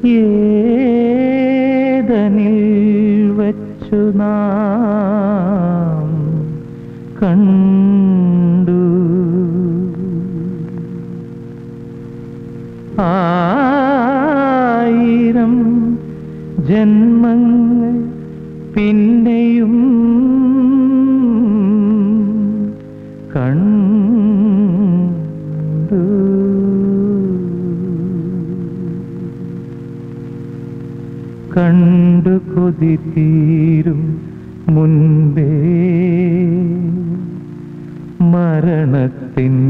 ഏതനിൽ വച്ചു നാം കണ്ടു ആയിരം ജന്മങ്ങൾ പിന്നെയും കണ്ടു കണ്ടു കൊതി തീരും മുൻപേ മരണത്തിൻ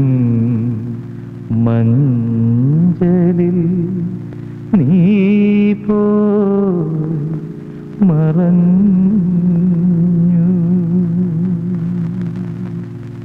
മഞ്ചലിൽ നീ പോ മറഞ്ഞു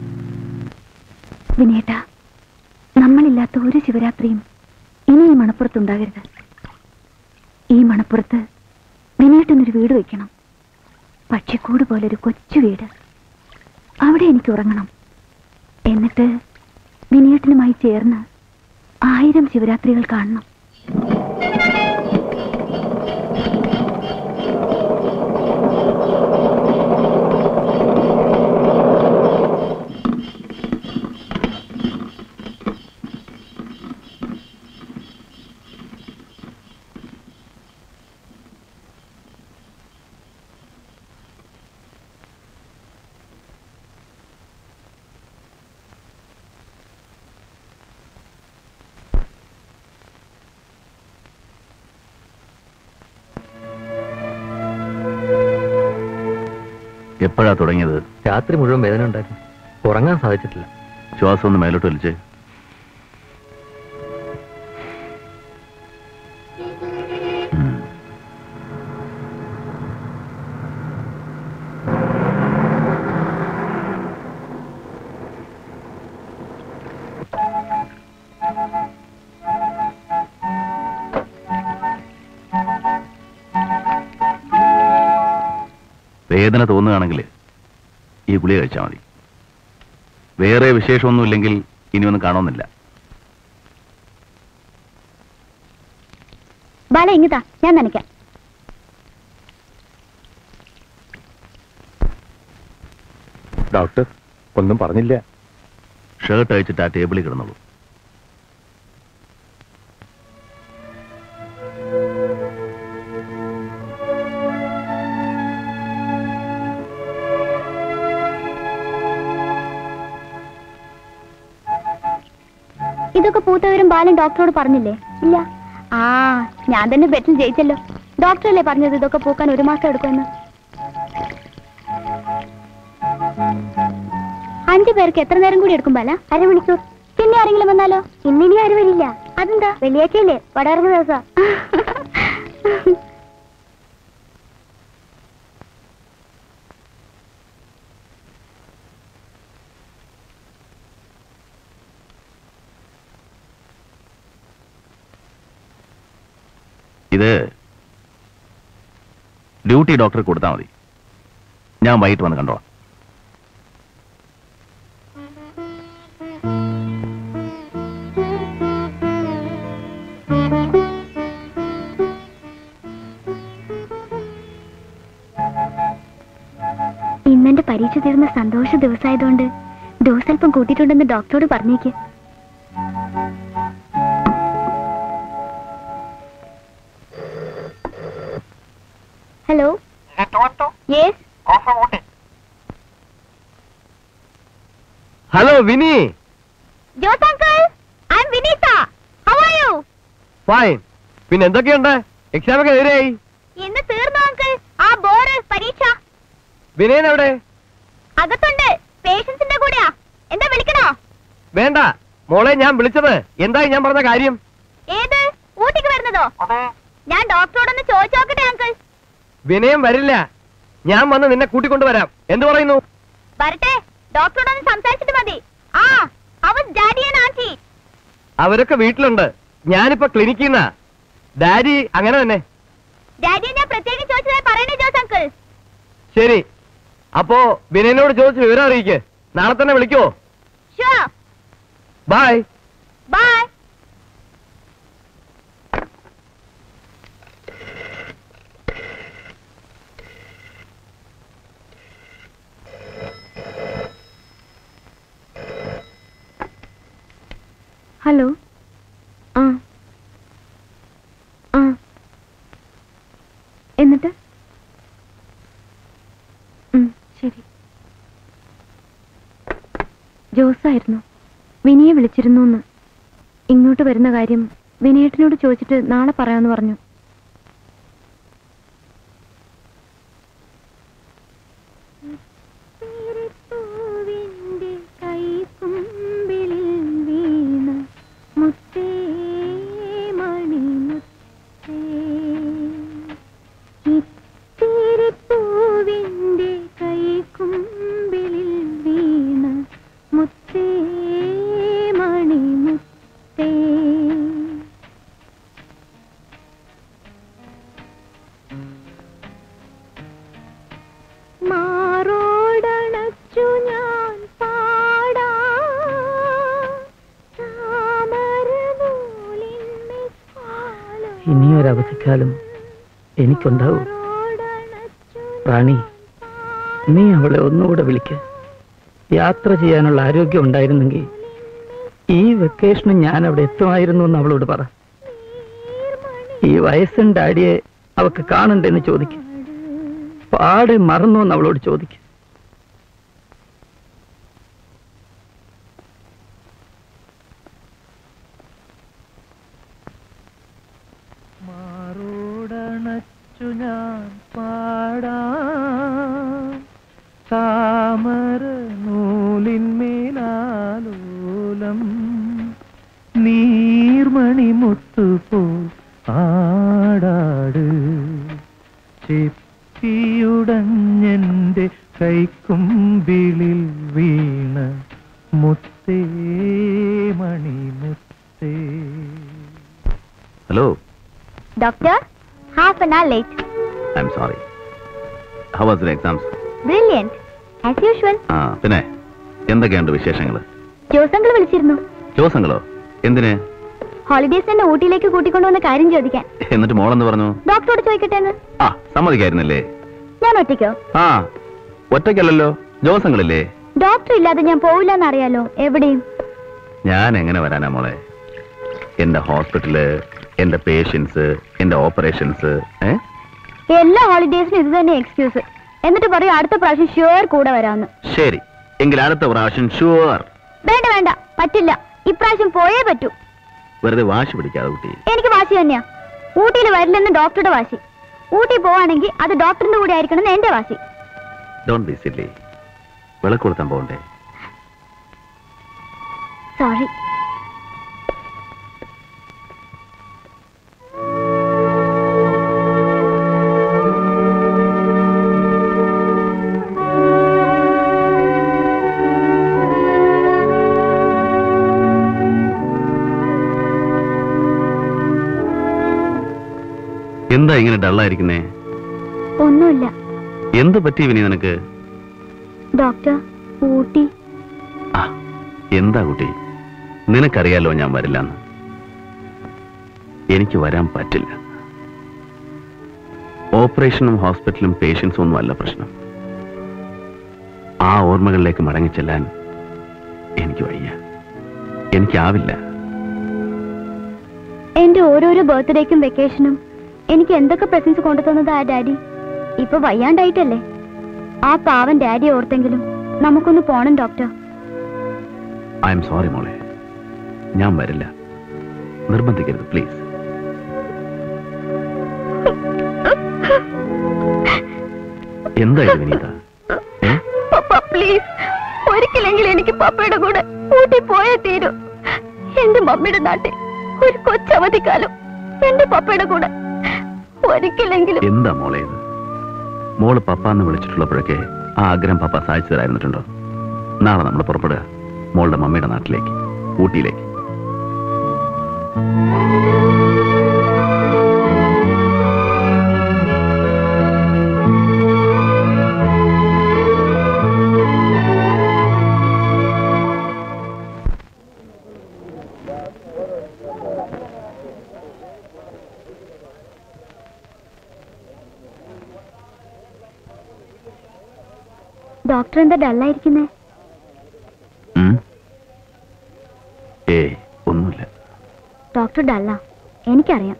വിനേട്ട നമ്മളില്ലാത്ത ഒരു ശിവരാത്രിയും ഇനി ഈ മണപ്പുറത്തുണ്ടാകരുത് ഈ മണപ്പുറത്ത് വിനേട്ടനൊരു വീട് വെക്കണം പക്ഷിക്കൂട് പോലൊരു കൊച്ചു വീട് അവിടെ എനിക്ക് ഉറങ്ങണം എന്നിട്ട് വിനേട്ടനുമായി ചേർന്ന് ആയിരം ശിവരാത്രികൾ കാണണം എപ്പോഴാ തുടങ്ങിയത് രാത്രി മുഴുവൻ വേദന ഉണ്ടായിരുന്നു ഉറങ്ങാൻ സാധിച്ചിട്ടില്ല ശ്വാസം ഒന്ന് മേലോട്ട് വലിച്ചേ ഉം. വേദന തോന്നുകയാണെങ്കിൽ ഈ ഗുളിക കഴിച്ചാൽ മതി വേറെ വിശേഷമൊന്നുമില്ലെങ്കിൽ ഇനിയൊന്നും കാണുന്നില്ല ബാല ഇങ്ങതാ ഞാൻ നനയ്ക്കാം ഡോക്ടർ ഒന്നും പറഞ്ഞില്ല ഷർട്ട് അയച്ചിട്ട് ആ ടേബിളിൽ കിടന്നുള്ളൂ ഇതൊക്കെ പൂത്തവരും ബാലൻ ഡോക്ടറോട് പറഞ്ഞില്ലേ ഇല്ല ആ ഞാൻ തന്നെ ബെറ്റിൽ ജയിച്ചല്ലോ ഡോക്ടറല്ലേ പറഞ്ഞത് ഇതൊക്കെ പൂക്കാൻ ഒരു മാസം എടുക്കുമെന്ന് അഞ്ചു പേർക്ക് എത്ര നേരം കൂടി എടുക്കും ബാല അരമണിക്കൂർ പിന്നെ ആരെങ്കിലും വന്നാലോ ഇന്നിനി ആരും വരില്ല അതെന്താ വെള്ളിയാഴ്ചയല്ലേ വടയിറങ്ങുന്ന ദിവസം ഇത് ഡ്യൂട്ടി ഡോക്ടർക്ക് കൊടുത്താൽ മതി ഞാൻ വൈകിട്ട് വന്ന് കണ്ടോളാം ഇന്നെന്റെ പരീക്ഷ തീർന്ന സന്തോഷ ദിവസമായതുകൊണ്ട് ഡോസ് അല്പം കൂട്ടിയിട്ടുണ്ടെന്ന് ഡോക്ടറോട് പറഞ്ഞേക്ക് hello yes hello Vini Jose uncle I'm Vineetha how are you fine പിന്നെ എന്തൊക്കെയുണ്ട് എക്സാം ഒക്കെ എതിരായി ഇന്ന് തീർന്നു അങ്കിൾ ആ ബോർഡ് പരീക്ഷ വിനയൻ എവിടെ അകത്തുണ്ട് പേഷ്യൻസിന്റെ കൂടെയാ എന്താ വിളിക്കണോ വേണ്ട മോളെ ഞാൻ വിളിച്ചത് എന്തായി ഞാൻ പറഞ്ഞ കാര്യം ഏത് ഊട്ടിക്ക് വരുന്നതോ ഞാൻ ഡോക്ടറോടൊന്ന് ചോദിച്ചു നോക്കട്ടെ അങ്കിൾ വിനയം വരില്ല ഞാൻ വന്ന് നിന്നെ കൂട്ടിക്കൊണ്ടുവരാം എന്ത് പറയുന്നു വരട്ടെ ഡോക്ടറോടൊന്ന് സംസാരിച്ചിട്ട് മതി ആ അവൻ ഡാഡി ആൻഡ് ആന്റി അവരൊക്കെ വീട്ടിലുണ്ട് ഞാനിപ്പോ ക്ലിനിക്കിൽ നിന്നാ ഡാഡി അങ്ങനെ തന്നെ ഡാഡിയെ ഞാൻ പ്രത്യേകം ചോദിച്ചതായി പറയണേ ജോസ് അങ്കിൾ ശരി അപ്പോ വിനയനോട് ചോദിച്ച് വിവരം അറിയിക്ക് നാളെ തന്നെ വിളിക്കുവോ ഷുവർ ബൈ ബൈ ഹലോ ആ ആ എന്നിട്ട് ഉം, ശരി ജോസായിരുന്നു വിനിയെ വിളിച്ചിരുന്നു എന്ന് ഇങ്ങോട്ട് വരുന്ന കാര്യം വിനയേട്ടനോട് ചോദിച്ചിട്ട് നാളെ പറയാമെന്ന് പറഞ്ഞു മുത്തേ മണി മുത്തേ മാറോടണച്ചു ഞാൻ ഇനിയൊരവധിക്കാലം എനിക്കുണ്ടാവും റാണി നീ അവളെ ഒന്നുകൂടെ വിളിക്ക യാത്ര ചെയ്യാനുള്ള ആരോഗ്യം ഉണ്ടായിരുന്നെങ്കിൽ ഈ വെക്കേഷന് ഞാൻ അവിടെ എത്തുമായിരുന്നു എന്ന് അവളോട് പറ ഈ വയസ്സൻ ഡാഡിയെ അവക്ക് കാണണ്ടെന്ന് ചോദിക്കും പാടെ മറന്നു എന്ന് അവളോട് ചോദിക്കും മാറോടണച്ചു ഞാൻ പാടാം താമര നൂലിന്മേലാലോലം നീർമണി മുത്തുപോ ആടാട് ചെപ്പിയുടഞ്ഞെന്റെ കൈക്കുമ്പിളിൽ വീണ മുത്തേ മണി മുത്തേ hello doctor half an hour late I'm sorry how was your exams brilliant as usual ആ പിന്നെ എന്തൊക്കെയുണ്ട് വിശേഷങ്ങൾ ജോസങ്കിൾ വിളിച്ചിരുന്നു ദിവസങ്ങളോ എന്തിന് ഹോളിഡേസ് എന്നെ ഊട്ടിയിലേക്ക് കൂട്ടിക്കൊണ്ടുവന്ന കാര്യം ചോദിക്കാൻ എന്നിട്ട് മോളെന്ന് പറഞ്ഞു ഡോക്ടറോട് ചോദിക്കട്ടെ എന്ന് ആ സമ്മതിക്കായിരുന്നല്ലേ ഞാൻ ഒറ്റയ്ക്കോ ആ ഒറ്റയ്ക്കല്ലല്ലോ ദിവസങ്ങളില്ലേ ഡോക്ടർ ഇല്ലാതെ ഞാൻ പോവില്ല എന്നറിയാലോ എവിടെയും ഞാൻ എങ്ങനെ വരാനാ മോളെ എന്റെ ഹോസ്പിറ്റല് എന്റെ പേഷ്യൻസ് എന്റെ ഓപ്പറേഷൻസ് ഏ എല്ലാ ഹോളിഡേസിനും ഇത് തന്നെ എക്സ്ക്യൂസ് എന്നിട്ട് പറയും അടുത്ത പ്രാവശ്യം ഷുവർ കൂടെ വരാമെന്ന് ശരി എങ്കിൽ അടുത്ത പ്രാവശ്യം ഷുവർ വേണ്ട വേണ്ട പറ്റില്ല ഇപ്രാവശ്യം പോയേ പറ്റൂ വെറുതെ വാശി പിടിക്കാതെ കുട്ടി എനിക്ക് വാശി തന്നെയാ ഊട്ടിയിൽ വരില്ലെന്ന് ഡോക്ടറുടെ വാശി ഊട്ടി പോവാണെങ്കിൽ അത് ഡോക്ടറിന്റെ കൂടെ ആയിരിക്കണം എന്ന് എന്റെ വാശി ഡോണ്ട് ബി സില്ലി വിളക്ക് കൊടുത്താൻ പോകണ്ടേ സോറി എന്താ ഇങ്ങനെ ഡള്ളായിരിക്കുന്നേ ഒന്നുമില്ല എന്ത് പറ്റി വിനി നിനക്ക് ഡോക്ടർ ഊട്ടി ആ എന്താ കുട്ടി നിനക്കറിയാലോ ഞാൻ വരില്ലെന്ന് എനിക്ക് വരാൻ പറ്റില്ല ഓപ്പറേഷനും ഹോസ്പിറ്റലും പേഷ്യൻസും ഒന്നും അല്ല പ്രശ്നം ആ ഓർമ്മകളിലേക്ക് മടങ്ങിച്ചെല്ലാൻ എനിക്ക് വയ്യ എനിക്കാവില്ല എന്റെ ഓരോരോ ബർത്ത്ഡേക്കും വെക്കേഷനും എനിക്ക് എന്തൊക്കെ പ്രസൻസ് കൊണ്ടു തന്നത് ആ ഡാഡി ഇപ്പൊ വയ്യാണ്ടായിട്ടല്ലേ ആ പാവൻ ഡാഡി ഓർത്തെങ്കിലും നമുക്കൊന്ന് പോണം ഡോക്ടർ ഐ എം സോറി മോളെ ഞാൻ വരില്ല നിർബന്ധിക്കരുത് പ്ലീസ് എന്താ ഇത് വിനീത ഏ? പപ്പ പ്ലീസ് ഒരിക്കലെങ്കിലും എനിക്ക് പപ്പയുടെ കൂടെ ഊട്ടി പോയേ തീരൂ എന്റെ മമ്മിയുടെ നാട്ടിൽ ഒരു കൊച്ചവധിക്കാലം എന്റെ പപ്പയുടെ കൂടെ ഒരിക്കലെങ്കിലും എന്താ മോളെ ഇത് മോള് പപ്പാന്ന് വിളിച്ചിട്ടുള്ളപ്പോഴൊക്കെ ആ ആഗ്രഹം പപ്പ സാധിച്ചു തരായിരുന്നിട്ടുണ്ടോ നാളെ നമ്മൾ പുറപ്പെടുക മോളുടെ മമ്മിയുടെ നാട്ടിലേക്ക് ഊട്ടിയിലേക്ക് ഡോക്ടർ എന്താ ഡള്ളായിരിക്കുന്നേ ഉം? ഏയ് ഒന്നുമില്ല ഡോക്ടർ ഡല്ല എനിക്കറിയാം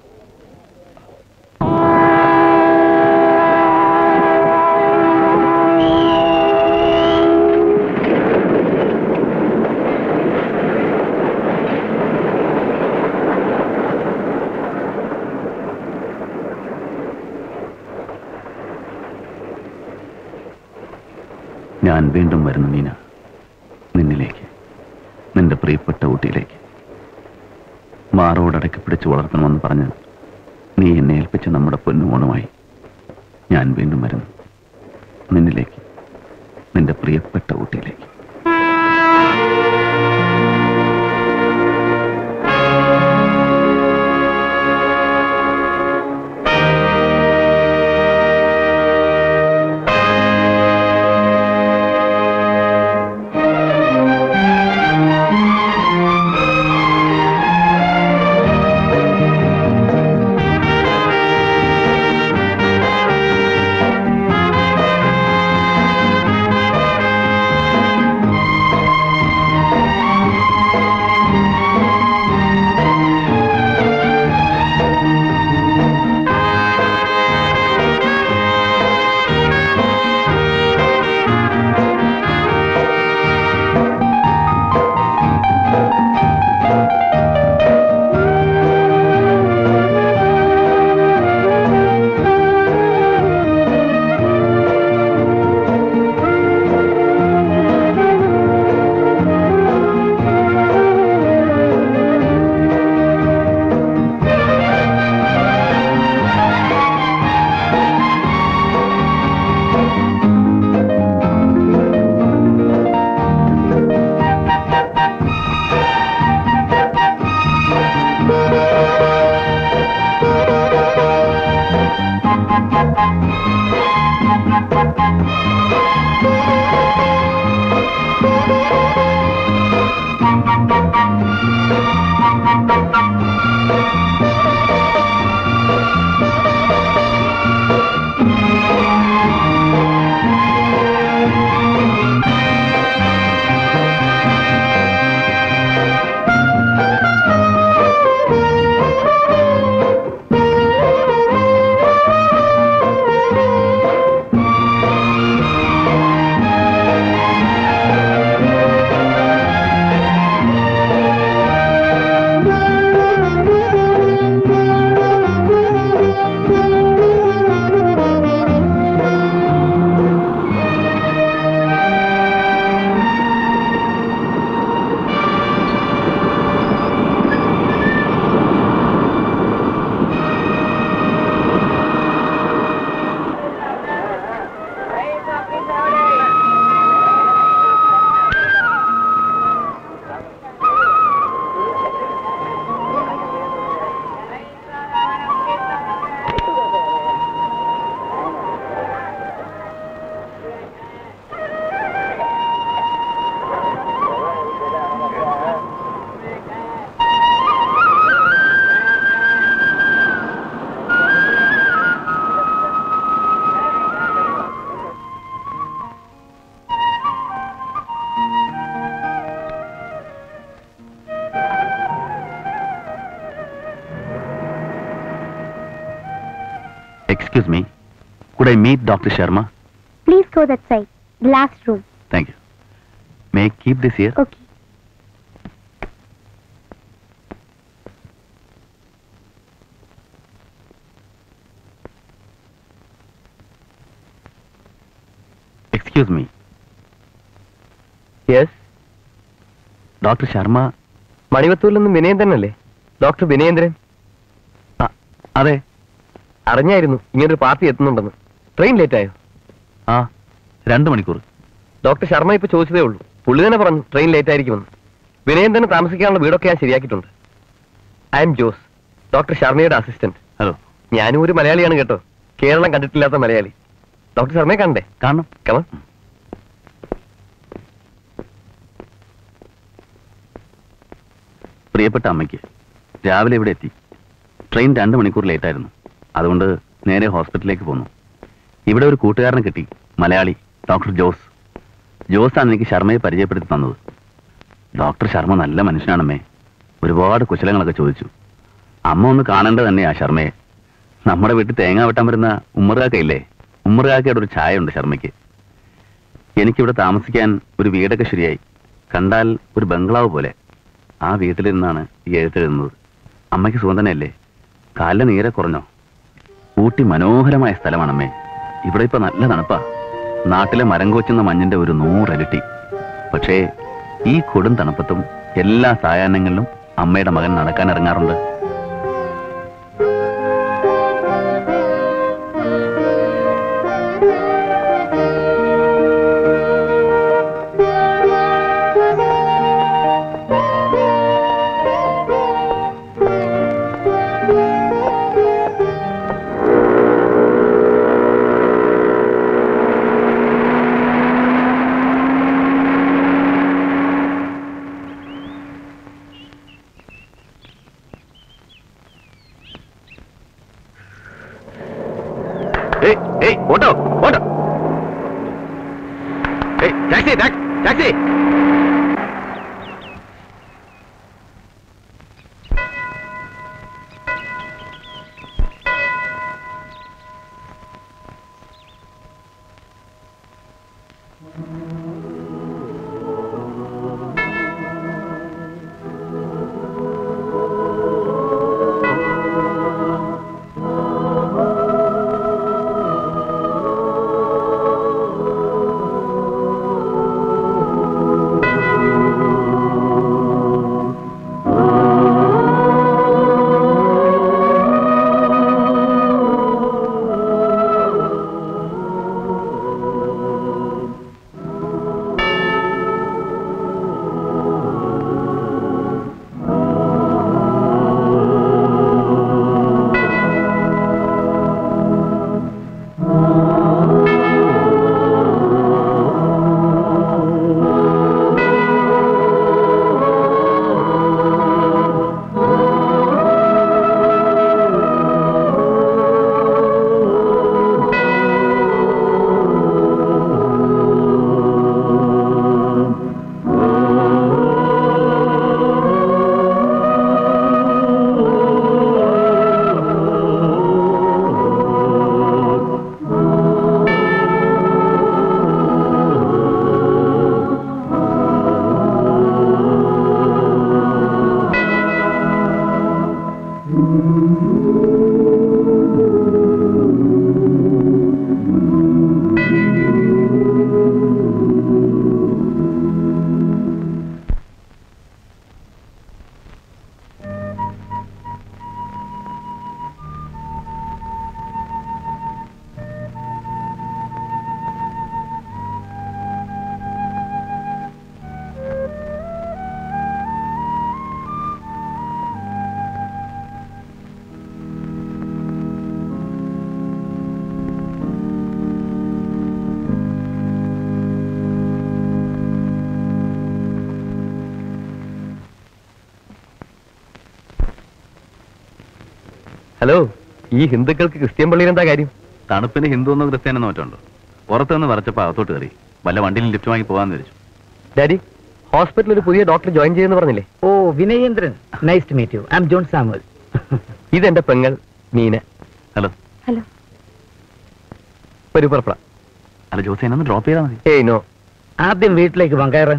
ഞാൻ വീണ്ടും വരുന്നു മീന നിന്നിലേക്ക് നിന്റെ പ്രിയപ്പെട്ട ഊട്ടിയിലേക്ക് മാറോടടക്കി പിടിച്ച് വളർത്തണമെന്ന് പറഞ്ഞ് നീ എന്നെ ഏൽപ്പിച്ച നമ്മുടെ പൊന്നുമോണുമായി ഞാൻ വീണ്ടും വരുന്നു നിന്നിലേക്ക് നിന്റെ പ്രിയപ്പെട്ട ഊട്ടിയിലേക്ക് Excuse me. Could I meet Dr. Sharma? Please go that side. The last room. Thank you. May I keep this here? Okay. Excuse me. Yes Dr. Sharma. മണിവത്തൂരിൽ നിന്ന് വിനയേന്ദ്രനല്ലേ ഡോക്ടർ വിനയേന്ദ്രൻ ആ, അതെ അറിഞ്ഞായിരുന്നു ഇങ്ങനൊരു പാർട്ടി എത്തുന്നുണ്ടെന്ന് ട്രെയിൻ ലേറ്റ് ആയോ ആ രണ്ട് മണിക്കൂർ ഡോക്ടർ ശർമ്മ ഇപ്പൊ ചോദിച്ചതേ ഉള്ളൂ പുള്ളി തന്നെ പറഞ്ഞു ട്രെയിൻ ലേറ്റ് ആയിരിക്കുമെന്ന് വിനയേന്ദ്രന് താമസിക്കാനുള്ള വീടൊക്കെ ഞാൻ ശരിയാക്കിയിട്ടുണ്ട് ഐ എം ജോസ് ഡോക്ടർ ശർമ്മയുടെ അസിസ്റ്റന്റ് ഹലോ ഞാനും ഒരു മലയാളിയാണ് കേട്ടോ കേരളം കണ്ടിട്ടില്ലാത്ത മലയാളി ഡോക്ടർ ശർമ്മയെ കണ്ടേ കാണണം കമ പ്രിയപ്പെട്ട അമ്മയ്ക്ക് രാവിലെ ഇവിടെ എത്തി ട്രെയിൻ രണ്ട് മണിക്കൂർ ലേറ്റ് ആയിരുന്നു അതുകൊണ്ട് നേരെ ഹോസ്പിറ്റലിലേക്ക് പോന്നു ഇവിടെ ഒരു കൂട്ടുകാരനെ കിട്ടി മലയാളി ഡോക്ടർ ജോസ് ജോസാണ് എനിക്ക് ശർമ്മയെ പരിചയപ്പെടുത്തി തന്നത് ഡോക്ടർ ശർമ്മ നല്ല മനുഷ്യനാണമ്മേ ഒരുപാട് കുശലങ്ങളൊക്കെ ചോദിച്ചു അമ്മ ഒന്ന് കാണേണ്ടത് തന്നെയാ ശർമ്മയെ നമ്മുടെ വീട്ടിൽ തേങ്ങ വെട്ടാൻ വരുന്ന ഉമ്മറുകാക്കയില്ലേ ഉമ്മറുകാക്കയുടെ ഒരു ചായ ഉണ്ട് ശർമ്മയ്ക്ക് എനിക്കിവിടെ താമസിക്കാൻ ഒരു വീടൊക്കെ ശരിയായി കണ്ടാൽ ഒരു ബംഗ്ലാവ് പോലെ ആ വീട്ടിലിരുന്നാണ് ഈ എഴുത്തെഴുതുന്നത് അമ്മയ്ക്ക് സുഖം തന്നെയല്ലേ കാലിന് നീരെ കുറഞ്ഞോ ഊട്ടി മനോഹരമായ സ്ഥലമാണമ്മേ ഇവിടെ ഇപ്പൊ നല്ല തണുപ്പാ നാട്ടിലെ മരം കോച്ചുന്ന മഞ്ഞിന്റെ ഒരു നൂറരട്ടി പക്ഷേ ഈ കൊടും തണുപ്പത്തും എല്ലാ സായാഹ്നങ്ങളിലും അമ്മയുടെ മകൻ നടക്കാൻ ഇറങ്ങാറുണ്ട് ഏയ് ഏയ് ഓട്ടോ ഓട്ടോ ഏയ് ടാക്സി ടാക്സി ഹലോ ഈ ഹിന്ദുക്കൾക്ക് ക്രിസ്ത്യൻ പള്ളിയിൽ എന്താ കാര്യം തണുപ്പിന് ഹിന്ദു എന്നോ ക്രിസ്ത്യാനോ മറ്റുണ്ടോ പുറത്തുനിന്ന് വരച്ചപ്പോ അകത്തോട്ട് കയറി വല്ല വണ്ടിയിൽ ലിഫ്റ്റ് വാങ്ങി പോകാന്ന് വിചാരിച്ചു ഡാഡി ഹോസ്പിറ്റലിൽ ഒരു പുതിയ ഡോക്ടർ ജോയിൻ ചെയ്യുമെന്ന് പറഞ്ഞില്ലേ ഓ Vinayendran nice to meet you I am John Samuel ഇതെന്റെ പെങ്ങൾ മീന ഹലോ ഹലോ ഒരു പുറപ്പെടാം അല്ല ജോസി എന്നെ ഒന്ന് ഡ്രോപ്പ് ചെയ്താൽ മതി ഏയ് നോ ആദ്യം വീട്ടിലേക്ക് പോകാം കയറ്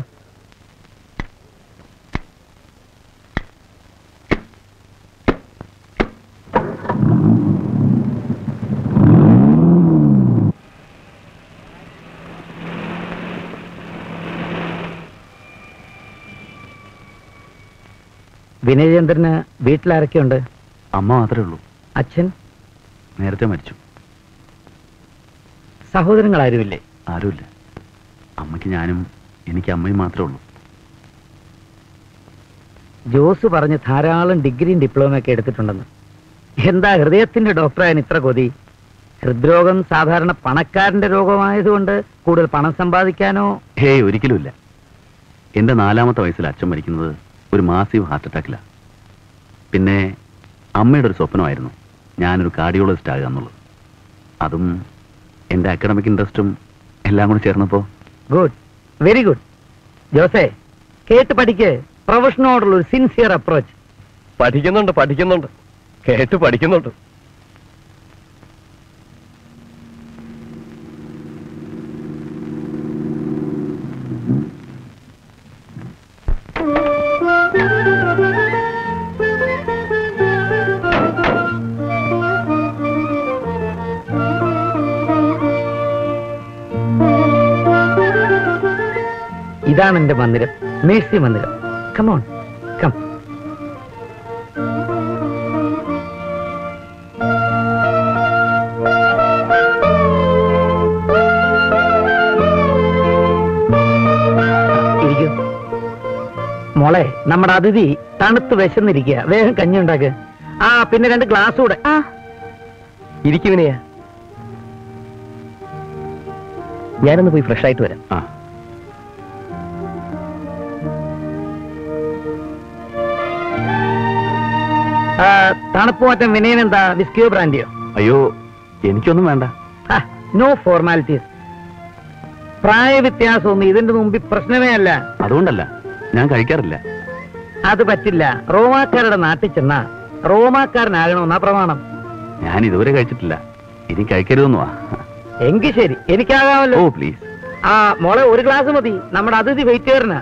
വിനയേന്ദ്രന് വീട്ടിലാരൊക്കെയുണ്ട് അമ്മ മാത്രമേ ഉള്ളൂ അച്ഛൻ നേരത്തെ മരിച്ചു സഹോദരങ്ങൾ ആരുമില്ലേ ആരുമില്ല അമ്മയ്ക്ക് ഞാനും എനിക്ക് അമ്മയും മാത്രമേ ഉള്ളൂ ജോസ് പറഞ്ഞ് ധാരാളം ഡിഗ്രിയും ഡിപ്ലോമയൊക്കെ എടുത്തിട്ടുണ്ടെന്ന് എന്താ ഹൃദയത്തിന്റെ ഡോക്ടറായൻ ഇത്ര കൊതി ഹൃദ്രോഗം സാധാരണ പണക്കാരന്റെ രോഗമായതുകൊണ്ട് കൂടുതൽ പണം സമ്പാദിക്കാനോ ഹേയ് ഒരിക്കലുമില്ല എൻ്റെ നാലാമത്തെ വയസ്സിൽ അച്ഛൻ മരിക്കുന്നത് ഒരു മാസീവ് ഹാർട്ട് അറ്റാക്കിലാണ് പിന്നെ അമ്മയുടെ ഒരു സ്വപ്നമായിരുന്നു ഞാനൊരു കാർഡിയോളജിസ്റ്റ് ആകുക എന്നുള്ളത് അതും എൻ്റെ അക്കാഡമിക് ഇൻട്രസ്റ്റും എല്ലാം കൂടി ചേർന്നപ്പോൾ ഗുഡ് വെരി ഗുഡ് ജോസേ കേട്ട് പഠിക്ക് പ്രൊഫഷനോടുള്ള ഒരു സിൻസിയർ അപ്രോച്ച് പഠിക്കുന്നുണ്ട് പഠിക്കുന്നുണ്ട് കേട്ട് പഠിക്കുന്നുണ്ട് ഇതാണ് എന്റെ മന്ദിരം മേഴ്സി മന്ദിരം കമോൺ കം ഇരിക്കൂ മോളെ നമ്മുടെ അതിഥി തണുത്ത് വിശന്നിരിക്കുക വേഗം കഞ്ഞി ഉണ്ടാക്ക് ആ പിന്നെ രണ്ട് ഗ്ലാസ് കൂടെ ആ ഇരിക്കുവിനെയാ ഞാനൊന്ന് പോയി ഫ്രഷ് ആയിട്ട് വരാം ആ ആ, തണുപ്പ് മാറ്റം വിനയനെന്താ വിസ്കിയോ ബ്രാൻഡിയോ അയ്യോ എനിക്കൊന്നും വേണ്ട നോ ഫോർമാലിറ്റീസ് പ്രായ വ്യത്യാസമൊന്നും ഇതിന്റെ മുമ്പിൽ പ്രശ്നമേ അല്ല അതുകൊണ്ടല്ല ഞാൻ കഴിക്കാറില്ല അത് പറ്റില്ല റോമാക്കാരുടെ നാട്ടിൽ ചെന്നാ റോമാക്കാരനാകണമെന്നാ പ്രമാണം ഞാൻ ഇതുവരെ കഴിച്ചിട്ടില്ല ഇനി കഴിക്കരുതെന്നുവാ എങ്കിൽ ശരി ഓ എനിക്കാകാമല്ലോ പ്ലീസ് ആ മോളെ ഒരു ഗ്ലാസ് മതി നമ്മുടെ അതിഥി വെയിറ്റേറിനാ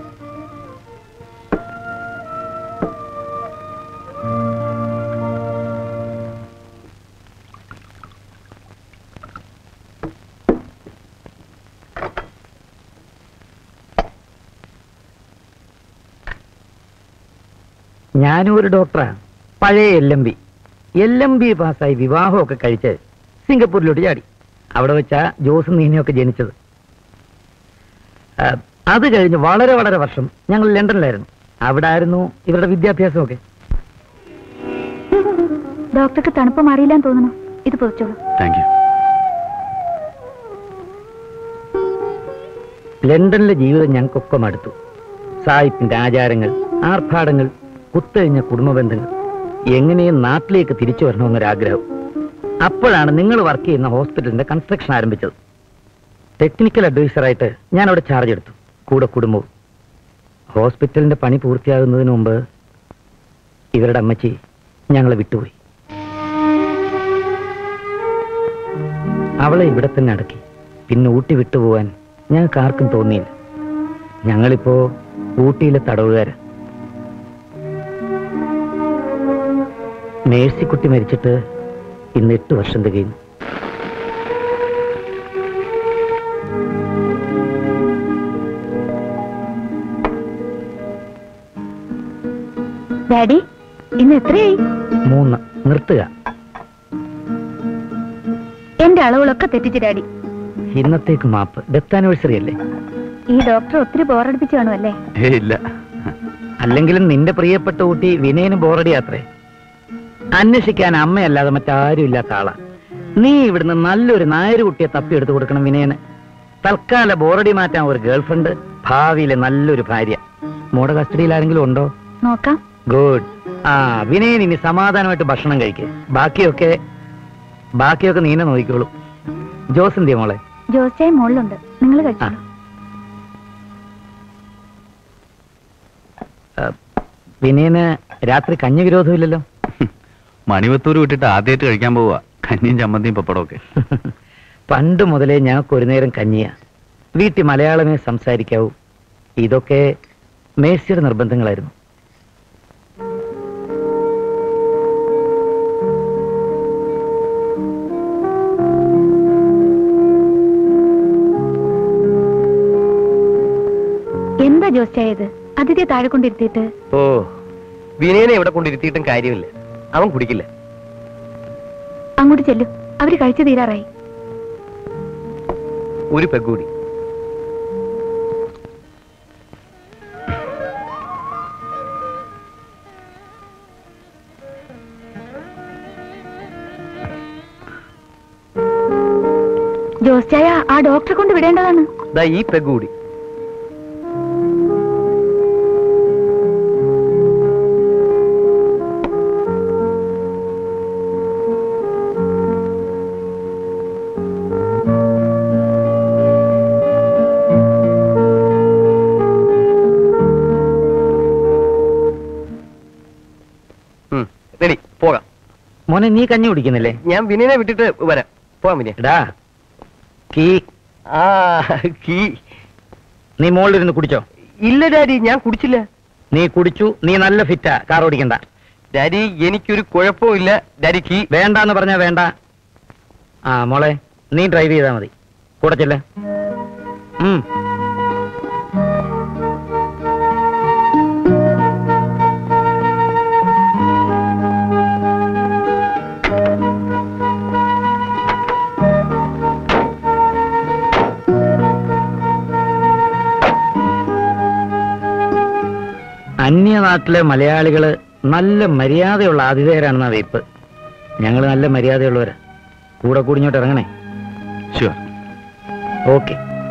ഞാനും ഒരു ഡോക്ടറാ പഴയ L M B L M B പാസ്സായി വിവാഹമൊക്കെ കഴിച്ച് സിംഗപ്പൂരിലോട്ട് ചാടി അവിടെ വെച്ചാ ജോസും നീനയൊക്കെ ജനിച്ചത് ആ, അത് കഴിഞ്ഞ് വളരെ വളരെ വർഷം ഞങ്ങൾ ലണ്ടനിലായിരുന്നു അവിടെ ആയിരുന്നു ഇവരുടെ വിദ്യാഭ്യാസമൊക്കെ ഡോക്ടർക്ക് തണുപ്പ് മാറിയില്ലാന്ന് തോന്നുന്നു ഇത് പൊതിച്ചോളൂ താങ്ക് യു ലണ്ടനിലെ ജീവിതം ഞങ്ങൾക്കൊക്കെ മടുത്തു സായിപ്പിന്റെ ആചാരങ്ങൾ ആർഭാടങ്ങൾ കുത്തഴിഞ്ഞ കുടുംബ ബന്ധങ്ങൾ എങ്ങനെയും നാട്ടിലേക്ക് തിരിച്ചു വരണമെന്നൊരാഗ്രഹം അപ്പോഴാണ് നിങ്ങൾ വർക്ക് ചെയ്യുന്ന ഹോസ്പിറ്റലിന്റെ കൺസ്ട്രക്ഷൻ ആരംഭിച്ചത് ടെക്നിക്കൽ അഡ്വൈസറായിട്ട് ഞാൻ അവിടെ ചാർജ് എടുത്തു കൂടെ കുടുംബവും ഹോസ്പിറ്റലിന്റെ പണി പൂർത്തിയാകുന്നതിന് മുമ്പ് ഇവരുടെ അമ്മച്ചി ഞങ്ങളെ വിട്ടുപോയി അവളെ ഇവിടെ തന്നെ അടക്കി പിന്നെ ഊട്ടി വിട്ടുപോവാൻ ഞങ്ങൾക്ക് ആർക്കും തോന്നിയില്ല ഞങ്ങളിപ്പോ ഊട്ടിയിലെ തടവുകാര മേഴ്സിക്കുട്ടി മരിച്ചിട്ട് ഇന്ന് എട്ട് വർഷം തികയുന്നു ഡാഡി ഇന്ന് എത്രയായി മൂന്ന് നിർത്തുക എന്റെ അളവുകളൊക്കെ തെറ്റിച്ച് ഡാഡി ഇന്നത്തേക്ക് മാപ്പ് ഡെത്ത് ആനിവേഴ്സറി അല്ലേ ഈ ഡോക്ടർ ഒത്തിരി ബോറടിപ്പിച്ചു കാണുമല്ലേ ഏ ഇല്ല അല്ലെങ്കിലും നിന്റെ പ്രിയപ്പെട്ട ഊട്ടി വിനയന് ബോറടി യാത്രേ അന്വേഷിക്കാൻ അമ്മയല്ലാതെ മറ്റാരും ഇല്ലാത്ത ആളാ നീ ഇവിടുന്ന് നല്ലൊരു നായര് കുട്ടിയെ തപ്പിയെടുത്ത് കൊടുക്കണം വിനയന് തൽക്കാല ബോറടി മാറ്റാൻ ഒരു ഗേൾഫ്രണ്ട് ഭാവിയിലെ നല്ലൊരു ഭാര്യ മോടെ കസ്റ്റഡിയിൽ ആരെങ്കിലും ഉണ്ടോ നോക്കാം ഗുഡ് ആ വിനയൻ ഇനി സമാധാനമായിട്ട് ഭക്ഷണം കഴിക്ക് ബാക്കിയൊക്കെ ബാക്കിയൊക്കെ നീനെ നോക്കിക്കോളൂ ജോസിന്റെ മോളെ ജോസിയായി മുകളിലുണ്ട് നിങ്ങൾ കഴിച്ചോളൂ ആ, വിനയന് രാത്രി കഞ്ഞി വിരോധമില്ലല്ലോ മണിവത്തൂർ വിട്ടിട്ട് ആദ്യമായിട്ട് കഴിക്കാൻ പോവാ കഞ്ഞിയും ചമ്മന്തിയും പപ്പടമൊക്കെ പണ്ട് മുതലേ ഞങ്ങൾക്ക് ഒരു നേരം കഞ്ഞിയാ വീട്ടിൽ മലയാളമേ സംസാരിക്കാവൂ ഇതൊക്കെ മേഴ്സിയുടെ നിർബന്ധങ്ങളായിരുന്നു എന്താ ജോസിയായത് അതിഥിയെ താഴെ കൊണ്ടിരുത്തിയിട്ട് ഓ വിനയനെ ഇവിടെ കൊണ്ടിരുത്തിയിട്ടും കാര്യമില്ല അവൻ കുടിക്കില്ല അങ്ങോട്ട് ചെല്ലു അവര് കഴിച്ചു തീരാറായി ഒരു പെഗ്കൂടി ജോസിയായ ആ ഡോക്ടറെ കൊണ്ട് വിടേണ്ടതാണ് ദാ ഈ പെഗ്കൂടി മോനെ നീ കഞ്ഞി കുടിക്കുന്നില്ലേ ഞാൻ വിനയനെ വിട്ടിട്ട് വരാം പോവാം വിനയ എടാ കീ ആ കീ നീ മുകളിലിരുന്ന് കുടിച്ചോ ഇല്ല ഡാഡി ഞാൻ കുടിച്ചില്ല നീ കുടിച്ചു നീ നല്ല ഫിറ്റാ കാർ ഓടിക്കണ്ട ഡാഡി എനിക്കൊരു കുഴപ്പവും ഇല്ല ഡാഡി കീ വേണ്ടാന്ന് പറഞ്ഞാ വേണ്ട ആ മോളെ നീ ഡ്രൈവ് ചെയ്താ മതി കൂടെ ചെല്ലേ ഉം അന്യനാട്ടിലെ മലയാളികള് നല്ല മര്യാദയുള്ള ആതിഥേയരാണെന്ന വെയ്പ്പ് ഞങ്ങൾ നല്ല മര്യാദയുള്ളവരാ കൂടെ കൂടി ഇങ്ങോട്ട് ഇറങ്ങണേ ഷുവർ ഓക്കെ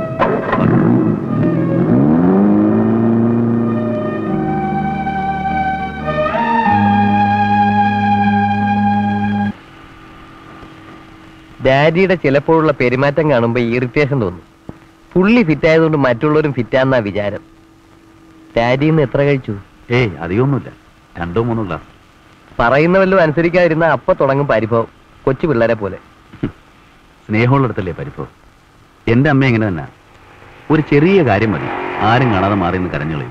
ഡാഡിയുടെ ചിലപ്പോഴുള്ള പെരുമാറ്റം കാണുമ്പോൾ ഇറിറ്റേഷൻ തോന്നും പുള്ളി ഫിറ്റ് ആയതുകൊണ്ട് മറ്റുള്ളവരും ഫിറ്റാന്നാ വിചാരം ഡാഡി ഇന്ന് എത്ര കഴിച്ചു ഏയ് അധികമൊന്നുമില്ല രണ്ടോ മൂന്നോ ഗ്ലാസ് പറയുന്ന വല്ലതും അനുസരിക്കാതിരുന്ന അപ്പൊ തുടങ്ങും പരിഭവം കൊച്ചു പിള്ളേരെ പോലെ സ്നേഹമുള്ളിടത്തല്ലേ പരിപ്പോ എന്റെ അമ്മ എങ്ങനെ തന്നെ ഒരു ചെറിയ കാര്യം മതി ആരും കാണാതെ മാറി നിന്ന് കരഞ്ഞുകളയും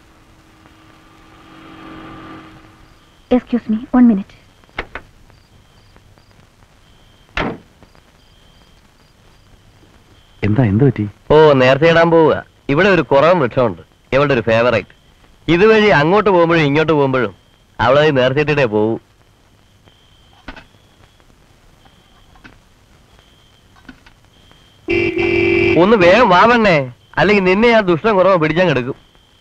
എക്സ്ക്യൂസ് മീ വൺ മിനിറ്റ് എന്താ എന്ത് പറ്റി ഓ നേരത്തെ ഇടാൻ പോവുക ഇവിടെ ഒരു കുറവൻ വൃക്ഷമുണ്ട് ഇവളുടെ ഒരു ഫേവറേറ്റ് ഇതുവഴി അങ്ങോട്ട് പോകുമ്പോഴും ഇങ്ങോട്ട് പോകുമ്പോഴും അവളെ നേർച്ചയിട്ടിട്ടേ പോവൂ ഒന്ന് വേഗം വാവണ്ണേ അല്ലെങ്കിൽ നിന്നെ ആ ദുഷ്ടം കുറവ് പിടിച്ചാൻ കിടക്കും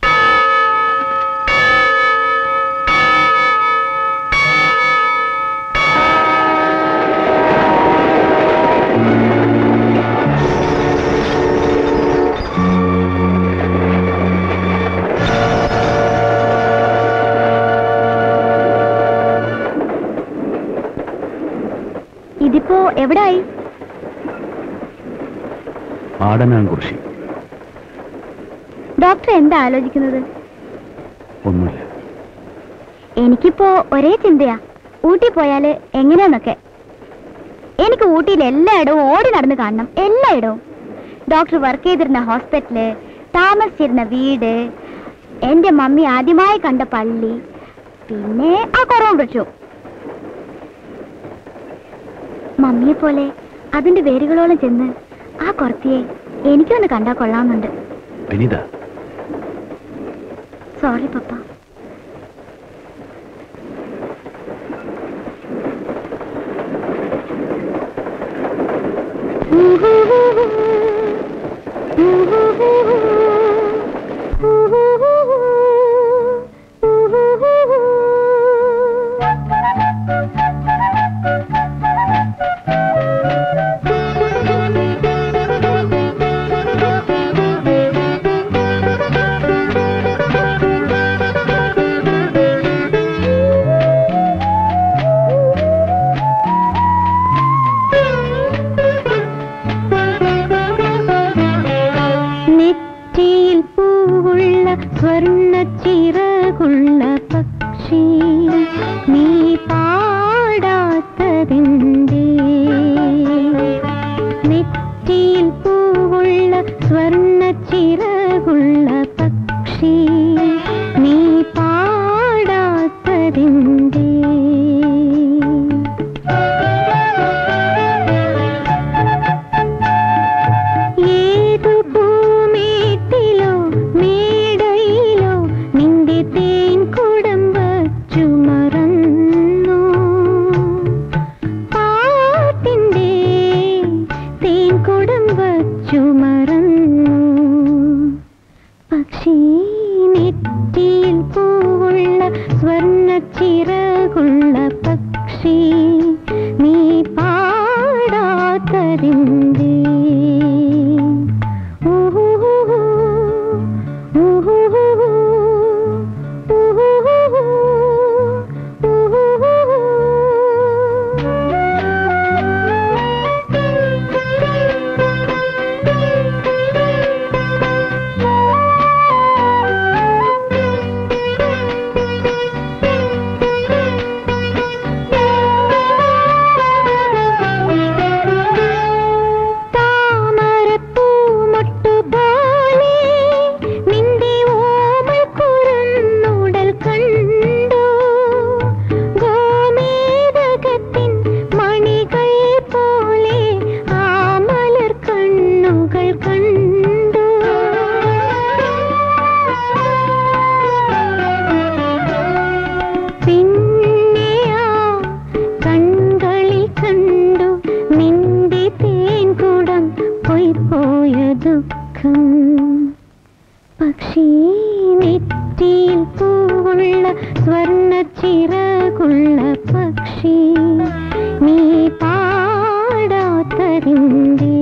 ഇതിപ്പോ എവിടായി ആടനാൻകുറിശി ഡോക്ടർ എന്താ ആലോചിക്കുന്നത് ഒന്നുമില്ല എനിക്കിപ്പോ ഒരേ ചിന്തയാ ഊട്ടി പോയാല് എങ്ങനെയാന്നൊക്കെ എനിക്ക് ഊട്ടിയിൽ എല്ലായിടവും ഓടി നടന്ന് കാണണം എല്ലായിടവും ഡോക്ടർ വർക്ക് ചെയ്തിരുന്ന ഹോസ്പിറ്റല് താമസിച്ചിരുന്ന വീട് എന്റെ മമ്മി ആദ്യമായി കണ്ട പള്ളി പിന്നെ ആ കുറവും വിളിച്ചു മമ്മിയെ പോലെ അതിന്റെ വേരുകളോളം ചെന്ന് ആ കുറത്തിയെ എനിക്കൊന്ന് കണ്ടാ കൊള്ളാമെന്നുണ്ട് വിനീത സോറി പപ്പ നെറ്റിയിൽ പൂവുള്ള സ്വർണ്ണ ചിറകുള്ള പക്ഷി നീ പാടാത്തതിൻ്റെ നെറ്റിയിൽ പൂവുള്ള സ്വർണ്ണ ചിറകുള്ള പക്ഷി നീ പാടാത്തതിൻ്റെ ഏതു പൂമേട്ടിലോ മേടയിലോ പോയതിന്തേ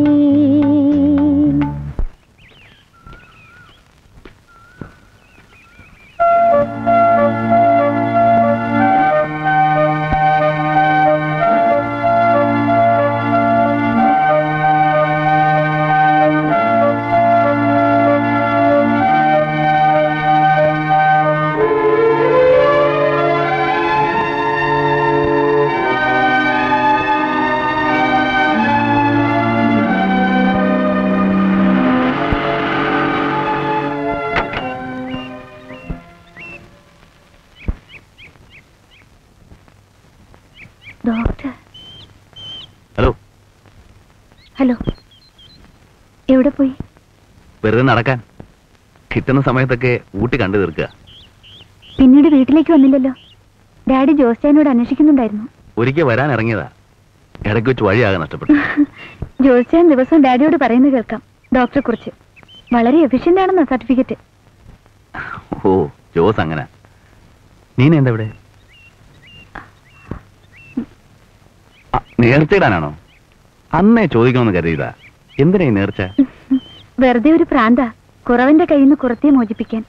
ഡോക്ടർ ഹലോ ഹലോ എവിടെ പോയി വെറുതെ നടക്കാൻ കിട്ടുന്ന സമയത്തൊക്കെ ഊട്ടി കണ്ടു തീർക്കുക പിന്നീട് വീട്ടിലേക്ക് വന്നില്ലല്ലോ ഡാഡി ജോസ്റ്റാനോട് അന്വേഷിക്കുന്നുണ്ടായിരുന്നു ഒരിക്കൽ വരാൻ ഇറങ്ങിയതാ ഇടയ്ക്ക് വെച്ച് വഴിയാകെ നഷ്ടപ്പെട്ടു ജോസ്റ്റാൻ ദിവസം ഡാഡിയോട് പറയുന്നത് കേൾക്കാം ഡോക്ടറെ കുറിച്ച് വളരെ എഫിഷ്യന്റ് ആണെന്ന സർട്ടിഫിക്കറ്റ് ഓ ജോസ് അങ്ങനെ നീന എന്താ ഇവിടെ ആ, നേർച്ചയിടാനാണോ അന്നേ ചോദിക്കണമെന്ന് കരുതിയതാ എന്തിനാ ഈ നേർച്ച വെറുതെ ഒരു പ്രാന്ത കുറവന്റെ കയ്യിൽ നിന്ന് കുറത്തിയെ മോചിപ്പിക്കാൻ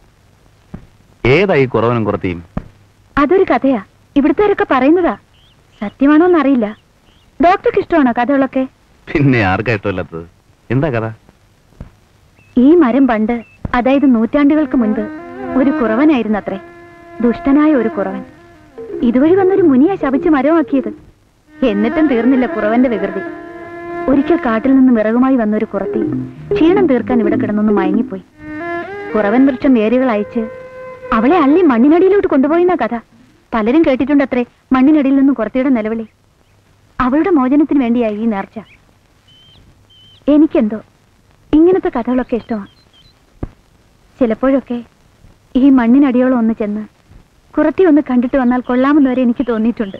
ഏതായി കുറവനും കുറത്തിയും അതൊരു കഥയാ ഇവിടുത്തെ പറയുന്നതാ സത്യമാണോന്ന് അറിയില്ല ഡോക്ടർക്ക് ഇഷ്ടമാണോ കഥകളൊക്കെ പിന്നെ ആർക്കാ ഇഷ്ടമില്ലാത്തത് എന്താ കഥ ഈ മരം പണ്ട് അതായത് നൂറ്റാണ്ടുകൾക്ക് മുൻപ് ഒരു കുറവനായിരുന്നു അത്രേ ദുഷ്ടനായ ഒരു കുറവൻ ഇതുവഴി വന്നൊരു മുനിയെ ശപിച്ച് മരമാക്കിയത് എന്നിട്ടും തീർന്നില്ല കുറവന്റെ വികൃതി ഒരിക്കൽ കാട്ടിൽ നിന്ന് വിറകുമായി വന്നൊരു കുറത്തി ക്ഷീണം തീർക്കാൻ ഇവിടെ കിടന്നൊന്ന് മയങ്ങിപ്പോയി കുറവൻ വൃക്ഷം വേരുകൾ അയച്ച് അവളെ അള്ളി മണ്ണിനടിയിലോട്ട് കൊണ്ടുപോയിന്ന കഥ പലരും കേട്ടിട്ടുണ്ടത്രേ മണ്ണിനടിയിൽ നിന്നും കുറത്തിയുടെ നിലവിളി അവളുടെ മോചനത്തിന് വേണ്ടിയായി ഈ നേർച്ച എനിക്കെന്തോ ഇങ്ങനത്തെ കഥകളൊക്കെ ഇഷ്ടമാണ് ചിലപ്പോഴൊക്കെ ഈ മണ്ണിനടിയോളം ഒന്ന് ചെന്ന് കുറത്തി ഒന്ന് കണ്ടിട്ട് വന്നാൽ കൊള്ളാമെന്ന് വരെ എനിക്ക് തോന്നിയിട്ടുണ്ട്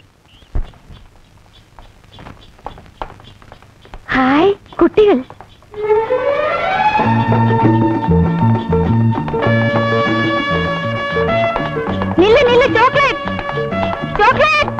ഹായ് കുട്ടികൾ നില്ല നില്ല ചോക്ലേറ്റ് ചോക്ലേറ്റ്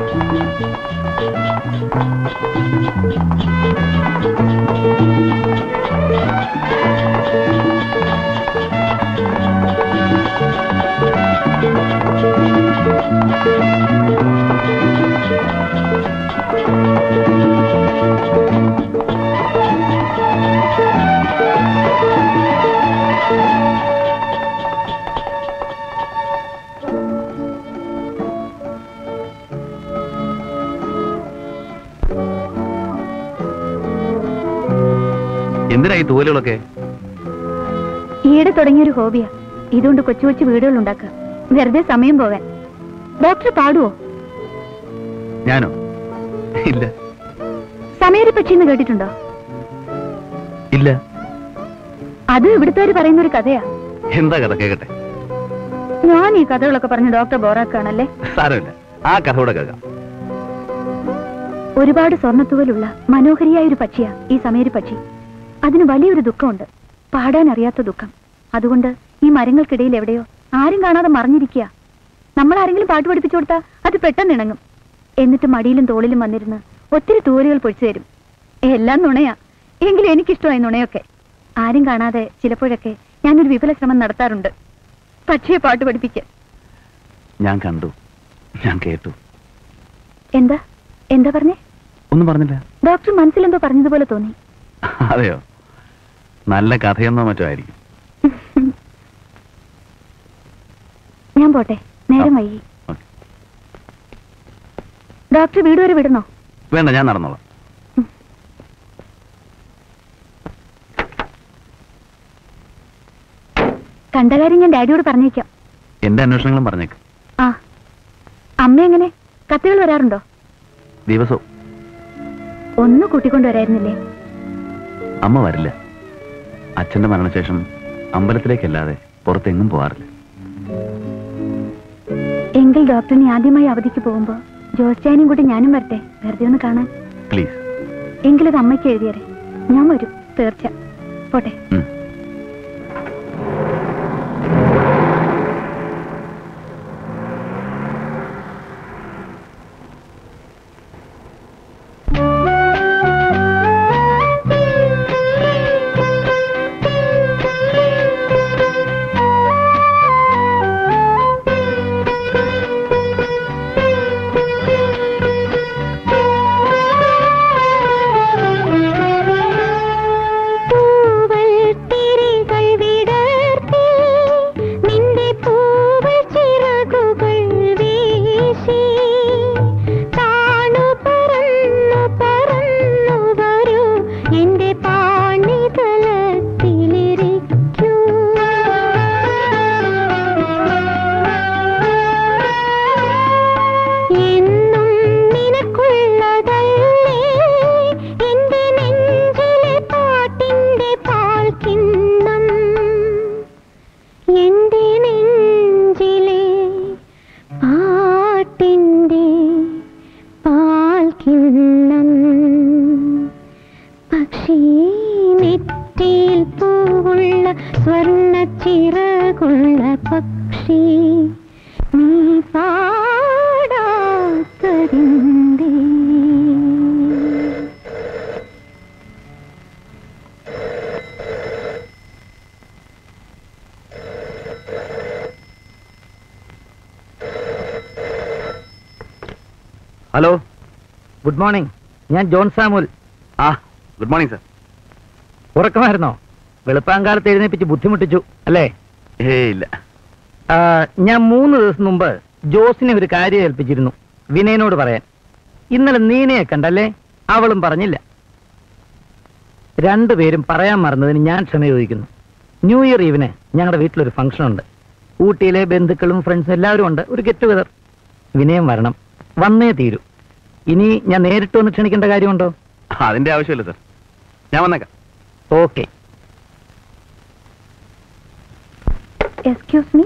എന്തിനാ ഈ തൂവലുകളൊക്കെ ഈയിടെ തുടങ്ങിയൊരു ഹോബിയാ ഇതുകൊണ്ട് കൊച്ചു കൊച്ചു വീടുകൾ ഉണ്ടാക്കുക വെറുതെ സമയം പോകാൻ ഡോക്ടർ പാടുവോ ഞാനോ ഇല്ല സമയരി പക്ഷിന്ന് കേട്ടിട്ടുണ്ടോ ഇല്ല അത് ഇവിടുത്തെ പറയുന്ന ഒരു കഥയാ എന്താ കഥ കേക്കട്ടെ ഞാൻ ഈ കഥകളൊക്കെ പറഞ്ഞ് ഡോക്ടർ ബോറാക്കാണല്ലേ സാരമില്ല ആ കഥ കൂടെ കേൾക്കാം ഒരുപാട് സ്വർണ്ണത്തൂവലുള്ള മനോഹരിയായ ഒരു പക്ഷിയാ ഈ സമയരി പക്ഷി അതിന് വലിയൊരു ദുഃഖമുണ്ട് പാടാൻ അറിയാത്ത ദുഃഖം അതുകൊണ്ട് ഈ മരങ്ങൾക്കിടയിൽ എവിടെയോ ആരും കാണാതെ മറിഞ്ഞിരിക്കുക നമ്മൾ ആരെങ്കിലും പാട്ട് പഠിപ്പിച്ചു കൊടുത്താൽ അത് പെട്ടെന്ന് ഇണങ്ങും എന്നിട്ട് മടിയിലും തോളിലും വന്നിരുന്ന് ഒത്തിരി തൂവലുകൾ പൊഴിച്ചു തരും എല്ലാം നുണയാ എങ്കിലും എനിക്കിഷ്ടമായി നുണയൊക്കെ ആരും കാണാതെ ചിലപ്പോഴൊക്കെ ഞാനൊരു വിപുല ശ്രമം നടത്താറുണ്ട് പക്ഷിയെ പാട്ട് പഠിപ്പിക്കാൻ ഞാൻ കണ്ടു ഞാൻ കേട്ടു എന്താ എന്താ പറഞ്ഞേ ഒന്നും പറഞ്ഞില്ല ഡോക്ടർ മനസ്സിലെന്തോ പറഞ്ഞതുപോലെ തോന്നി അതെയോ നല്ല കഥയെന്നോ മറ്റോ ആയിരിക്കും ഞാൻ പോട്ടെ നേരം വൈകി ഓക്കേ. ഡോക്ടർ വീട് വരെ വിടണോ വേണ്ട ഞാൻ നടന്നോളാം കണ്ട കാര്യം ഞാൻ ഡാഡിയോട് പറഞ്ഞേക്കാം എന്റെ അന്വേഷണങ്ങളും പറഞ്ഞേക്ക് ആ അമ്മ എങ്ങനെ കത്തുകൾ വരാറുണ്ടോ ദിവസവും ഒന്ന് കൂട്ടിക്കൊണ്ട് വരായിരുന്നില്ലേ അമ്മ വരില്ല അച്ഛന്റെ മരണശേഷം അമ്പലത്തിലേക്കല്ലാതെ പുറത്തെങ്ങും പോവാറില്ല എങ്കിൽ ഡോക്ടറിനെ ആദ്യമായി അവധിക്ക് പോകുമ്പോ ജോസ്റ്റാനും കൂടി ഞാനും വരട്ടെ വെറുതെ ഒന്ന് കാണാൻ പ്ലീസ് എങ്കിലത് അമ്മയ്ക്ക് എഴുതിയരെ ഞാൻ വരും തീർച്ച പോട്ടെ ഉം. പക്ഷേ നെറ്റിയിൽ പൂവുള്ള സ്വർണ്ണ ചിറകുള്ള പക്ഷി നീ പാടാത്തതിന്തേ ഹലോ ഗുഡ് മോർണിംഗ് ഞാൻ ജോൺ സാമുൽ ആ ഗുഡ് മോർണിംഗ് സർ ഉറക്കമായിരുന്നോ വെളുപ്പാങ്കാലത്ത് എഴുന്നേപ്പിച്ച് ബുദ്ധിമുട്ടിച്ചു അല്ലേ ഏ ഇല്ല ആ, ഞാൻ മൂന്ന് ദിവസം മുമ്പ് ജോസിനെ ഒരു കാര്യം ഏൽപ്പിച്ചിരുന്നു വിനയനോട് പറയാൻ ഇന്നലെ നീനയെ കണ്ടല്ലേ അവളും പറഞ്ഞില്ല രണ്ടുപേരും പറയാൻ മറന്നതിന് ഞാൻ ക്ഷമ ചോദിക്കുന്നു ന്യൂ ഇയർ ഈവിന് ഞങ്ങളുടെ വീട്ടിലൊരു ഫംഗ്ഷൻ ഉണ്ട് ഊട്ടിയിലെ ബന്ധുക്കളും ഫ്രണ്ട്സും എല്ലാവരും ഉണ്ട് ഒരു ഗെറ്റ് ടുഗദർ വിനയം വരണം വന്നേ തീരൂ ഇനി ഞാൻ നേരിട്ട് വന്ന് ക്ഷണിക്കേണ്ട കാര്യമുണ്ടോ അതിന്റെ ആവശ്യമില്ല സർ ഞാൻ വന്നേക്കാം ഓക്കെ എക്സ്ക്യൂസ് മീ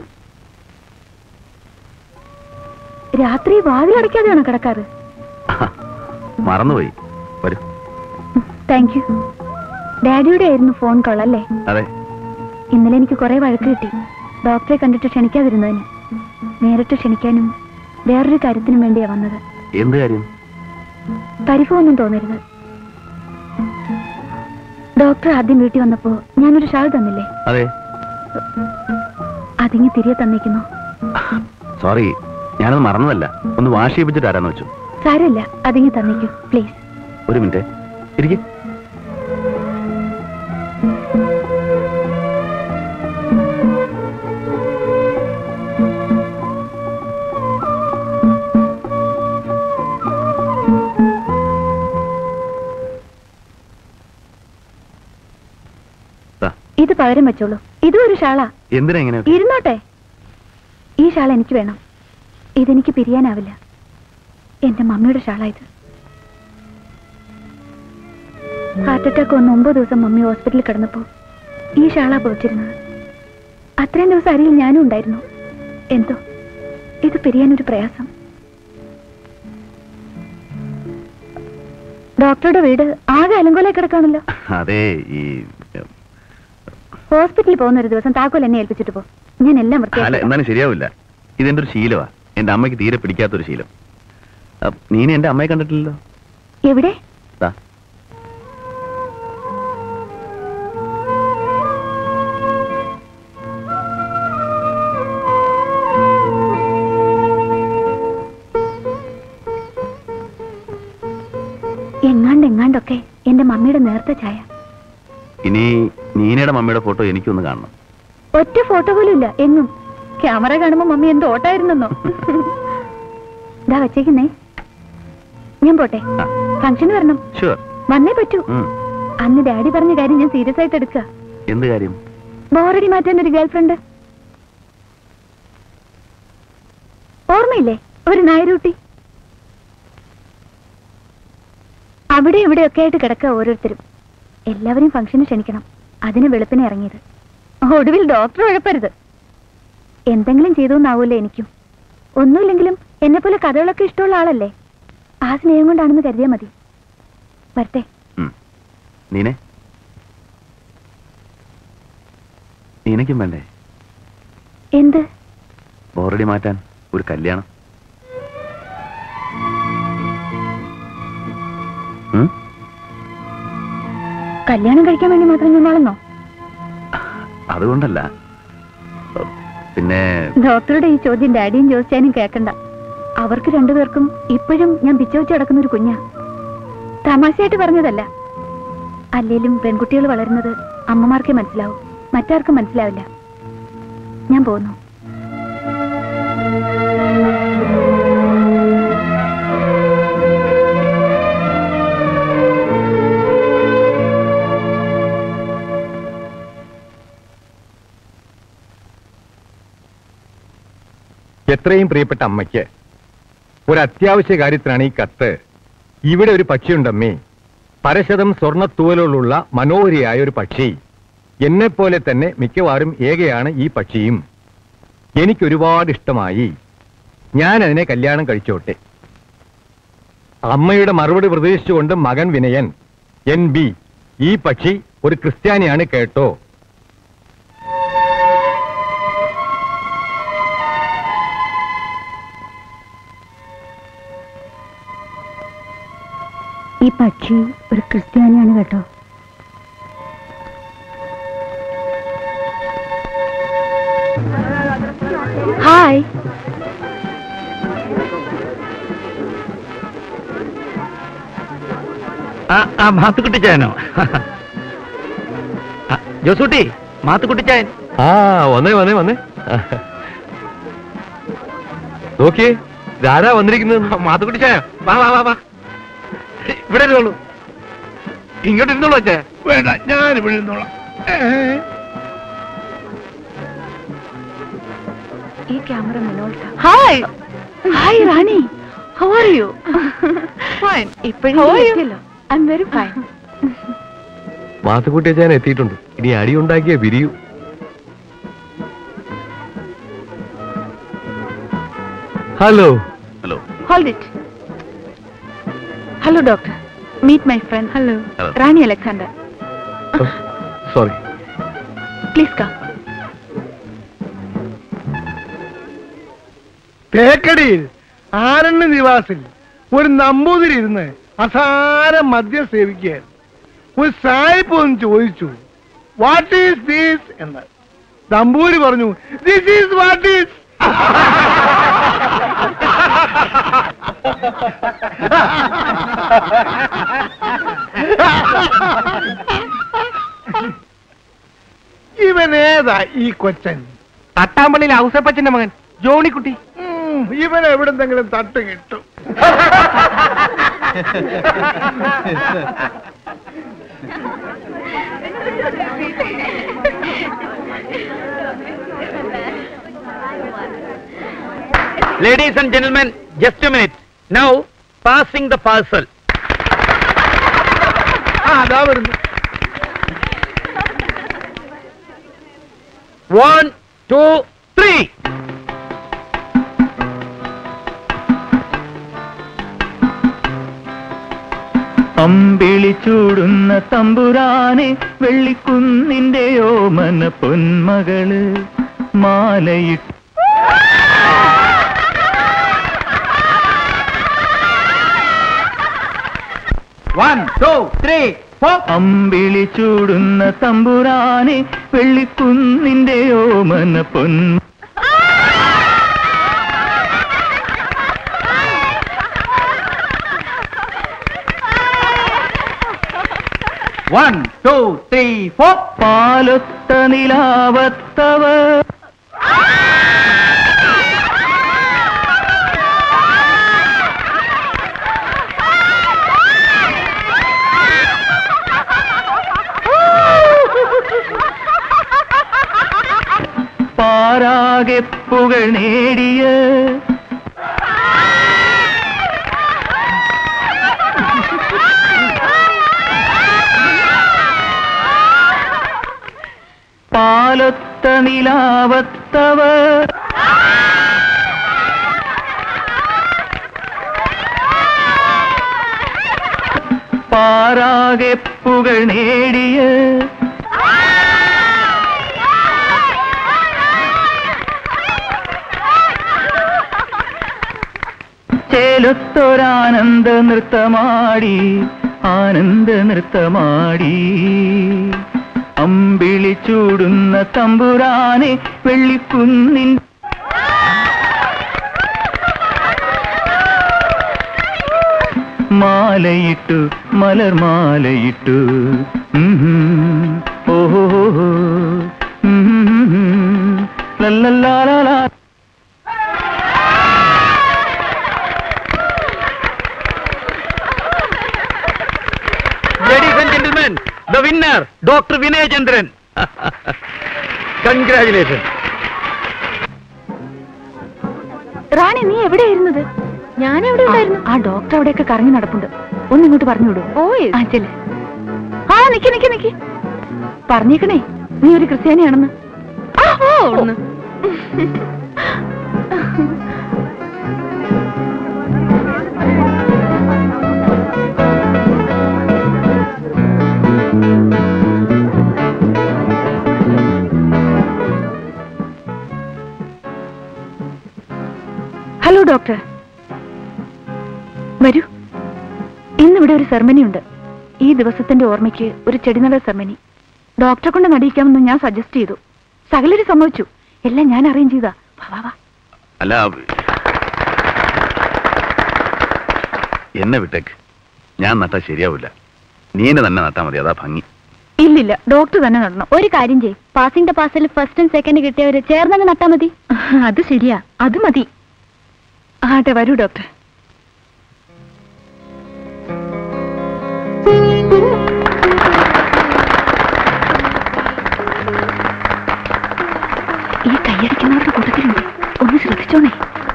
രാത്രി വാതിലടയ്ക്കാതെയാണോ കിടക്കാറ് മറന്നുപോയി വരൂ താങ്ക് യു ഡാഡിയുടെ ആയിരുന്നു ഫോൺ കോൾ അല്ലേ അതെ ഇന്നലെ എനിക്ക് കുറെ വഴക്ക് കിട്ടി ഡോക്ടറെ കണ്ടിട്ട് ക്ഷണിക്കാതിരുന്നതിന് നേരിട്ട് ക്ഷണിക്കാനും വേറൊരു കാര്യത്തിനും വേണ്ടിയാ വന്നത് എന്ത് കാര്യം പരിഭവമൊന്നും തോന്നരുത് ഡോക്ടർ ആദ്യം വീട്ടിൽ വന്നപ്പോ ഞാനൊരു ഷാൾ തന്നില്ലേ അതെ അതിങ്ങി തിരികെ തന്നിരിക്കുന്നു സോറി ഞാനത് മറന്നതല്ല ഒന്ന് വാഷ് ചെയ്യിപ്പിച്ചിട്ട് ആരാന്ന് വെച്ചു സാരമില്ല അതിങ്ങി തന്നിക്കൂ പ്ലീസ് ഒരു മിനിറ്റ് ഇരിക്കും ഇത് പകരം വെച്ചോളൂ ഇതും ഒരു ഷാളാ എന്തിനാ ഇങ്ങനെ ഇരുന്നോട്ടെ ഈ ഷാൾ എനിക്ക് വേണം ഇതെനിക്ക് പിരിയാനാവില്ല എന്റെ മമ്മിയുടെ ഷാളാ ഇത് ഹാർട്ട് അറ്റാക്ക് വന്ന് ഒമ്പത് ദിവസം മമ്മി ഹോസ്പിറ്റലിൽ കിടന്നപ്പോ ഈ ഷാളാ പൊതിച്ചിരുന്നത് അത്രയും ദിവസം അരിയിൽ ഞാനും ഉണ്ടായിരുന്നു എന്തോ ഇത് പിരിയാനൊരു പ്രയാസം ഡോക്ടറുടെ വീട് ആകെ അലങ്കോലായി കിടക്കാണല്ലോ അതെ ഈ ഹോസ്പിറ്റലിൽ പോകുന്ന ഒരു ദിവസം താക്കോൽ എന്നെ ഏൽപ്പിച്ചിട്ട് പോ ഞാൻ എല്ലാം അല്ല വൃത്തിയാക്കി എന്നാലും ശരിയാവില്ല ഇതെന്റെ ഒരു ശീലമാ എന്റെ അമ്മയ്ക്ക് തീരെ പിടിക്കാത്തൊരു ശീലം അപ്പ് നീന എന്റെ അമ്മയെ കണ്ടിട്ടില്ലല്ലോ എവിടെ ദാ. എങ്ങാണ്ട് എങ്ങാണ്ടൊക്കെ എന്റെ മമ്മിയുടെ നേർത്ത ചായ ഇനി നീനയുടെ മമ്മിയുടെ ഫോട്ടോ എനിക്കൊന്ന് കാണണം ഒറ്റ ഫോട്ടോ പോലും ഇല്ല എങ്ങും ക്യാമറ കാണുമ്പോ മമ്മി എന്ത് ഓട്ടായിരുന്നെന്നോ ഇതാ വച്ചേക്കുന്നേ ഞാൻ പോട്ടെ ആ. ഫംഗ്ഷന് വരണം ഷുവർ വന്നേ പറ്റൂ ഉം. അന്ന് ഡാഡി പറഞ്ഞ കാര്യം ഞാൻ സീരിയസ് ആയിട്ട് എടുക്കുക എന്ത് കാര്യം ബോറടി മാറ്റാൻ ഒരു ഗേൾഫ്രണ്ട് ഓർമ്മയില്ലേ ഒരു നായരൂട്ടി അവിടെ ഇവിടെയൊക്കെ ആയിട്ട് കിടക്കുക ഓരോരുത്തരും എല്ലാവരെയും ഫംഗ്ഷന് ക്ഷണിക്കണം അതിന് വെളുപ്പിനെ ഇറങ്ങിയത് ഒടുവിൽ ഡോക്ടർ ഉഴപ്പരുത് എന്തെങ്കിലും ചെയ്തോന്നാവൂല്ലോ എനിക്കും ഒന്നുമില്ലെങ്കിലും എന്നെ പോലെ കഥകളൊക്കെ ഇഷ്ടമുള്ള ആളല്ലേ ആ സ്നേഹം കൊണ്ടാണെന്ന് കരുതിയാൽ മതി വരട്ടെ ഉം. നീനെ നീനയ്ക്കും വേണ്ടേ എന്ത് ബോറടി മാറ്റാൻ ഒരു കല്യാണം ഉം? കല്യാണം കഴിക്കാൻ വേണ്ടി മാത്രം ഞാൻ വളർന്നോ അതുകൊണ്ടല്ല പിന്നെ ഡോക്ടറുടെ ഈ ചോദ്യം ഡാഡിയും ചോദിച്ചാലും കേൾക്കണ്ട അവർക്ക് രണ്ടുപേർക്കും ഇപ്പോഴും ഞാൻ പിച്ച വെച്ച് കിടക്കുന്ന ഒരു കുഞ്ഞാ തമാശയായിട്ട് പറഞ്ഞതല്ല അല്ലേലും പെൺകുട്ടികൾ വളരുന്നത് അമ്മമാർക്കേ മനസ്സിലാവും മറ്റാർക്കും മനസ്സിലാവില്ല ഞാൻ പോകുന്നു എത്രയും പ്രിയപ്പെട്ട അമ്മയ്ക്ക് ഒരു അത്യാവശ്യ കാര്യത്തിനാണ് ഈ കത്ത് ഇവിടെ ഒരു പക്ഷിയുണ്ടമ്മേ പരശതം സ്വർണ്ണത്തൂവലുകളുള്ള മനോഹരിയായ ഒരു പക്ഷി എന്നെപ്പോലെ തന്നെ മിക്കവാറും ഏകയാണ് ഈ പക്ഷിയും എനിക്കൊരുപാട് ഇഷ്ടമായി ഞാൻ അതിനെ കല്യാണം കഴിച്ചോട്ടെ അമ്മയുടെ മറുപടി പ്രതീക്ഷിച്ചുകൊണ്ട് മകൻ വിനയൻ എൻ ബി ഈ പക്ഷി ഒരു ക്രിസ്ത്യാനിയാണ് കേട്ടോ ഈ പക്ഷി ഒരു ക്രിസ്ത്യാനിയാണ് കേട്ടോ ഹായ് ആ ആ മാത്തുക്കുട്ടിച്ചായനോ ആ, ജോസൂട്ടി മാത്തുക്കുട്ടിച്ചായൻ ആ വന്നേ വന്നേ വന്നേ നോക്കിയേ ഇതാരാ വന്നിരിക്കുന്നത് മാത്തുക്കുട്ടിച്ചായ വാ വാ വാ വാ ഇവിടെ ഇരുന്നോളൂ ഇങ്ങോട്ട് ഇരുന്നോളൂ അച്ഛേ വേണ്ട ഞാൻ ഇവിടെ ഇരുന്നോളാം ഈ ക്യാമറ മിനോൾക്ക hi hi Rani how are you fine ഇപ്പോഴും I am very fine Mathukutty ഞാൻ എത്തിയിട്ടുണ്ട് ഇനി അടി ഉണ്ടാക്കിയ വിരിയൂ hello hello hold it hello doctor meet my friend hello Hello. Rani Alexander sorry please come തേക്കടിയിൽ ആരണ്യ നിവാസിൽ ഒരു നമ്പൂതിരി ഇരുന്ന് അസാരം മദ്യം സേവിക്കുകയായിരുന്നു ഒരു സായിപ്പ് ഒന്ന് ചോദിച്ചു വാട്ട് ഈസ് ദീസ് എന്ന് നമ്പൂരി പറഞ്ഞു ദിസ് ഈസ് വാട്ട് ഈസ് ഇവൻ ഏതാ ഈ കൊച്ചൻ തട്ടാമ്പള്ളിയിൽ ഔസപ്പച്ചന്റെ മകൻ ജോണിക്കുട്ടി ഉം, ഇവൻ എവിടെന്തെങ്കിലും തട്ട് കിട്ടും ladies and gentlemen just a minute now passing the parcel ആ അതാ വരുന്നു വൺ ടു ത്രീ അമ്പിളി ചൂടുന്ന തമ്പുരാനെ വെള്ളിക്കുന്നിന്റെ ഓമന പൊന്മകള് മാലയിട്ട് വൺ ടു ത്രീ ഫോർ അമ്പിളി ചൂടുന്ന തമ്പുരാനെ വെള്ളിക്കുന്നിന്റെ ഓമന പൊൻ വൺ ടു ത്രീ ഫോർ പാലൊത്ത നിലാവത്തവ പാരാകെ പുകൾ നേടിയ പാലൊത്ത നിലാവത്തവ പാരാകെ പുകൾ നേടിയ ചേലത്തൊരാനന്ദ നൃത്തമാടി ആനന്ദ നൃത്തമാടി അമ്പിളി ചൂടുന്ന തമ്പുരാനെ വെള്ളിക്കുന്നിൻ മാലയിട്ടു മലർ മാലയിട്ടു ഓഹോ ലല്ലല്ലാലാ ladies and gentlemen the winner doctor Vinayachandran congratulation Rani നീ എവിടെയായിരുന്നത് ഞാൻ എവിടെ ഉണ്ടായിരുന്നു ആ ഡോക്ടർ അവിടെയൊക്കെ കറങ്ങി നടപ്പുണ്ട് ഒന്ന് ഇങ്ങോട്ട് പറഞ്ഞു വിടൂ ഓ ആ ചെല്ല് ആ നിക്ക് നിക്ക് നിക്ക് പറഞ്ഞേക്കണേ നീ ഒരു ക്രിസ്ത്യാനിയാണെന്ന് ആ, ഓ, ഒന്ന്. ഡോക്ടർ വരൂ ഇന്നിവിടെ ഒരു സെർമനി ഉണ്ട് ഈ ദിവസത്തിന്റെ ഓർമ്മയ്ക്ക് ഒരു ചെടിനട സെർമനി ഡോക്ടറെ കൊണ്ട് നടിയിക്കാമെന്ന് ഞാൻ സജസ്റ്റ് ചെയ്തു സകലര് സമ്മതിച്ചു എല്ലാം ഞാൻ അറേഞ്ച് ചെയ്താ വാ വാ വാ അല്ല എന്നെ വിട്ടേക്ക് ഞാൻ നട്ടാ ശരിയാവില്ല നീ എന്നെ തന്നെ നട്ടാ മതി അതാ ഭംഗി ഇല്ലില്ല ഡോക്ടർ തന്നെ നടണം ഒരു കാര്യം ചെയ് പാസിംഗ് ദ പാസിൽ ഫസ്റ്റ് ആൻഡ് സെക്കൻഡ് കിട്ടിയവര് ചേർന്നങ്ങ് നട്ടാ മതി അത് ശരിയാ അത് മതി ആട്ടെ വരൂ ഡോക്ടർ ഈ കൈയടിക്കുന്നവരുടെ കൂട്ടത്തിലുണ്ട് ഒന്ന് ശ്രദ്ധിച്ചോണേ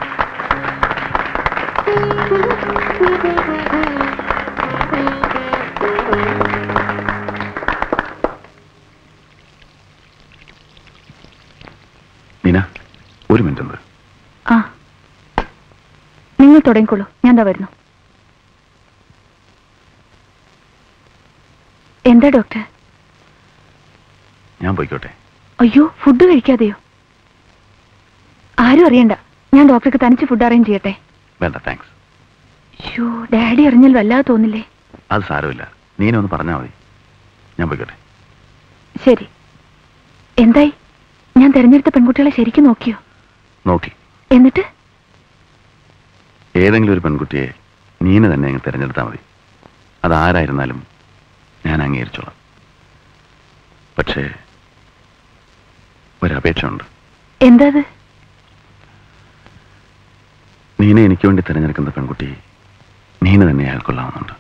നീന ഒരു മിനിറ്റ് ഉണ്ട് ആ നിങ്ങൾ തുടങ്ങിക്കോളൂ ഞാൻ എന്താ വരുന്നു എന്താ ഡോക്ടർ ഞാൻ പോയിക്കോട്ടെ അയ്യോ ഫുഡ് കഴിക്കാതെയോ ആരും അറിയണ്ട ഞാൻ ഡോക്ടർക്ക് തനിച്ച് ഫുഡ് അറേഞ്ച് ചെയ്യട്ടെ വേണ്ട താങ്ക്സ് അയ്യോ ഡാഡി അറിഞ്ഞാൽ വല്ലാതെ തോന്നില്ലേ അത് സാരമില്ല നീനെ ഒന്ന് പറഞ്ഞാൽ മതി ഞാൻ പോയിക്കോട്ടെ ശരി എന്തായി ഞാൻ തെരഞ്ഞെടുത്ത പെൺകുട്ടികളെ ശരിക്കും നോക്കിയോ നോക്കി എന്നിട്ട് ഏതെങ്കിലും ഒരു പെൺകുട്ടിയെ നീന തന്നെ അങ്ങ് തിരഞ്ഞെടുത്താൽ മതി അതാരായിരുന്നാലും ഞാൻ അംഗീകരിച്ചോളാം പക്ഷേ ഒരപേക്ഷ ഉണ്ട് എന്താ അത് നീന എനിക്ക് വേണ്ടി തിരഞ്ഞെടുക്കുന്ന പെൺകുട്ടി നീന തന്നെ അയാൾക്കൊള്ളാവുന്നുണ്ട്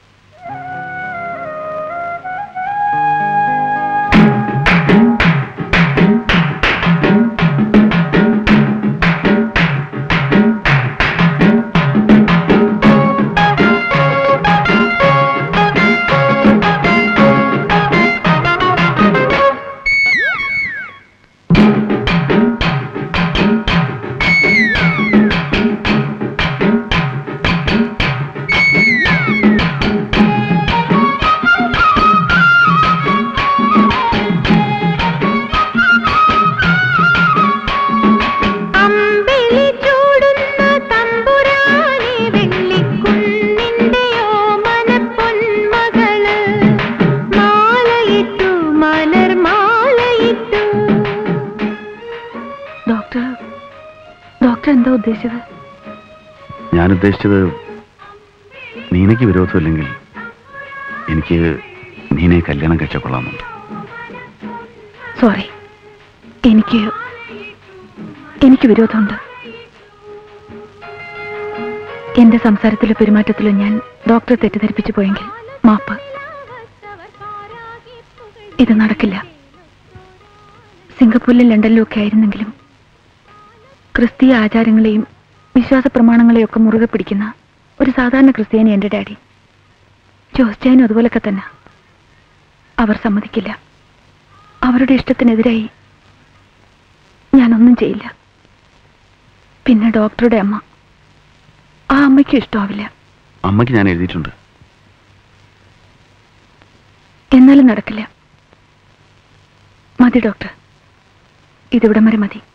അമ്പിളി ചൂടുന്ന തമ്പുരാനെ വെള്ളിക്കുന്നിന്റെയോ മനപ്പൊന്മകള് മാലയിട്ടു മലർ മാലയിട്ടു ഡോക്ടർ ഡോക്ടർ എന്താ ഉദ്ദേശിച്ചത് ഞാൻ ഉദ്ദേശിച്ചത് നീനയ്ക്ക് വിരോധമില്ലെങ്കിൽ എനിക്ക് നീനെ കല്യാണം കഴിച്ചാൽ കൊള്ളാമെന്നുണ്ട് സോറി എനിക്ക് എനിക്ക് വിരോധമുണ്ട് എന്റെ സംസാരത്തിലും പെരുമാറ്റത്തിലും ഞാൻ ഡോക്ടറെ തെറ്റിദ്ധരിപ്പിച്ചു പോയെങ്കിൽ മാപ്പ് ഇത് നടക്കില്ല സിംഗപ്പൂരിലും ലണ്ടനിലും ഒക്കെ ആയിരുന്നെങ്കിലും ക്രിസ്തീയ ആചാരങ്ങളെയും വിശ്വാസ പ്രമാണങ്ങളെയും ഒക്കെ മുറുകെ പിടിക്കുന്ന ഒരു സാധാരണ ക്രിസ്ത്യാനി എന്റെ ഡാഡി ജോസ്റ്റാനും അതുപോലൊക്കെ തന്നെ അവർ സമ്മതിക്കില്ല അവരുടെ ഇഷ്ടത്തിനെതിരായി ഞാനൊന്നും ചെയ്യില്ല പിന്നെ ഡോക്ടറുടെ അമ്മ ആ അമ്മയ്ക്കും ഇഷ്ടമാവില്ല അമ്മയ്ക്ക് ഞാൻ എഴുതിയിട്ടുണ്ട് എന്നാലും നടക്കില്ല മതി ഡോക്ടർ ഇതിവിടം വരെ മതി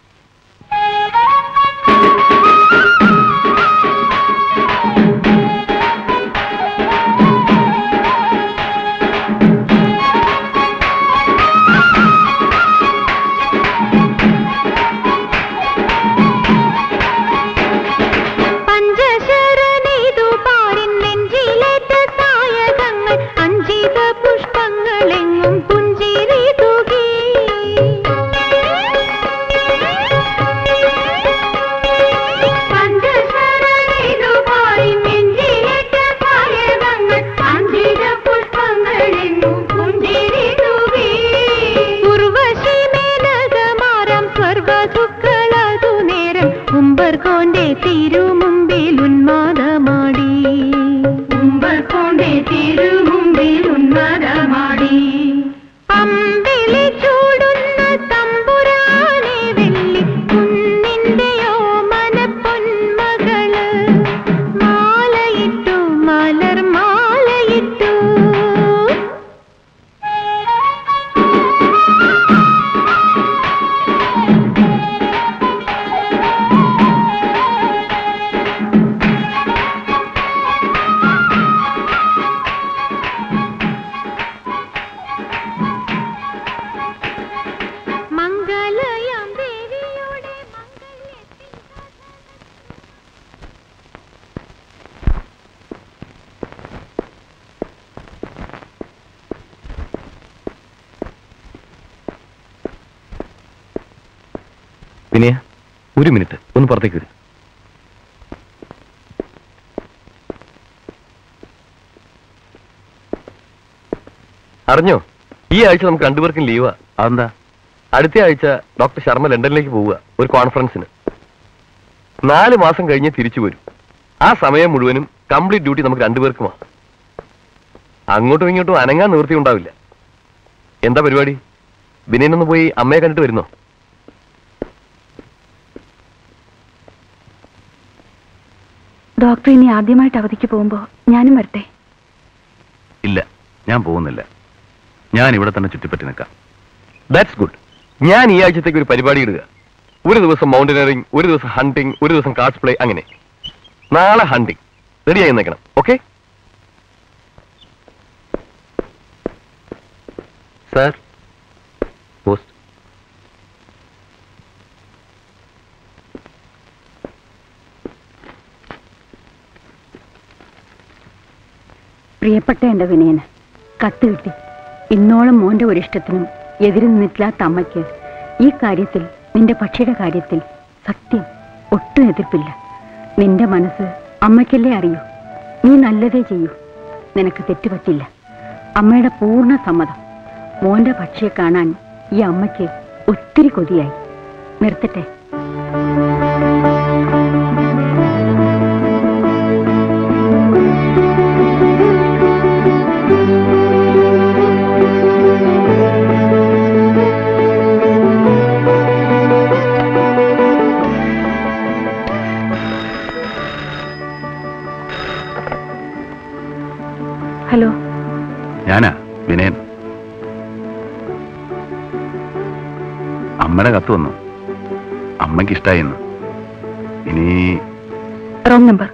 പഞ്ചശരനെയ്തു പാരിൻ നെഞ്ചിലേറ്റ സായകങ്ങൾ അഞ്ചിത പുഷ്പങ്ങളെങ്ങും പുഞ്ചിരി തൂകി പഞ്ചശരനെയ്തു പാരിൻ നെഞ്ചിലേറ്റ സായകങ്ങൾ അഞ്ചിത പുഷ്പങ്ങളെങ്ങും പുഞ്ചിരി തൂകി ഉർവശി മേനകമാരം സർവദുക്കളതു നേരം ഉമ്പർകോന്റെ തിരുമുമ്പിൽ ഉന്മാദമാടി ഉമ്പർകോന്റെ തിരുമുമ്പിൽ ഉന്മാദമാടി അമ്പിളി ചൂടുന്ന തമ്പുരാനെ വെള്ളി കുന്നിന്റെയോ മനപ്പൊന്മകള് മാലയിട്ടു മലർ മാലയിട്ടു വിനയ ഒരു മിനിറ്റ് ഒന്ന് പുറത്തേക്ക് വരും അറിഞ്ഞോ ഈ ആഴ്ച നമുക്ക് രണ്ടുപേർക്കും ലീവാ അതെന്താ അടുത്ത ആഴ്ച ഡോക്ടർ ശർമ്മ ലണ്ടനിലേക്ക് പോവുക ഒരു കോൺഫറൻസിന് നാല് മാസം കഴിഞ്ഞ് തിരിച്ചു വരും ആ സമയം മുഴുവനും കംപ്ലീറ്റ് ഡ്യൂട്ടി നമുക്ക് രണ്ടുപേർക്കുമാ അങ്ങോട്ടും ഇങ്ങോട്ടും അനങ്ങാൻ നിവൃത്തി ഉണ്ടാവില്ല എന്താ പരിപാടി വിനയനൊന്ന് പോയി അമ്മയെ കണ്ടിട്ട് വരുന്നോ ഡോക്ടർ ഇനി ആദ്യമായിട്ട് അവധിക്ക് പോകുമ്പോ ഞാനും വരട്ടെ ഇല്ല ഞാൻ പോകുന്നില്ല ഞാൻ ഇവിടെ തന്നെ ചുറ്റിപ്പറ്റി നിൽക്കാം ദാറ്റ്സ് ഗുഡ് ഞാൻ ഈ ആഴ്ചത്തേക്ക് ഒരു പരിപാടി ഇടുക ഒരു ദിവസം മൗണ്ടനറിംഗ് ഒരു ദിവസം ഹണ്ടിങ് ഒരു ദിവസം കാർഡ്സ് പ്ലേ അങ്ങനെ നാളെ ഹണ്ടിങ് റെഡിയായി നിൽക്കണം ഓക്കെ സാർ പോസ്റ്റ് പ്രിയപ്പെട്ട എന്റെ വിനയന് കത്ത് കിട്ടി ഇന്നോളം മോന്റെ ഒരിഷ്ടത്തിനും എതിര് നിന്നിട്ടില്ലാത്ത അമ്മയ്ക്ക് ഈ കാര്യത്തിൽ നിന്റെ പക്ഷിയുടെ കാര്യത്തിൽ സത്യം ഒട്ടും എതിർപ്പില്ല നിന്റെ മനസ്സ് അമ്മയ്ക്കല്ലേ അറിയൂ നീ നല്ലതേ ചെയ്യൂ നിനക്ക് തെറ്റുപറ്റില്ല അമ്മയുടെ പൂർണ്ണ സമ്മതം മോന്റെ പക്ഷിയെ കാണാൻ ഈ അമ്മയ്ക്ക് ഒത്തിരി കൊതിയായി നിർത്തട്ടെ ഹലോ ഞാനാ വിനയൻ അമ്മയുടെ കത്ത് വന്നു അമ്മയ്ക്ക് ഇഷ്ടായിന്ന് ഇനി റോങ് നമ്പർ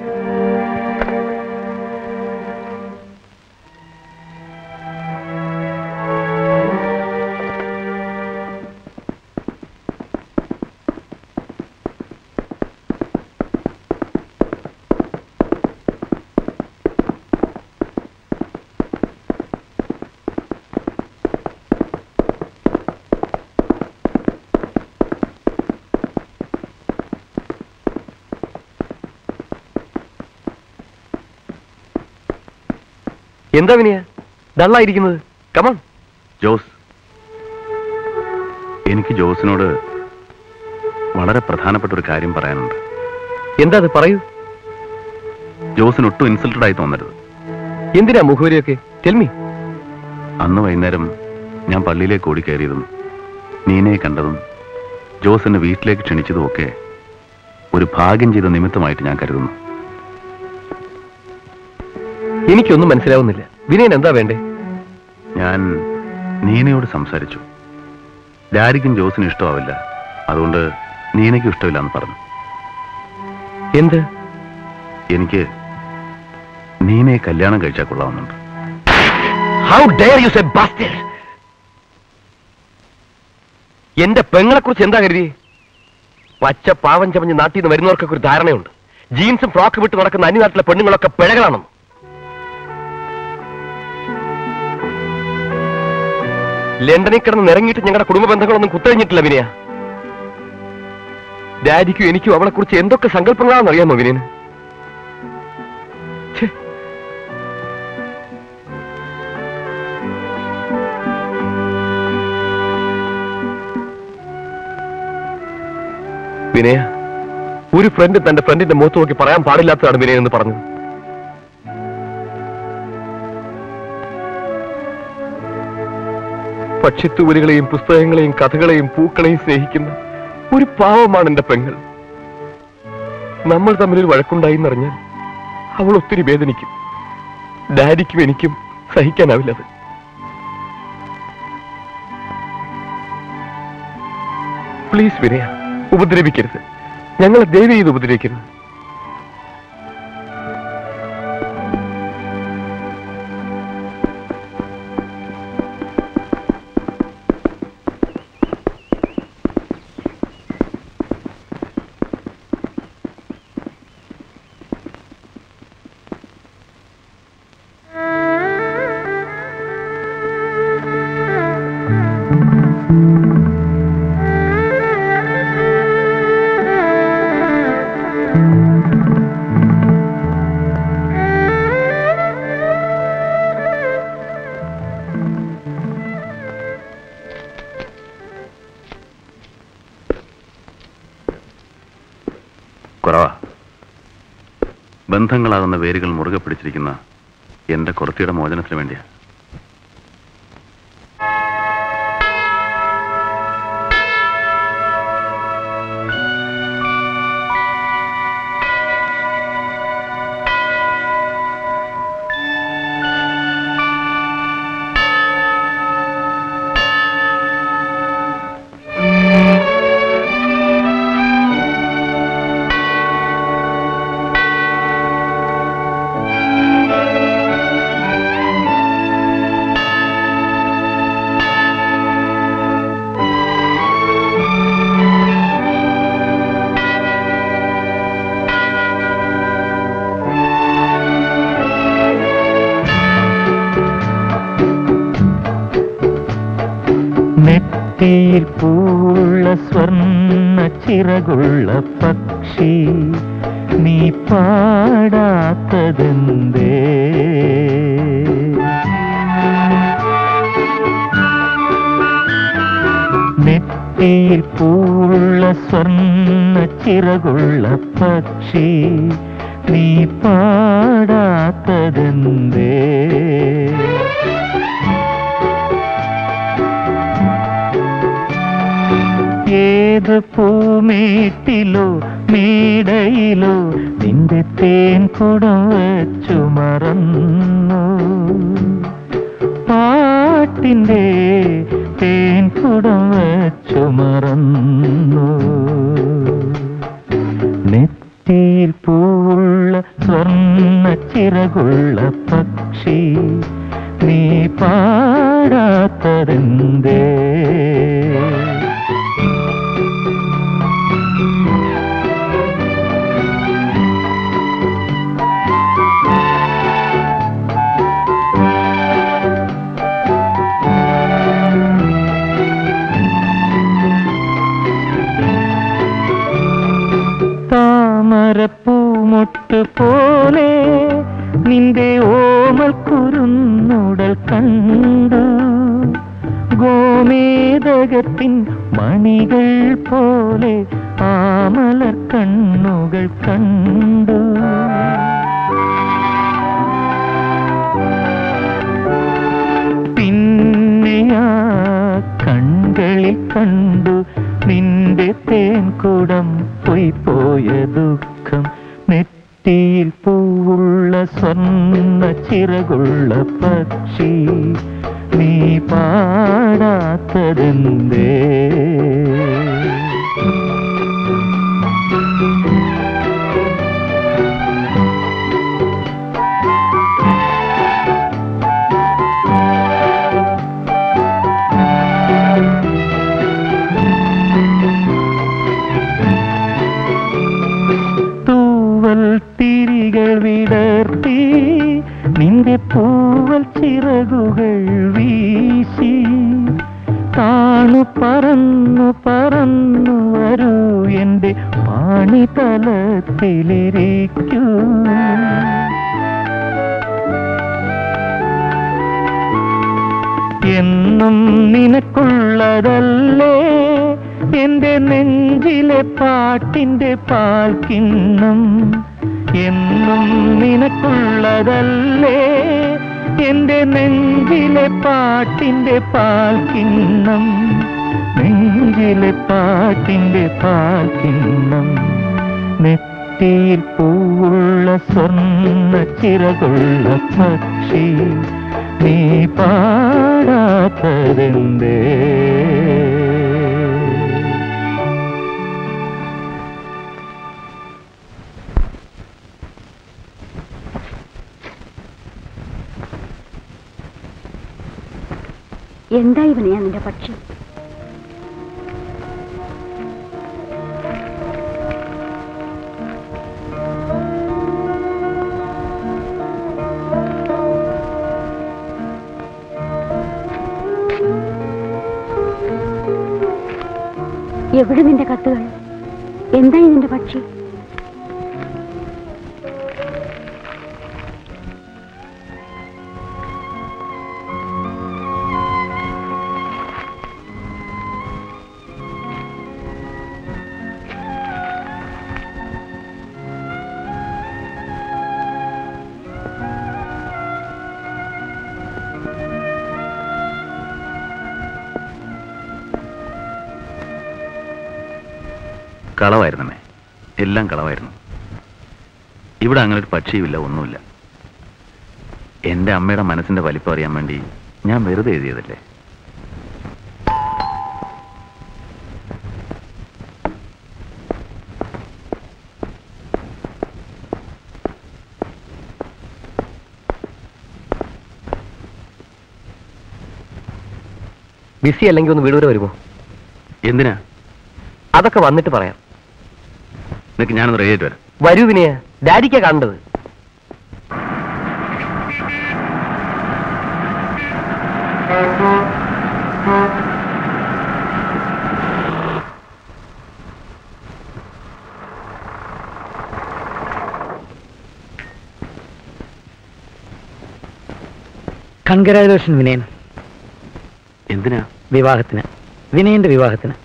എന്താ വിനയ ഡള്ളായിരിക്കുന്നത് കമൺ ജോസ് എനിക്ക് ജോസിനോട് വളരെ പ്രധാനപ്പെട്ട ഒരു കാര്യം പറയാനുണ്ട് എന്താ അത് പറയൂ ജോസിന് ഒട്ടും ഇൻസൾട്ടഡ് ആയി തോന്നരുത് എന്തിനാ മുഖവരിയൊക്കെ ടെൽമി അന്ന് വൈകുന്നേരം ഞാൻ പള്ളിയിലേക്ക് ഓടിക്കയറിയതും നീനയെ കണ്ടതും ജോസ് എന്നെ വീട്ടിലേക്ക് ക്ഷണിച്ചതും ഒക്കെ ഒരു ഭാഗ്യം ചെയ്ത നിമിത്തമായിട്ട് ഞാൻ കരുതുന്നു എനിക്കൊന്നും മനസ്സിലാവുന്നില്ല വിനയൻ എന്താ വേണ്ടേ ഞാൻ നീനയോട് സംസാരിച്ചു ഡാഡിക്കും ജോസിനും ഇഷ്ടമാവില്ല അതുകൊണ്ട് നീനയ്ക്കും ഇഷ്ടമില്ല എന്ന് പറഞ്ഞു എന്ത് എനിക്ക് നീനയെ കല്യാണം കഴിച്ചാൽ കൊള്ളാവുന്നുണ്ട് how dare you say bastard എന്റെ പെങ്ങളെ കുറിച്ച് എന്താ കരുതി പച്ച പാവം ചമഞ്ഞ് നാട്ടിൽ നിന്ന് വരുന്നവർക്കൊക്കെ ഒരു ധാരണയുണ്ട് ജീൻസും ഫ്രോക്ക് വിട്ട് നടക്കുന്ന അന്യനാട്ടിലെ പെണ്ണുങ്ങളൊക്കെ പിഴകളാണെന്ന് ലണ്ടനിൽ കിടന്ന് നിറങ്ങിയിട്ട് ഞങ്ങളുടെ കുടുംബ ബന്ധങ്ങളൊന്നും കുത്തഴിഞ്ഞിട്ടില്ല വിനയ ഡാഡിക്കും എനിക്കും അവളെ കുറിച്ച് എന്തൊക്കെ സങ്കല്പങ്ങളാണെന്ന് അറിയാമോ വിനയന് ഛെ, വിനയ ഒരു ഫ്രണ്ട് തന്റെ ഫ്രണ്ടിന്റെ മുഖത്ത് നോക്കി പറയാൻ പാടില്ലാത്തതാണ് വിനയൻ എന്ന് പറഞ്ഞത് പക്ഷിത്തൂരുകളെയും പുസ്തകങ്ങളെയും കഥകളെയും പൂക്കളെയും സ്നേഹിക്കുന്ന ഒരു പാവമാണ് എന്റെ പെങ്ങൾ നമ്മൾ തമ്മിലൊരു വഴക്കുണ്ടായി എന്നറിഞ്ഞാൽ അവൾ ഒത്തിരി വേദനിക്കും ഡാഡിക്കും എനിക്കും സഹിക്കാനാവില്ലത് പ്ലീസ് വിനയ ഉപദ്രവിക്കരുത് ഞങ്ങളെ ദയവ് ചെയ്ത് ഉപദ്രവിക്കരുത് ബന്ധങ്ങളാകുന്ന വേരുകൾ മുറുകെ പിടിച്ചിരിക്കുന്ന എന്റെ കുറത്തിയുടെ മോചനത്തിന് വേണ്ടിയാ നെറ്റിയിൽ പൂള്ള സ്വർണ്ണ ചിറകുള്ള പക്ഷി നീ പാടാത്തതെന്തേ നെറ്റിയിൽ പൂള്ള സ്വർണ്ണ ചിറകുള്ള പക്ഷി നീ പാടാത്തതെന്തേ ഏത് പൂമേട്ടിലോ മേടയിലോ നിന്റെ തേൻ കുടം വച്ചു മറന്നു പാട്ടിന്റെ തേൻ കുടം വച്ചു മറന്നു നെറ്റിയിൽ പൂവുള്ള സ്വർണ്ണ ചിറകുള്ള പക്ഷി നീ പാടാത്തതെന്തേ താമരപ്പൂമൊട്ട് പോലെ നിന്റെ ഓമൽ കുരുന്നുടൽ കണ്ടു ഗോമേതകത്തിൻ മണികൾ പോലെ ആമലർ കണ്ണുകൾ കണ്ടു പിന്നെ ആ കൺകളിൽ കണ്ടു നിന്റെ തേൻകുടം പോയി പോയ ദുഃഖം നെറ്റിയിൽ പൂവുള്ള സ്വർണ്ണ ചിറകുള്ള പക്ഷി നീ പാടാത്തതെന്തേ തൂവൽ തിരികൾ വിടർത്തി നിന്റെ പൂവൽ ചിറകുകൾ വീശി താണു പറന്നു പറന്നു വരൂ എന്റെ പാണിതലത്തിലിരിക്കൂ എന്നും നിനക്കുള്ളതല്ലേ എന്റെ നെഞ്ചിലെ പാട്ടിന്റെ പാൽക്കിണ്ണം എന്നും നിനക്കുള്ളതല്ലേ എന്റെ നെഞ്ചിലെ പാട്ടിന്റെ പാൽക്കിണ്ണം നെഞ്ചിലെ പാട്ടിന്റെ പാൽക്കിണ്ണം നെറ്റിയിൽ പൂവുള്ള സ്വർണ്ണ ചിറകുള്ള പക്ഷി നീ പാടാത്തതെന്തേ എന്താ ഇവനെയാ നിന്റെ പക്ഷി എവിടെ നിന്റെ കത്തുകൾ എന്തായി നിന്റെ പക്ഷി കളവായിരുന്നു അമ്മേ എല്ലാം കളവായിരുന്നു ഇവിടെ അങ്ങനെ ഒരു പക്ഷിയുമില്ല ഒന്നുമില്ല എൻ്റെ അമ്മയുടെ മനസ്സിന്റെ വലിപ്പം അറിയാൻ വേണ്ടി ഞാൻ വെറുതെ എഴുതിയതല്ലേ ബിസി അല്ലെങ്കിൽ ഒന്ന് വീട് വരെ വരുമോ എന്തിനാ അതൊക്കെ വന്നിട്ട് പറയാം നിനക്ക് ഞാനൊന്ന് റെഡി ആയിട്ട് വരാം വരൂ വിനയ ഡാഡിക്കാ കാണേണ്ടത് കൺഗ്രാജുലേഷൻ വിനയൻ എന്തിനാ വിവാഹത്തിന് വിനയന്റെ വിവാഹത്തിന്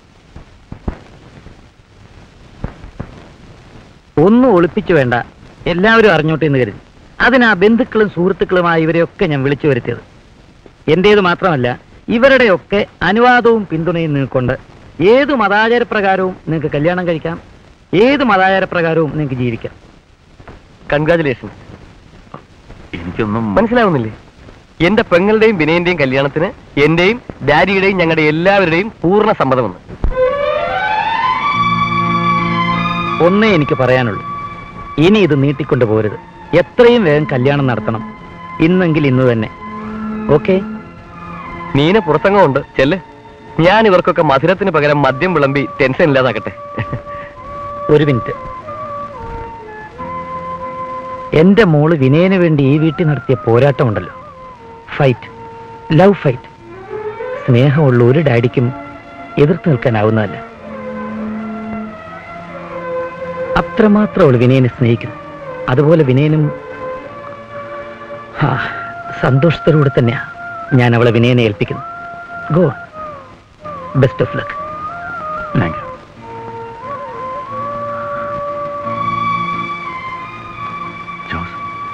ഒന്നും ഒളിപ്പിച്ചു വേണ്ട എല്ലാവരും അറിഞ്ഞോട്ടെ എന്ന് കരുതി അതിനാ ബന്ധുക്കളും സുഹൃത്തുക്കളുമായി ഇവരെയൊക്കെ ഞാൻ വിളിച്ചു വരുത്തിയത് എന്റേത് മാത്രമല്ല ഇവരുടെയൊക്കെ അനുവാദവും പിന്തുണയും നിങ്ങൾക്കൊണ്ട് ഏത് മതാചാരപ്രകാരവും നിങ്ങൾക്ക് കല്യാണം കഴിക്കാം ഏത് മതാചാരപ്രകാരവും നിങ്ങൾക്ക് ജീവിക്കാം കൺഗ്രാചുലേഷൻ എനിക്കൊന്നും മനസ്സിലാവുന്നില്ലേ എന്റെ പെങ്ങളുടെയും വിനയന്റെയും കല്യാണത്തിന് എന്റെയും ഡാഡിയുടെയും ഞങ്ങളുടെ എല്ലാവരുടെയും പൂർണ്ണ സമ്മതമെന്ന് ഒന്നേ എനിക്ക് പറയാനുള്ളൂ ഇനി ഇത് നീട്ടിക്കൊണ്ടു പോരുത് എത്രയും വേഗം കല്യാണം നടത്തണം ഇന്നെങ്കിൽ ഇന്ന് തന്നെ ഓക്കെ നീന പുറത്തങ്ങമുണ്ട് ചെല്ല് ഞാൻ ഇവർക്കൊക്കെ മധുരത്തിന് പകരം മദ്യം വിളമ്പി ടെൻഷൻ ഇല്ലാതാക്കട്ടെ ഒരു മിനിറ്റ് എന്റെ മോള് വിനയന് വേണ്ടി ഈ വീട്ടിൽ നടത്തിയ പോരാട്ടമുണ്ടല്ലോ ഫൈറ്റ് ലവ് ഫൈറ്റ് സ്നേഹമുള്ള ഒരു ഡാഡിക്കും എതിർത്ത് നിൽക്കാനാവുന്നതല്ല അത്രമാത്രം അവൾ വിനയനെ സ്നേഹിക്കുന്നു അതുപോലെ വിനയനും ആ, സന്തോഷത്തോടുകൂടെ തന്നെയാ ഞാൻ അവളെ വിനയനെ ഏൽപ്പിക്കുന്നു go best of luck thank you Jose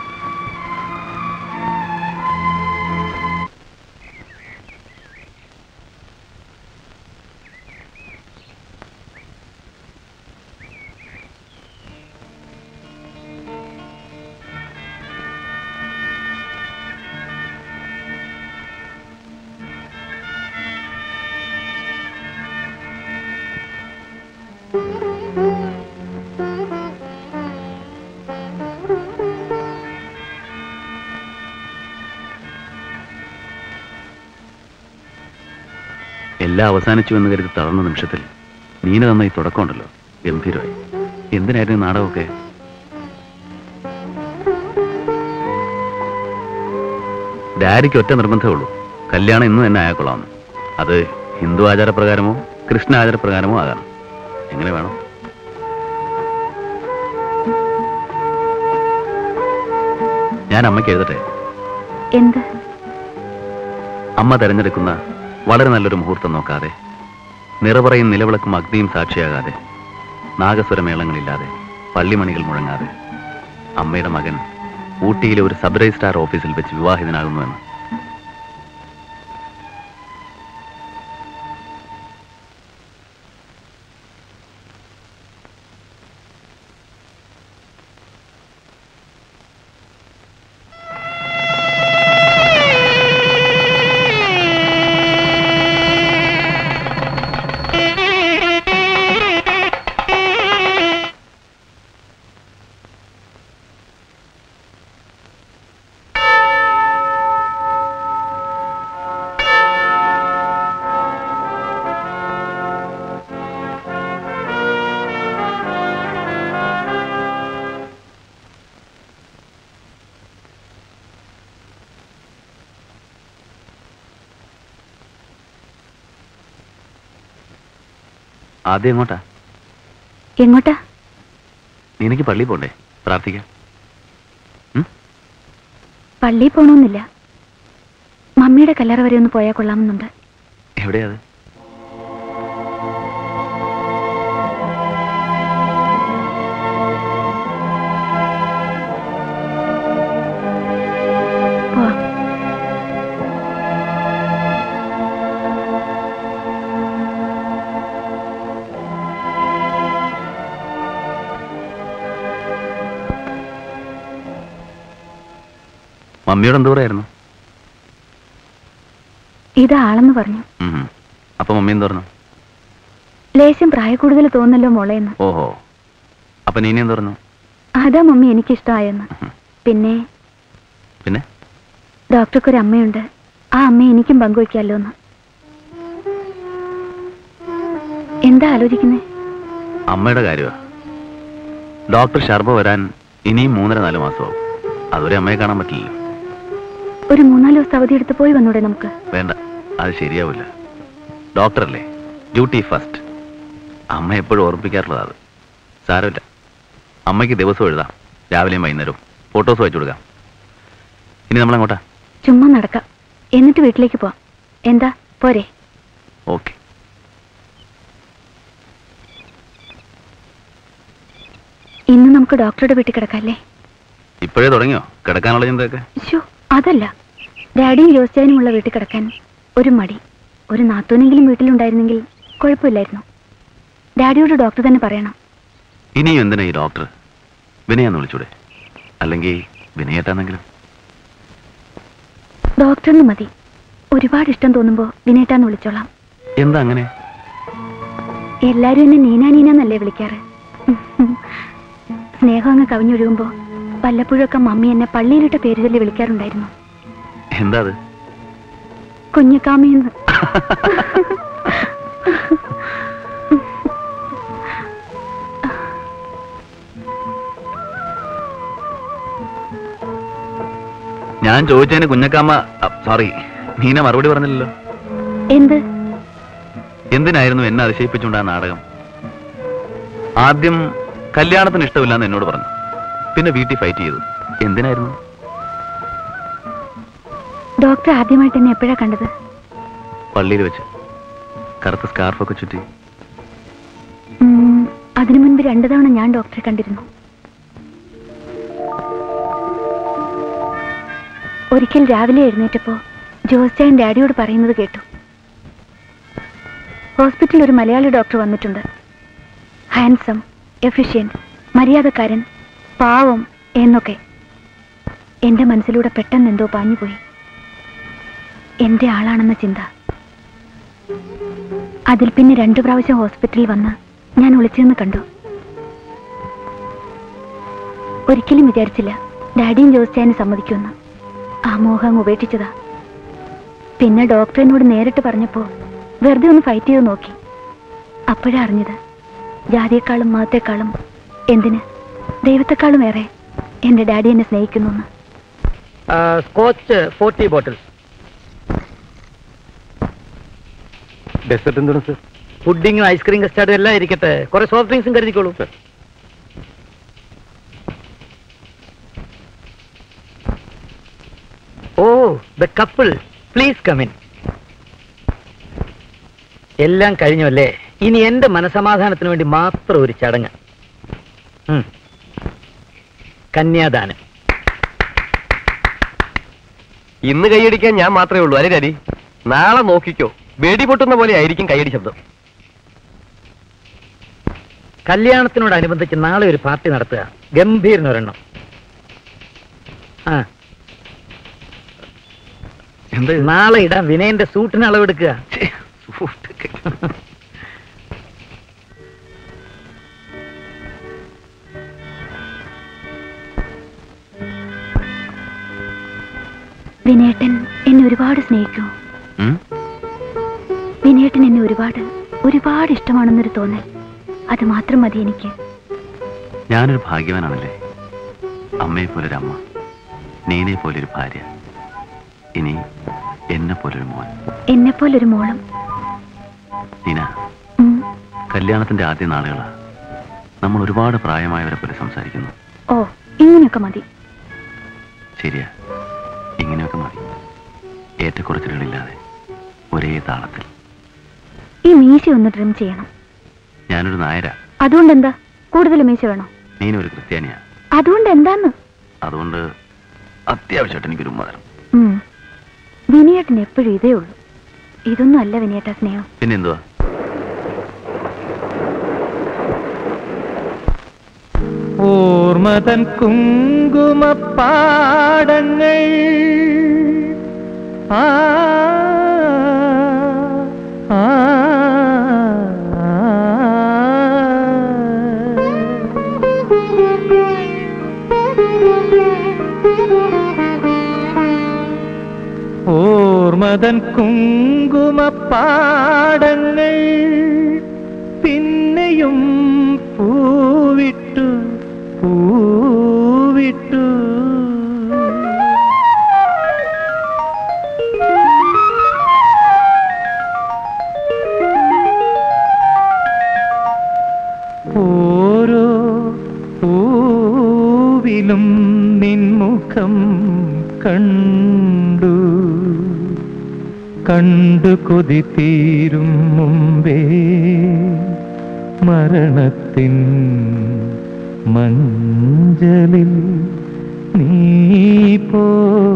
എല്ലാം അവസാനിച്ചു എന്ന് കരുതി തളർന്ന നിമിഷത്തിൽ നീന തന്ന ഈ തുടക്കമുണ്ടല്ലോ ഗംഭീരമായി എന്തിനായിരുന്നു ഈ നാടകമൊക്കെ ഡാഡിക്ക് ഒറ്റ നിർബന്ധമേ ഉള്ളൂ കല്യാണം ഇന്ന് തന്നെ ആയാക്കൊള്ളാമെന്ന് അത് ഹിന്ദു ആചാരപ്രകാരമോ കൃഷ്ണ ആചാരപ്രകാരമോ ആകാം എങ്ങനെ വേണം ഞാൻ അമ്മയ്ക്ക് എഴുതട്ടെ എന്ത് അമ്മ തെരഞ്ഞെടുക്കുന്ന വളരെ നല്ലൊരു മുഹൂർത്തം നോക്കാതെ നിറപറയും നിലവിളക്കും അഗ്നിയും സാക്ഷിയാകാതെ നാഗസ്വരമേളങ്ങളില്ലാതെ പള്ളിമണികൾ മുഴങ്ങാതെ അമ്മയുടെ മകൻ ഊട്ടിയിലെ ഒരു സബ് രജിസ്ട്രാർ ഓഫീസിൽ വെച്ച് വിവാഹിതനാകുന്നുവെന്ന് ആദ്യം എങ്ങോട്ടാ എങ്ങോട്ടാ നിനക്ക് പള്ളിയിൽ പോണ്ടേ പ്രാർത്ഥിക്കാം പള്ളിയിൽ പോണമെന്നില്ല മമ്മിയുടെ കല്ലറ വരെ ഒന്ന് പോയാൽ കൊള്ളാമെന്നുണ്ട് എവിടെയാ അത് പോവാം മമ്മിയോട് എന്ത് പറയായിരുന്നു ഇതാളെന്ന് പറഞ്ഞു ഉം. അപ്പൊ മമ്മി എന്ത് പറഞ്ഞു ലേശം പ്രായക്കൂടുതൽ തോന്നല്ലോ മോളേന്ന് ഓഹോ അപ്പൊ നീ ഇനി എന്ത് പറഞ്ഞു അതാ മമ്മി എനിക്കിഷ്ടമായെന്ന് പിന്നെ പിന്നെ ഡോക്ടർക്കൊരു അമ്മയുണ്ട് ആ അമ്മയെ എനിക്കും പങ്കുവയ്ക്കാമല്ലോ എന്ന് എന്താ ആലോചിക്കുന്നേ അമ്മയുടെ കാര്യമാ ഡോക്ടർ ശർമ്മ വരാൻ ഇനിയും മൂന്നര നാല് മാസമാവും അതുവരെ അമ്മയെ കാണാൻ പറ്റില്ലല്ലോ ഒരു മൂന്നാല് ദിവസം അവധി എടുത്ത് പോയി വന്നൂടെ നമുക്ക് വേണ്ട അത് ശരിയാവില്ല ഡോക്ടറല്ലേ ഡ്യൂട്ടി ഫസ്റ്റ് അമ്മ എപ്പോഴും ഓർമ്മിപ്പിക്കാറുള്ളത് അത് സാരമില്ല അമ്മയ്ക്ക് ദിവസം എഴുതാം രാവിലെയും വൈകുന്നേരവും ഫോട്ടോസ് വെച്ചു കൊടുക്കാം ഇനി നമ്മളെങ്ങോട്ടാ ചുമ്മാ നടക്കാം എന്നിട്ട് വീട്ടിലേക്ക് പോവാം എന്താ പോരെ ഓക്കെ ഇന്ന് നമുക്ക് ഡോക്ടറുടെ വീട്ടിൽ കിടക്കാല്ലേ ഇപ്പോഴേ തുടങ്ങിയോ കിടക്കാനുള്ള ചിന്തയൊക്കെ ശോ അതല്ല ഡാഡിയും ജോസ്റ്റാനുമുള്ള വീട്ടിൽ കിടക്കാൻ ഒരു മടി ഒരു നാത്തൂനെങ്കിലും വീട്ടിലുണ്ടായിരുന്നെങ്കിൽ കുഴപ്പമില്ലായിരുന്നു ഡാഡിയോട് ഡോക്ടർ തന്നെ പറയണം ഇനിയും എന്തിനാ ഈ ഡോക്ടർ വിനയാന്ന് വിളിച്ചൂടെ അല്ലെങ്കിൽ വിനയേട്ടാന്നെങ്കിലും ഡോക്ടറിന് മതി ഒരുപാട് ഇഷ്ടം തോന്നുമ്പോൾ വിനേട്ടാന്ന് വിളിച്ചോളാം എന്താ അങ്ങനെ എല്ലാരും എന്നെ നീന നീന എന്നല്ലേ വിളിക്കാറ് സ്നേഹം അങ്ങ് കവിഞ്ഞൊഴുകുമ്പോ വല്ലപ്പോഴൊക്കെ മമ്മി എന്നെ പള്ളിയിലിട്ട പേര് ചൊല്ലി വിളിക്കാറുണ്ടായിരുന്നു എന്താ അത് കുഞ്ഞക്കാമയെന്ന് ഞാൻ ചോദിച്ചതിന് കുഞ്ഞക്കാമ്മ സോറി നീന മറുപടി പറഞ്ഞില്ലല്ലോ എന്ത് എന്തിനായിരുന്നു എന്നെ അതിശയിപ്പിച്ചുകൊണ്ട് ആ നാടകം ആദ്യം കല്യാണത്തിന് ഇഷ്ടമില്ലാന്ന് എന്നോട് പറഞ്ഞു പിന്നെ വീട്ടിൽ ഫൈറ്റ് ചെയ്തു എന്തിനായിരുന്നു ഡോക്ടർ ആദ്യമായിട്ട് എന്നെ എപ്പോഴാ കണ്ടത് പള്ളിയിൽ വെച്ച് കറുത്ത സ്കാർഫൊക്കെ ചുറ്റി ഉം, അതിനു മുൻപ് രണ്ടു തവണ ഞാൻ ഡോക്ടറെ കണ്ടിരുന്നു ഒരിക്കൽ രാവിലെ എഴുന്നേറ്റപ്പോ ജോസ്റ്റായൻ ഡാഡിയോട് പറയുന്നത് കേട്ടു ഹോസ്പിറ്റലിൽ ഒരു മലയാളി ഡോക്ടർ വന്നിട്ടുണ്ട് ഹാൻസം എഫിഷ്യന്റ് മര്യാദക്കാരൻ പാവം എന്നൊക്കെ എന്റെ മനസ്സിലൂടെ പെട്ടെന്ന് എന്തോ പാഞ്ഞുപോയി എന്റെ ആളാണെന്ന ചിന്ത അതിൽ പിന്നെ രണ്ടു പ്രാവശ്യം ഹോസ്പിറ്റലിൽ വന്ന് ഞാൻ ഒളിച്ചെന്ന് കണ്ടു ഒരിക്കലും വിചാരിച്ചില്ല ഡാഡിയും ജോസ്റ്റാനും സമ്മതിക്കുമെന്ന് ആ മോഹം അങ്ങ് ഉപേക്ഷിച്ചതാ പിന്നെ ഡോക്ടർ എന്നോട് നേരിട്ട് പറഞ്ഞപ്പോ വെറുതെ ഒന്ന് ഫൈറ്റ് ചെയ്ത് നോക്കി അപ്പോഴാ അറിഞ്ഞത് ജാതിയെക്കാളും മതത്തെക്കാളും എന്തിന് ദൈവത്തെക്കാളും ഏറെ എന്റെ ഡാഡി എന്നെ സ്നേഹിക്കുന്നു എന്ന് സ്കോച്ച് ഫോർട്ടി ബോട്ടിൽ ഡെസേർട്ട് എന്താണ് സർ പുഡിങ്ങും ഐസ്ക്രീം കസ്റ്റാർഡും എല്ലാം ഇരിക്കട്ടെ കുറെ സോഫ്റ്റ് ഡ്രിങ്ക്സും കരുതിക്കോളൂ oh the couple please come in എല്ലാം കഴിഞ്ഞു അല്ലേ ഇനി എന്റെ മനസമാധാനത്തിന് വേണ്ടി മാത്രം ഒരു ചടങ്ങ് ഉം. കന്യാദാനം ഇന്ന് കൈയടിക്കാൻ ഞാൻ മാത്രമേ ഉള്ളൂ അല്ലേ ഡാഡി നാളെ നോക്കിക്കോ വെടി പൊട്ടുന്ന പോലെ ആയിരിക്കും കൈയടി ശബ്ദം കല്യാണത്തിനോടനുബന്ധിച്ച് നാളെ ഒരു പാർട്ടി നടത്തുക ഗംഭീരനൊരെണ്ണം ആ എന്താ ഇത്? നാളെ ഇടാൻ വിനയന്റെ സൂട്ടിന് അളവെടുക്കുക ഛേ, സൂട്ടൊക്കെ. വിനേട്ടൻ എന്നെ ഒരുപാട് സ്നേഹിക്കൂ ഉം? വിനേട്ടൻ എന്നെ ഒരുപാട് ഒരുപാട് ഇഷ്ടമാണെന്നൊരു തോന്നൽ അത് മാത്രം മതി എനിക്ക് ഞാനൊരു ഭാഗ്യവാനാണല്ലേ അമ്മയെ പോലൊരു അമ്മ നീനെ പോലൊരു ഭാര്യ ഇനി എന്നെ പോലൊരു മോൻ എന്നെപ്പോലൊരു മോളും നീന ഉം. കല്യാണത്തിന്റെ ആദ്യ നാളുകളാ നമ്മൾ ഒരുപാട് പ്രായമായവരെ പോലെ സംസാരിക്കുന്നു ഓ ഇങ്ങനെയൊക്കെ മതി ശരിയാ ഇങ്ങനെയൊക്കെ മതി ഏറ്റക്കുറച്ചിലുകളില്ലാതെ ഒരേ താളത്തിൽ ഈ മീശ ഒന്ന് ട്രിം ചെയ്യണം ഞാനൊരു നായരാ അതുകൊണ്ട് എന്താ കൂടുതൽ മീശ വേണോ നീനൊരു ക്രിസ്ത്യാനിയാ അതുകൊണ്ട് എന്താന്ന് അതുകൊണ്ട് അത്യാവശ്യമായിട്ട് എനിക്കൊരു ഉമ്മ തരണം ഉം. വിനയേട്ടൻ എപ്പോഴും ഇതേ ഉള്ളൂ ഇതൊന്നും അല്ല വിനയേട്ട സ്നേഹം പിന്നെന്തുവാ ഓർമ്മ ഓർമ്മതൻ കുങ്കുമപ്പാടങ്ങൾ ആ ആ, ഓർമ്മതൻ കുങ്കുമപ്പാടങ്ങൾ പിന്നെയും പൂവിട്ടു പൂവിട്ടു ഓരോ പൂവിലും നിൻമുഖം കണ്ടു കണ്ടു കൊതി തീരും മുമ്പേ മരണത്തിൻ മഞ്ചലിൽ നീ പോ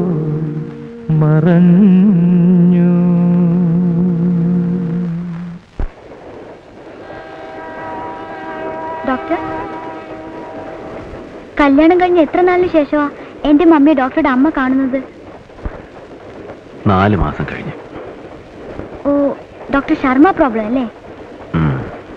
മറഞ്ഞു ഡോക്ടർ കല്യാണം കഴിഞ്ഞ് എത്ര നാളിന് ശേഷമാ എന്റെ മമ്മിയെ ഡോക്ടറുടെ അമ്മ കാണുന്നത് നാല് മാസം കഴിഞ്ഞ് ഓ ഡോക്ടർ ശർമ്മ പ്രോബ്ലം അല്ലേ ഉം.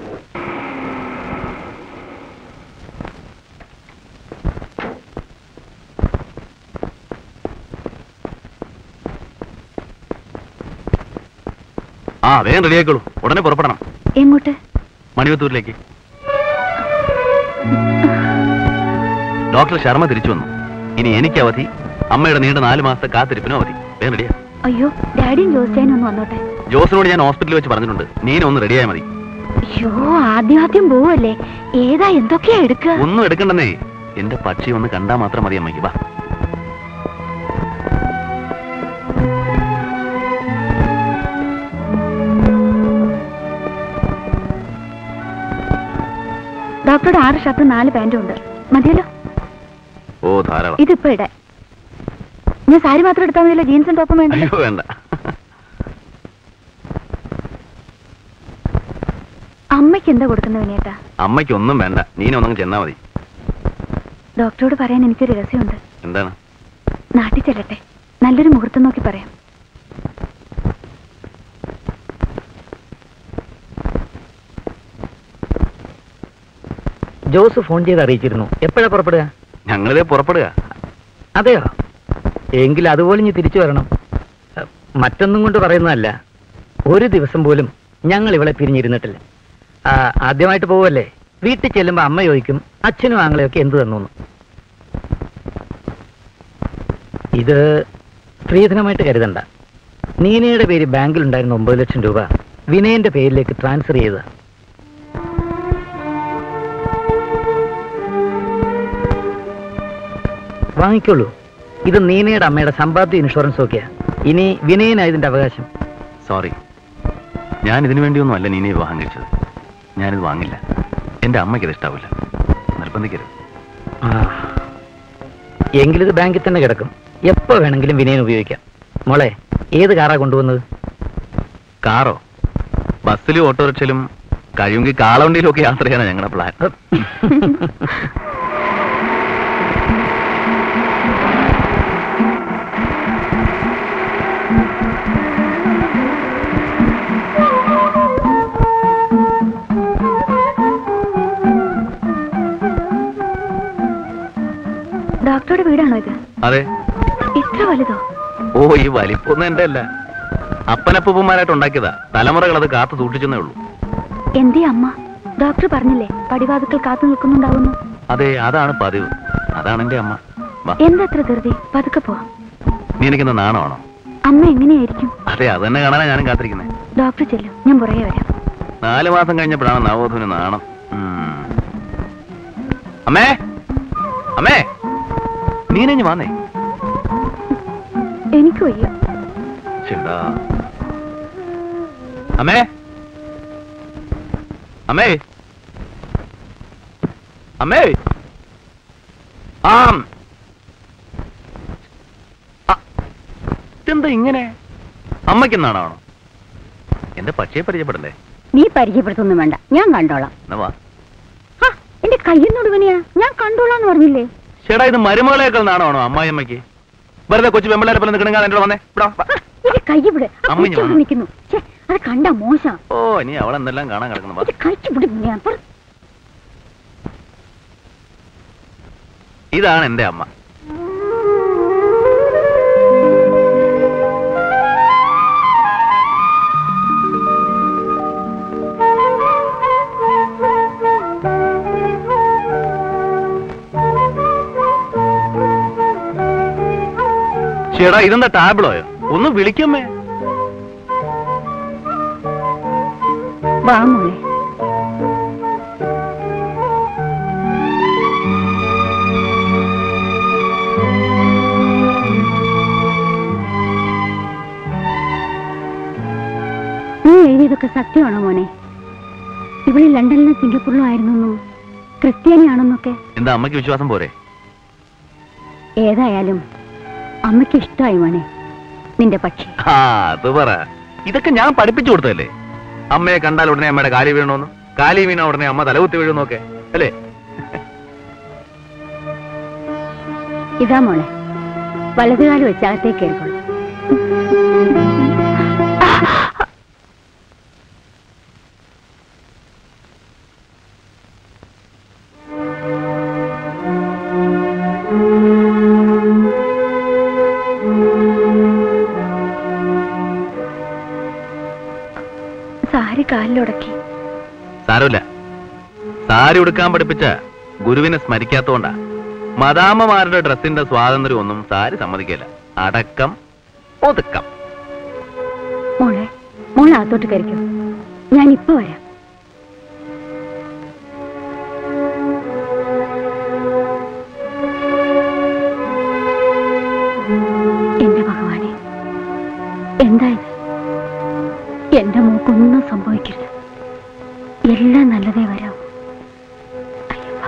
ആ വേഗം റെഡിയായിക്കോളൂ ഉടനെ പുറപ്പെടണം എങ്ങോട്ട് മണിവത്തൂരിലേക്ക് ഡോക്ടർ ശർമ്മ തിരിച്ചു വന്നു ഇനി എനിക്ക് അവധി അമ്മയുടെ നീണ്ട നാല് മാസത്തെ കാത്തിരിപ്പിനും അവധി വേഗം റെഡിയാ അയ്യോ ഡാഡിയും ജോസിച്ചാനും ഒന്ന് വന്നോട്ടെ ജോസിനോട് ഞാൻ ഹോസ്പിറ്റലിൽ വെച്ച് പറഞ്ഞിട്ടുണ്ട് നീന ഒന്ന് റെഡിയായാൽ മതി അയ്യോ ആദ്യം ആദ്യം പോവല്ലേ ഏതാ എന്തൊക്കെയാ എടുക്കുക ഒന്നും എടുക്കണ്ടെന്നേ എന്റെ പക്ഷി ഒന്ന് കണ്ടാൽ മാത്രം മതി അമ്മയ്ക്ക് വാ ഡോക്ടറുടെ ആറ് ഷർട്ടും നാല് പാന്റും ഉണ്ട് മതിയല്ലോ ഓ ധാരാളം ഇതിപ്പോ ഇടെ ഞാൻ സാരി മാത്രം എടുത്താൽ മതിയല്ലോ ജീൻസും ടോപ്പും വേണ്ട അയ്യോ വേണ്ട അമ്മയ്ക്ക് എന്താ കൊടുക്കുന്നത് വിനേട്ടാ അമ്മയ്ക്ക് ഒന്നും വേണ്ട നീന ഒന്നും ചെന്നാ മതി ഡോക്ടറോട് പറയാൻ എനിക്കൊരു രഹസ്യമുണ്ട് എന്താണ് നാട്ടിൽ ചെല്ലട്ടെ നല്ലൊരു മുഹൂർത്തം നോക്കി പറയാം ജോസ് ഫോൺ ചെയ്ത് അറിയിച്ചിരുന്നു എപ്പോഴാ പുറപ്പെടുക ഞങ്ങളിതേ പുറപ്പെടുക അതെയോ എങ്കിൽ അതുപോലെ ഇനി തിരിച്ചു വരണം അഹ്, മറ്റൊന്നും കൊണ്ട് പറയുന്നതല്ല ഒരു ദിവസം പോലും ഞങ്ങൾ ഇവളെ പിരിഞ്ഞിരുന്നിട്ടില്ല ആ, ആദ്യമായിട്ട് പോവല്ലേ വീട്ടിൽ ചെല്ലുമ്പോൾ അമ്മ ചോദിക്കും അച്ഛനും ആങ്ങളെയൊക്കെ എന്ത് തന്നു എന്ന്. ഇത് സ്ത്രീധനമായിട്ട് കരുതണ്ട നീനയുടെ പേര് ബാങ്കിൽ ഉണ്ടായിരുന്ന ഒമ്പത് ലക്ഷം രൂപ വിനയന്റെ പേരിലേക്ക് ട്രാൻസ്ഫർ ചെയ്തതാ വാങ്ങിക്കോളൂ ഇത് നീനയുടെ അമ്മയുടെ സമ്പാദ്യ ഇൻഷുറൻസ് ഒക്കെയാ ഇനി വിനയനാ ഇതിന്റെ അവകാശം സോറി ഞാൻ ഇതിനു വേണ്ടിയൊന്നും അല്ല നീനെ വിവാഹം കഴിച്ചത് ഞാനിത് വാങ്ങില്ല എന്റെ അമ്മയ്ക്ക് ഇത് ഇഷ്ടാവില്ല നിർബന്ധിക്കരുത് ആ. എങ്കിലിത് ബാങ്കിൽ തന്നെ കിടക്കും എപ്പോ വേണമെങ്കിലും വിനയൻ ഉപയോഗിക്കാം മോളെ ഏത് കാറാ കൊണ്ടുവന്നത് കാറോ ബസ്സിലും ഓട്ടോറിക്ഷയിലും കഴിയുമെങ്കിൽ കാളവണ്ടിയിലും ഒക്കെ യാത്ര ചെയ്യാനാണ് ഞങ്ങളുടെ പ്ലാൻ ഡോക്ടറുടെ വീടാണോ ഇത് അതെ ഇത്ര വലുതോ ഓ ഈ വലിപ്പൊന്നും എന്റെ അല്ല അപ്പനപ്പൂപ്പന്മാരായിട്ട് ഉണ്ടാക്കിയതാ തലമുറകൾ അത് കാത്തു സൂക്ഷിച്ചെന്നേ ഉള്ളൂ എന്തേ അമ്മ ഡോക്ടർ പറഞ്ഞില്ലേ പടിവാതുക്കൾ കാത്തു നിൽക്കുന്നുണ്ടാവുന്നു അതെ അതാണ് പതിവ് അതാണ് എന്റെ അമ്മ വാ എന്താ അത്ര ധൃതി പതുക്കെ പോവാം നീ എനിക്കെന്താ നാണമാണോ അമ്മ എങ്ങനെയായിരിക്കും അതെ അത് തന്നെ കാണാനാ ഞാനും കാത്തിരിക്കുന്നത് ഡോക്ടർ ചെല്ലും ഞാൻ പുറകെ വരാം നാല് മാസം കഴിഞ്ഞപ്പോഴാണ് നവോധുവിന് നാണം ഉം. അമ്മേ അമ്മേ നീനഞ്ഞ് വന്നേ എനിക്ക് വയ്യ ചേടാ അമ്മേ അമ്മേ അമ്മേ ആം ആ, ഇതെന്താ ഇങ്ങനെ അമ്മയ്ക്കെന്നാണോ എന്റെ പക്ഷിയെ പരിചയപ്പെടണ്ടേ നീ പരിചയപ്പെടുത്തൊന്നും വേണ്ട ഞാൻ കണ്ടോളാം എന്നാ വാ ഹ, എന്റെ കയ്യെന്നൊടുവനെയാ ഞാൻ കണ്ടോളാന്ന് പറഞ്ഞില്ലേ ചേട്ടാ ഇത് മരുമകളേക്കാൾ നാണമാണോ അമ്മായിയമ്മയ്ക്ക് വെറുതെ കൊച്ചു പെമ്പിള്ളേരെ പോലെ നിൽക്കണെങ്കിൽ എന്റെ വന്നേ ഇവിടെ വാ. ഇത് കയ്യവിടെ അമ്മ ഞാൻ വന്നു. നിൽക്കുന്നു ഛെ, അത് കണ്ട മോശം ഓ ഇനി അവളെന്തെല്ലാം കാണാൻ കിടക്കുന്നു വാ. ഇത് കഴിച്ചുപിടി ഞാൻ പറ ഇതാണ് എന്റെ അമ്മ ചേടാ ഇതെന്താ ടാബ്ലോയോ ഒന്ന് വിളിക്കമ്മേ വാ മോളെ നീ എഴുതിയതൊക്കെ സത്യമാണോ മോനെ ഇവിടെ ലണ്ടനിലും സിംഗപ്പൂരിലും ആയിരുന്നു ക്രിസ്ത്യാനിയാണെന്നൊക്കെ എന്താ അമ്മയ്ക്ക് വിശ്വാസം പോരെ ഏതായാലും അമ്മയ്ക്ക് ഇഷ്ടമായി മോനെ നിന്റെ പക്ഷി ആ അത് പറ ഇതൊക്കെ ഞാൻ പഠിപ്പിച്ചു കൊടുത്തതല്ലേ അമ്മയെ കണ്ടാൽ ഉടനെ അമ്മയുടെ കാലി വീണോന്ന് കാലി വീണ ഉടനെ അമ്മ തലകുത്തി വീഴുന്നൊക്കെ അല്ലേ ഇതാ മോളെ വലതുകാലം വെച്ച് അകത്തേക്ക് കയറിക്കോളൂ സാരി കാലിലുടക്കി സാരമില്ല സാരി ഉടുക്കാൻ പഠിപ്പിച്ച ഗുരുവിനെ സ്മരിക്കാത്തോണ്ടാ മദാമ്മമാരുടെ ഡ്രസ്സിന്റെ സ്വാതന്ത്ര്യം ഒന്നും സാരി സമ്മതിക്കില്ല അടക്കം ഒതുക്കം മോളെ മോളെ അകത്തോട്ട് കയറിക്കോ ഞാൻ ഇപ്പൊ വരാം എന്റെ ഭഗവാനെ എന്താ ഇത് എന്റെ മോക്കൊന്നും സംഭവിക്കരുത് എല്ലാം നല്ലതേ വരാം അയ്യപ്പ.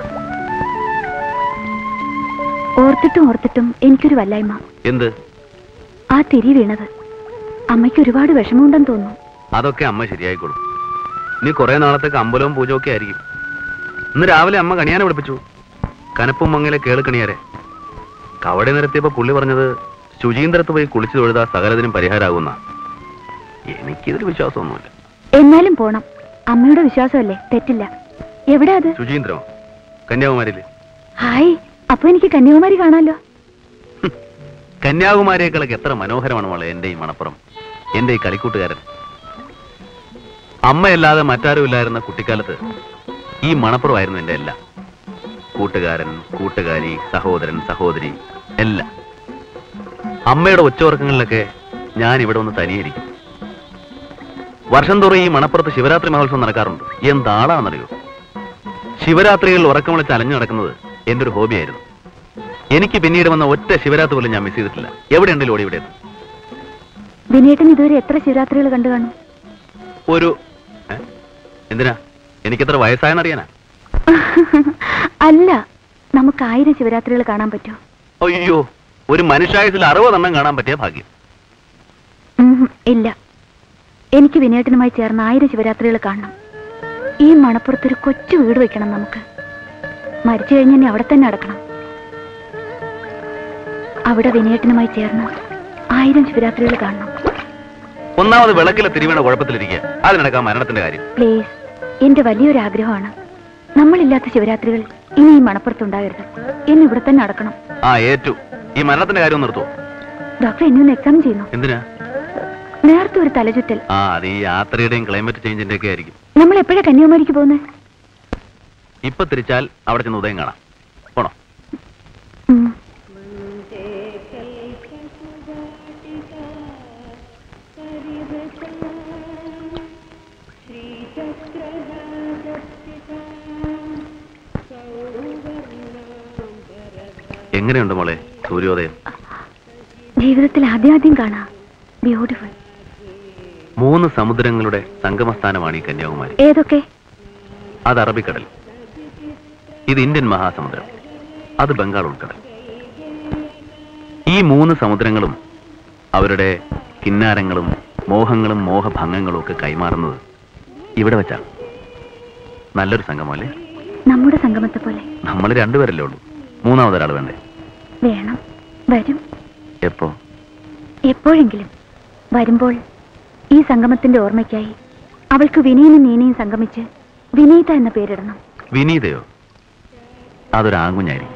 ഓർത്തിട്ടും ഓർത്തിട്ടും എനിക്കൊരു വല്ലായ്മ എന്ത് ആ തിരി വീണത് അമ്മയ്ക്ക് ഒരുപാട് വിഷമമുണ്ടെന്ന് തോന്നുന്നു അതൊക്കെ അമ്മ ശരിയായിക്കോളും നീ കുറെ നാളത്തേക്ക് അമ്പലവും പൂജയും ഒക്കെ ആയിരിക്കും ഇന്ന് രാവിലെ അമ്മ കണിയാനെ വിളിപ്പിച്ചു കനപ്പും മങ്ങലെ കേളുക്കണിയാരെ കവടി നിരത്തിയപ്പോ പുള്ളി പറഞ്ഞത് ശുചീന്ദ്രത്ത് പോയി കുളിച്ചു തൊഴുതാ സകലതിനും പരിഹാരമാകുന്ന എനിക്കിതിൽ വിശ്വാസമൊന്നുമില്ല എന്നാലും പോണം അമ്മയുടെ വിശ്വാസമല്ലേ തെറ്റില്ല എവിടെ അത് ശുചീന്ദ്രമോ കന്യാകുമാരിയില് ഹായ് അപ്പൊ എനിക്ക് കന്യാകുമാരി കാണാലോ കന്യാകുമാരിയേക്കാളൊക്കെ എത്ര മനോഹരമാണ് മോളെ എന്റെ ഈ മണപ്പുറം എന്റെ ഈ കളിക്കൂട്ടുകാരൻ അമ്മയല്ലാതെ മറ്റാരും ഇല്ലായിരുന്ന കുട്ടിക്കാലത്ത് ഈ മണപ്പുറമായിരുന്നു എന്റെ എല്ലാം കൂട്ടുകാരൻ കൂട്ടുകാരി സഹോദരൻ സഹോദരി എല്ലാം അമ്മയുടെ ഉച്ചവർക്കങ്ങളിലൊക്കെ ഞാൻ ഇവിടെ ഒന്ന് തനിയിരിക്കും വർഷം തോറും ഈ മണപ്പുറത്ത് ശിവരാത്രി മഹോത്സവം നടക്കാറുണ്ട് എന്താളാണെന്നറിയോ ശിവരാത്രികളിൽ ഉറക്കം വിളിച്ച് അലഞ്ഞു നടക്കുന്നത് എന്റെ ഒരു ഹോബിയായിരുന്നു എനിക്ക് പിന്നീട് വന്ന ഒറ്റ ശിവരാത്രി പോലും ഞാൻ മിസ് ചെയ്തിട്ടില്ല എവിടെയുണ്ടല്ലോ ഓടി ഇവിടെ വിനേട്ടൻ ഇതുവരെ എത്ര ശിവരാത്രികൾ കണ്ടു കാണും ഒരു ഏ? എന്തിനാ എനിക്കെത്ര വയസ്സായെന്നറിയാനാ അല്ല നമുക്ക് ആയിരം ശിവരാത്രികൾ കാണാൻ പറ്റുമോ അയ്യോ ഒരു മനുഷ്യായുസിൽ അറുപതെണ്ണം കാണാൻ പറ്റിയ ഭാഗ്യം ഉം, ഇല്ല എനിക്ക് വിനേട്ടനുമായി ചേർന്ന് ആയിരം ശിവരാത്രികൾ കാണണം ഈ മണപ്പുറത്തൊരു കൊച്ചു വീട് വെക്കണം നമുക്ക് മരിച്ചു കഴിഞ്ഞ് എന്നെ അവിടെ തന്നെ അടക്കണം അവിടെ വിനേട്ടനുമായി ചേർന്ന് ആയിരം ശിവരാത്രികൾ കാണണം ഒന്നാമത് വിളക്കിലെ തിരുവീണ കുഴപ്പത്തിലിരിക്കുക അതിനടക്കാം മരണത്തിന്റെ കാര്യം പ്ലീസ് എന്റെ വലിയൊരു ആഗ്രഹമാണ് നമ്മളില്ലാത്ത ശിവരാത്രികൾ ഇനി ഈ മണപ്പുറത്തുണ്ടാകരുത് എന്നെ ഇവിടെ തന്നെ അടക്കണം ആ ഏറ്റു ഈ മരണത്തിന്റെ കാര്യം ഒന്ന് നിർത്തുവോ ഡോക്ടർ എന്നെ ഒന്ന് എക്സാം ചെയ്യുന്നു എന്തിനാ നേരത്തെ ഒരു തലചുറ്റൽ ആ അത് ഈ യാത്രയുടെയും ക്ലൈമറ്റ് ചേഞ്ചിന്റെ ഒക്കെ ആയിരിക്കും നമ്മൾ എപ്പോഴാ കന്യാകുമാരിക്ക് പോകുന്നത് ഇപ്പൊ തിരിച്ചാൽ അവിടെ ചെന്ന് ഉദയം കാണാം പോണോ ഉം. എങ്ങനെയുണ്ട് മോളെ സൂര്യോദയം ജീവിതത്തിൽ ആദ്യാദ്യം കാണാം ബ്യൂട്ടിഫുൾ മൂന്ന് സമുദ്രങ്ങളുടെ സംഗമസ്ഥാനമാണ് ഈ കന്യാകുമാരി ഏതൊക്കെ അത് അറബിക്കടൽ ഇത് ഇന്ത്യൻ മഹാസമുദ്രം അത് ബംഗാൾ ഉൾക്കടൽ ഈ മൂന്ന് സമുദ്രങ്ങളും അവരുടെ കിന്നാരങ്ങളും മോഹങ്ങളും മോഹഭംഗങ്ങളും ഒക്കെ കൈമാറുന്നത് ഇവിടെ വെച്ചാണ് നല്ലൊരു സംഗമല്ലേ നമ്മുടെ സംഗമത്തെ പോലെ നമ്മൾ രണ്ടുപേരല്ലേ ഉള്ളൂ മൂന്നാമതൊരാൾ വേണ്ടേ വേണം വരും എപ്പോ എപ്പോഴെങ്കിലും വരുമ്പോൾ ഈ സംഗമത്തിന്റെ ഓർമ്മയ്ക്കായി അവൾക്ക് വിനയനും നീനയും സംഗമിച്ച് വിനീത എന്ന പേരിടണം വിനീതയോ അതൊരു ആങ്കുഞ്ഞായിരിക്കും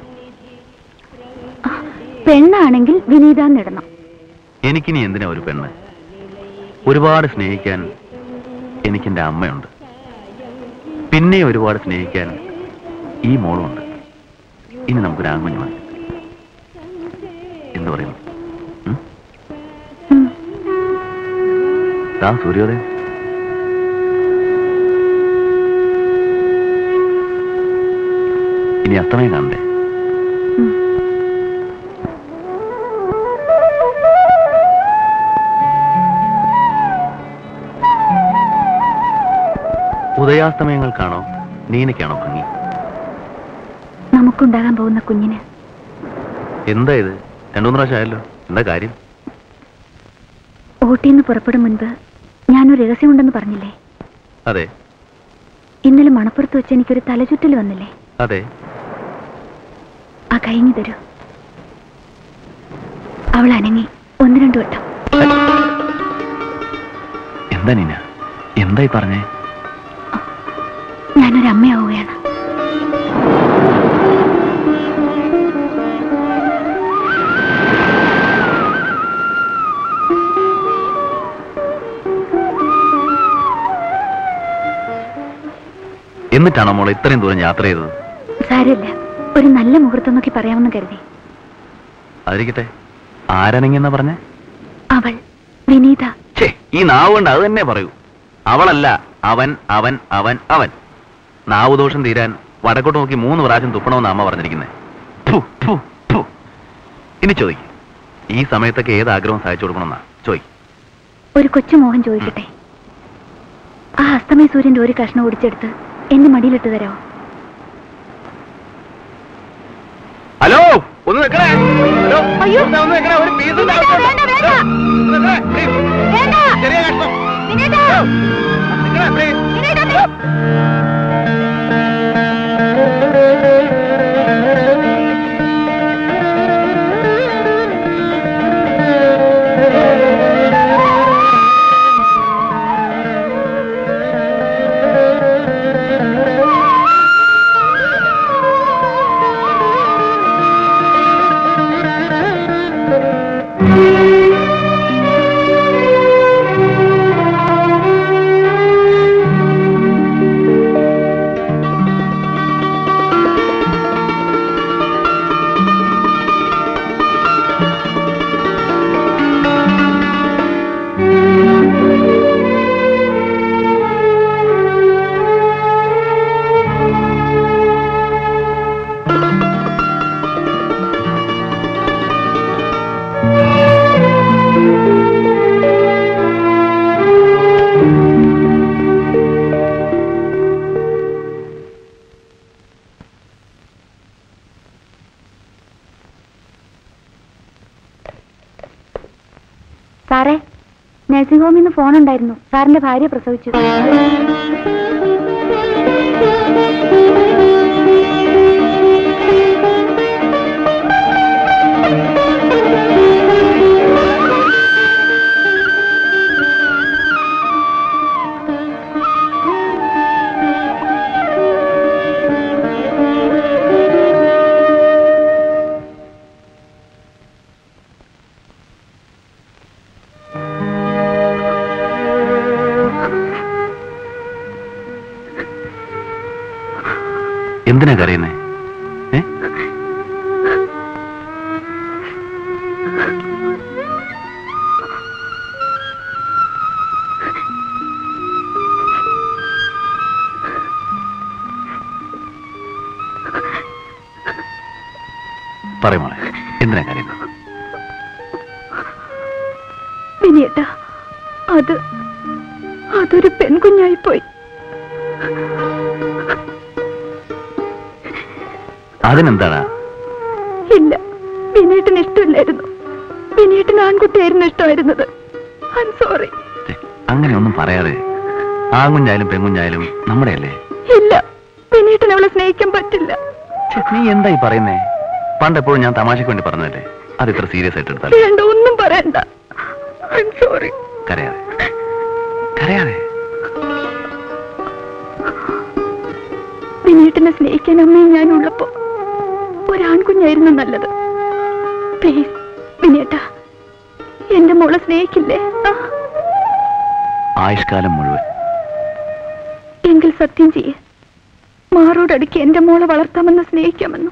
പെണ്ണാണെങ്കിൽ വിനീത എന്നിടണം എനിക്കിനി എന്തിനാ ഒരു പെണ്ണ് ഒരുപാട് സ്നേഹിക്കാൻ എനിക്കെന്റെ അമ്മയുണ്ട് പിന്നെ ഒരുപാട് സ്നേഹിക്കാൻ ഈ മോളുമുണ്ട് ഇനി നമുക്കൊരു ആങ്കുഞ്ഞ് മതി എന്ത് പറയുന്നു ഉം? ഉം. ദാ സൂര്യോദയം ഇനി അസ്തമയം കാണണ്ടേ ഉം. ഉദയാസ്തമയങ്ങൾക്കാണോ നീനയ്ക്കാണോ ഭംഗി നമുക്കുണ്ടാകാൻ പോകുന്ന കുഞ്ഞിന് എന്താ ഇത് രണ്ടു മൂന്ന് പ്രാവശ്യം ആയല്ലോ എന്താ കാര്യം ഊട്ടിന്ന് പുറപ്പെടും മുൻപ് ഞാനൊരു രഹസ്യമുണ്ടെന്ന് പറഞ്ഞില്ലേ അതെ ഇന്നലെ മണപ്പുറത്ത് വെച്ച് എനിക്കൊരു തലചുറ്റൽ വന്നില്ലേ അതെ ആ കഴിഞ്ഞു തരൂ അവൾ അനങ്ങി ഒന്ന് രണ്ടു വട്ടം എന്താ നീന എന്തായി പറഞ്ഞേ ഞാനൊരു അമ്മയാവുകയാണ് എന്നിട്ടാണോ മോളെ ഇത്രയും ദൂരം യാത്ര ചെയ്തത് സാരമില്ല ഒരു നല്ല മുഹൂർത്തം നോക്കി പറയാമെന്ന് കരുതി അതിരിക്കട്ടെ ആരനങ്ങിയെന്നാ പറഞ്ഞേ അവൾ വിനീത ഛേ ഈ നാവ് കൊണ്ട് അത് തന്നെ പറയൂ അവളല്ല അവൻ അവൻ അവൻ അവൻ നാവ് ദോഷം തീരാൻ വടക്കോട്ട് നോക്കി മൂന്ന് പ്രാവശ്യം തുപ്പണമെന്ന് അമ്മ പറഞ്ഞിരിക്കുന്നത് ഇനി ചോദിക്കും ഈ സമയത്തൊക്കെ ഏത് ആഗ്രഹം സഹായിച്ചു കൊടുക്കണമെന്നാ ചോദിക്കും ഒരു കൊച്ചു മോഹൻ ചോദിക്കട്ടെ ആ അസ്തമയ സൂര്യന്റെ ഒരു കഷ്ണം ഓടിച്ചെടുത്ത് എന്റെ മടിയിലിട്ട് തരാമോ ഹലോ ഒന്ന് നിൽക്കണേ ഹലോ അയ്യോ. ഒന്ന് ഒന്ന് നിൽക്കണേ ഒരു പീസ് വേണ്ട, വേണ്ട, വേണ്ട. ഒന്ന് നിൽക്കണേ, please. വേണ്ട. ചെറിയ കഷ്ണം വിനീത! നിൽക്കണേ, please. വിനീത, നീ- സാറേ നഴ്സിംഗ് ഹോമിൽ നിന്ന് ഫോൺ ഉണ്ടായിരുന്നു സാറിന്റെ ഭാര്യ പ്രസവിച്ചു എന്തിനാ കരയുന്നേ ഏ പറയുമോളെ എന്തിനാ കരയുന്നത് വിനിയേട്ട അത് അതൊരു പെൺകുഞ്ഞായി പോയി അതിനെന്താടാ ഇല്ല വിനേട്ടന് ഇഷ്ടമില്ലായിരുന്നു വിനേട്ടന് ആൺകുട്ടിയായിരുന്നു ഇഷ്ടമായിരുന്നത് ഐ സോറി ഛെ, അങ്ങനെയൊന്നും പറയാതെ ആൺകുഞ്ഞായാലും പെൺകുഞ്ഞായാലും നമ്മുടെയല്ലേ ഇല്ല വിനേട്ടൻ അച്ഛൻ അവളെ സ്നേഹിക്കാൻ പറ്റില്ല ഛെ, നീ എന്തായി പറയുന്നേ പണ്ട് എപ്പോഴും ഞാൻ തമാശക്ക് വേണ്ടി പറഞ്ഞതല്ലേ അത് ഇത്ര സീരിയസ് ആയിട്ട് എടുത്താൽ വേണ്ട ഒന്നും പറയണ്ട സോറി കരയാതെ കരയാതെ വിനീട്ടിനെ സ്നേഹിക്കാൻ അമ്മയും ഞാനും ഉള്ളപ്പോ ഒരാൺകുഞ്ഞായിരുന്നു നല്ലത് പ്ലീസ് വിനീട്ട എന്റെ മോളെ സ്നേഹിക്കില്ലേ ആ, ആയുഷ്കാലം മുഴുവൻ എങ്കിൽ സത്യം ചെയ്യേ മാറോടടുക്കി എന്റെ മോളെ വളർത്താമെന്ന് സ്നേഹിക്കാമെന്നും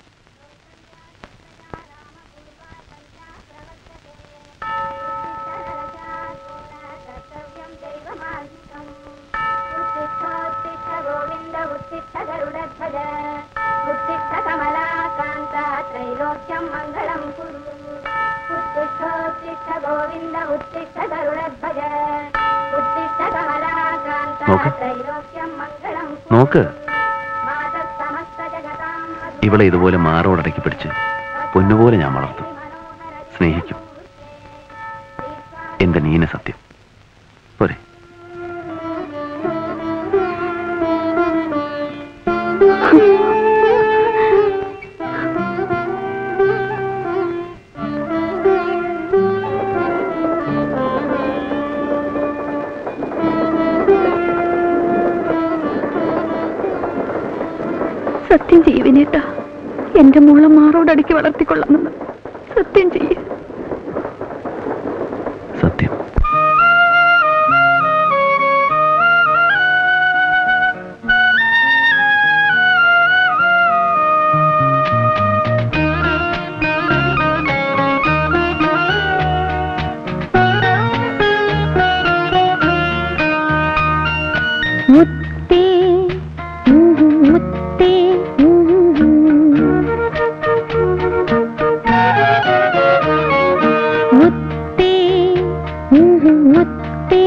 ത്രൈലോക്യം മംഗളം കുരു ഉത്തിഷ്ഠോത്തിഷ്ഠ ഗോവിന്ദ ഉത്തിഷ്ഠ ഗരുഡധ്വജ ഉത്തിഷ്ഠ കമലാകാന്ത നോക്ക്. ത്രൈലോക്യം മംഗളം നോക്ക് മാതഃ സമസ്ത ജഗതാം ഇവളെ ഇതുപോലെ മാറോടടക്കി പിടിച്ച് പൊന്നുപോലെ ഞാൻ വളർത്തും സ്നേഹിക്കും എന്റെ നീന സത്യം പോരെ സത്യം ചെയ്യ് വിനീട്ട എന്റെ മോളെ മാറോടടുക്കി വളർത്തിക്കൊള്ളാമെന്ന് സത്യം ചെയ്യ് സത്യം മുത്തേ മുത്തേ മുത്തേ മുത്തേ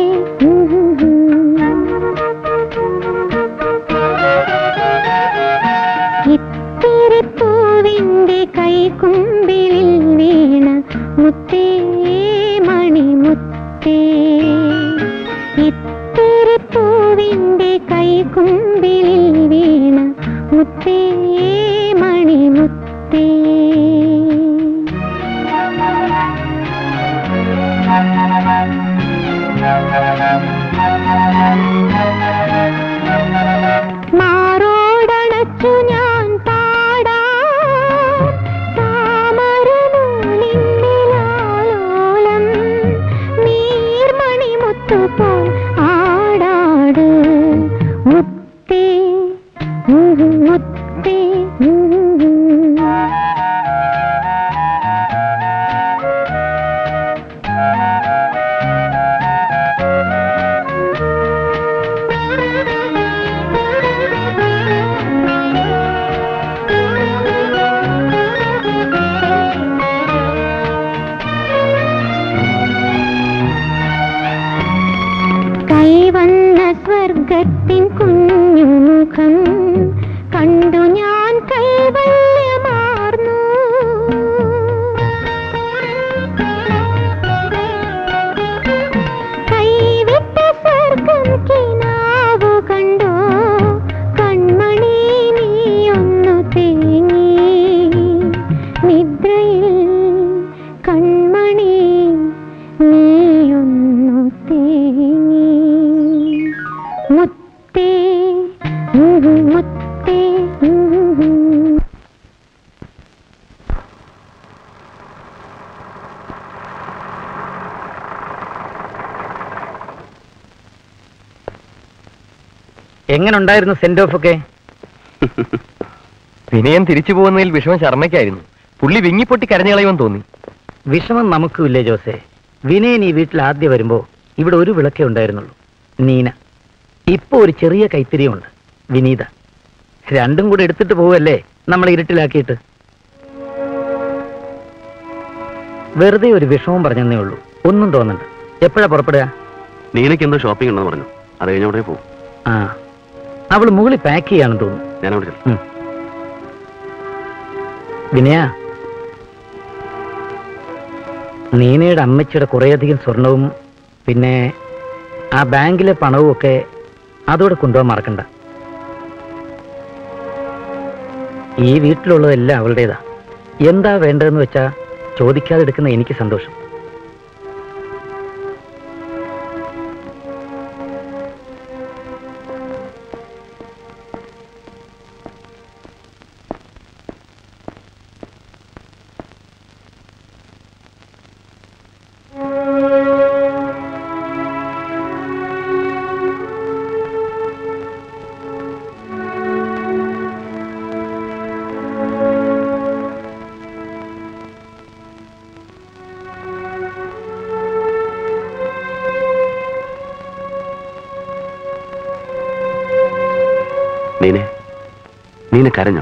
ഇത്തിരി പൂവിന്റെ കൈക്കുമ്പിളിൽ വീണ മുത്തേ മണിമുത്തേ ഇത്തിരി പൂവിന്റെ കൈക്കുമ്പിളിൽ വീണ മുത്തേ മണിമുത്തേ മാറോടണച്ചു ഞാൻ പാടാ താമരനൂലിന്മേലാലോലം നീർമണി മുത്തുപോൽ ആടാട് മുത്തേ ഉം, മുത്തേ ഉം. കൈവന്ന സ്വർഗത്തിൻ കുഞ്ഞുമുഖം കണ്ടു ഞാൻ കൈവല്യമാർന്നു കൈവിട്ട സ്വർഗം കിനാവു കണ്ടോ കൺമണി നീയൊന്നു തേങ്ങി നിദ്രയിൽ കൺമണി നീയൊന്നു തേങ്ങി മുത്തേ ഉം, മുത്തേ ഉം. എങ്ങനെ ഉണ്ടായിരുന്നു സെന്റ് ഓഫ് ഒക്കെ വിനയൻ തിരിച്ചു പോകുന്നതിൽ വിഷമം ശർമ്മയ്ക്കായിരുന്നു പുള്ളി വിങ്ങിപ്പൊട്ടി കരഞ്ഞു കളയുമെന്ന് തോന്നി വിഷമം നമുക്കുമില്ലേ ജോസെ വിനയൻ ഈ വീട്ടിൽ ആദ്യം വരുമ്പോ ഇവിടെ ഒരു വിളക്കേ ഉണ്ടായിരുന്നുള്ളൂ നീന ഇപ്പൊ ഒരു ചെറിയ കൈത്തിരിയുണ്ട് വിനീത രണ്ടും കൂടെ എടുത്തിട്ട് പോവല്ലേ നമ്മളെ ഇരുട്ടിലാക്കിയിട്ട് വെറുതെ ഒരു വിഷമം പറഞ്ഞെന്നേ ഉള്ളൂ ഒന്നും തോന്നണ്ട എപ്പോഴാ പുറപ്പെടുക നീനയ്ക്ക് എന്തോ ഷോപ്പിംഗ് ഉണ്ടെന്ന് പറഞ്ഞു അത് കഴിഞ്ഞ ഉടനെ പോകും ആ അവള് മുകളിൽ പാക്ക് ചെയ്യാണെന്ന് തോന്നുന്നു ഞാൻ അവിടെ ചെല്ലാം. ഉം. വിനയ നീനയുടെ അമ്മച്ചിയുടെ കുറേയധികം സ്വർണവും പിന്നെ ആ ബാങ്കിലെ പണവും ഒക്കെ അതോടെ കൊണ്ടുപോകാൻ മറക്കണ്ട ഈ വീട്ടിലുള്ളതെല്ലാം അവളുടേതാ എന്താ വേണ്ടതെന്ന് വെച്ചാ ചോദിക്കാതെ എടുക്കുന്ന എനിക്ക് സന്തോഷം നീനെ നീനെ കരഞ്ഞോ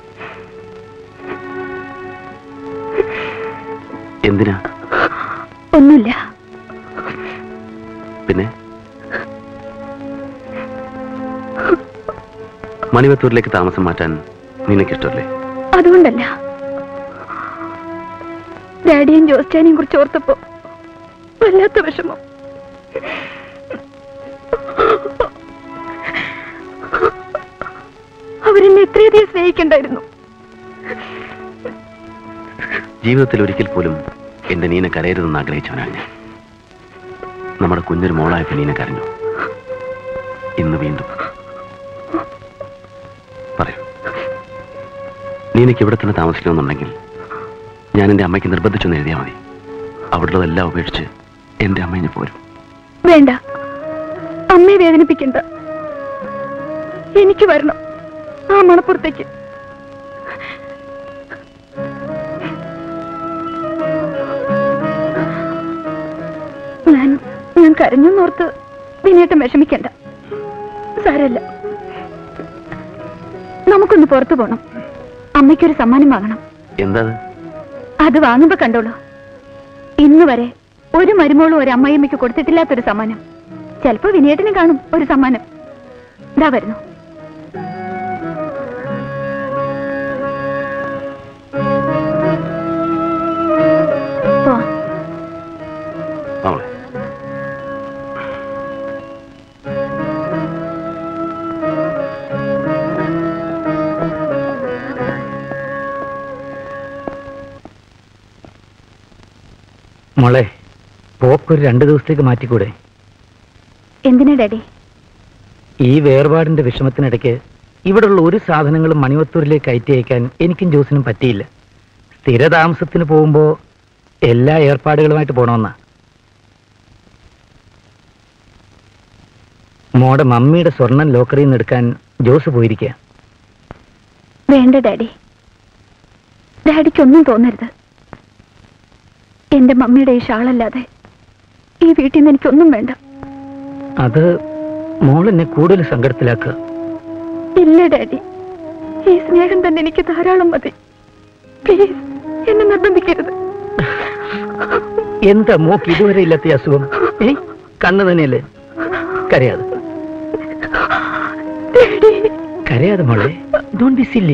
എന്തിനാ ഒന്നുമില്ല പിന്നെ മണിവത്തൂരിലേക്ക് താമസം മാറ്റാൻ നിനക്കിഷ്ടമല്ലേ അതുകൊണ്ടല്ല ഡാഡിയും ജോസ്റ്റാനെയും കുറിച്ച് ഓർത്തപ്പോ വല്ലാത്ത വിഷമം അവരെന്നെ എത്രയധികം സ്നേഹിക്കണ്ടായിരുന്നു ജീവിതത്തിൽ ഒരിക്കൽ പോലും എന്റെ നീന കരയരുതെന്ന് ആഗ്രഹിച്ചവനാണ് ഞാൻ നമ്മുടെ കുഞ്ഞൊരു മോളായപ്പോ നീന കരഞ്ഞു ഇന്ന് വീണ്ടും പറയൂ നീനയ്ക്ക് ഇവിടെ തന്നെ താമസിക്കണമെന്നുണ്ടെങ്കിൽ ഞാൻ എന്റെ അമ്മയ്ക്ക് നിർബന്ധിച്ചൊന്ന് എഴുതിയാൽ മതി അവിടുള്ളതെല്ലാം ഉപേക്ഷിച്ച് എന്റെ അമ്മയെ പോരും വേണ്ട അമ്മയെ വേദനിപ്പിക്കണ്ട എനിക്ക് വരണം ആ മണപ്പുറത്തേക്ക് ഞാൻ ഞാൻ കരഞ്ഞെന്നോർത്ത് വിനേട്ടം വിഷമിക്കണ്ട സാരല്ല നമുക്കൊന്ന് പുറത്തു പോണം അമ്മയ്ക്കൊരു സമ്മാനം വാങ്ങണം എന്താ അത് വാങ്ങുമ്പോ കണ്ടോളൂ ഇന്ന് വരെ ഒരു മരുമോളും ഒരു അമ്മായിയമ്മയ്ക്ക് കൊടുത്തിട്ടില്ലാത്തൊരു സമ്മാനം ചിലപ്പോ വിനേട്ടന് കാണും ഒരു സമ്മാനം ഇതാ വരുന്നു പോവാം. അവളെ മോളെ പോക്കൊരു രണ്ടു ദിവസത്തേക്ക് മാറ്റിക്കൂടെ എന്തിനാ ഡാഡി ഈ വേർപാടിന്റെ വിഷമത്തിനിടയ്ക്ക് ഇവിടെയുള്ള ഒരു സാധനങ്ങളും മണിവത്തൂരിലേക്ക് കയറ്റി അയക്കാൻ എനിക്കും ജോസിനും പറ്റിയില്ല സ്ഥിരതാമസത്തിന് പോകുമ്പോ എല്ലാ ഏർപ്പാടുകളുമായിട്ട് പോണമെന്നാ മോടെ മമ്മിയുടെ സ്വർണം ലോക്കറിയിൽ നിന്ന് എടുക്കാൻ ജോസ് പോയിരിക്കുക വേണ്ട ഡാഡി ഡാഡിക്കൊന്നും തോന്നരുത് എന്റെ മമ്മിയുടെ ഈ ഷാളല്ലാതെ ഈ വീട്ടിൽ നിന്ന് എനിക്കൊന്നും വേണ്ട അത് മോൾ എന്നെ കൂടുതൽ സങ്കടത്തിലാക്കുക ഇല്ല ഡാഡി ഈ സ്നേഹം തന്നെ എനിക്ക് ധാരാളം മതി പ്ലീസ് എന്നെ നിർബന്ധിക്കരുത് എന്താ മോക്ക് ഇതുവരെ ഇല്ലാത്ത ഈ അസുഖം ഏ കണ്ണ് തന്നെയല്ലേ കരയാതെ കരയാതെ മോളെ ഡോണ്ട് ബി സില്ലി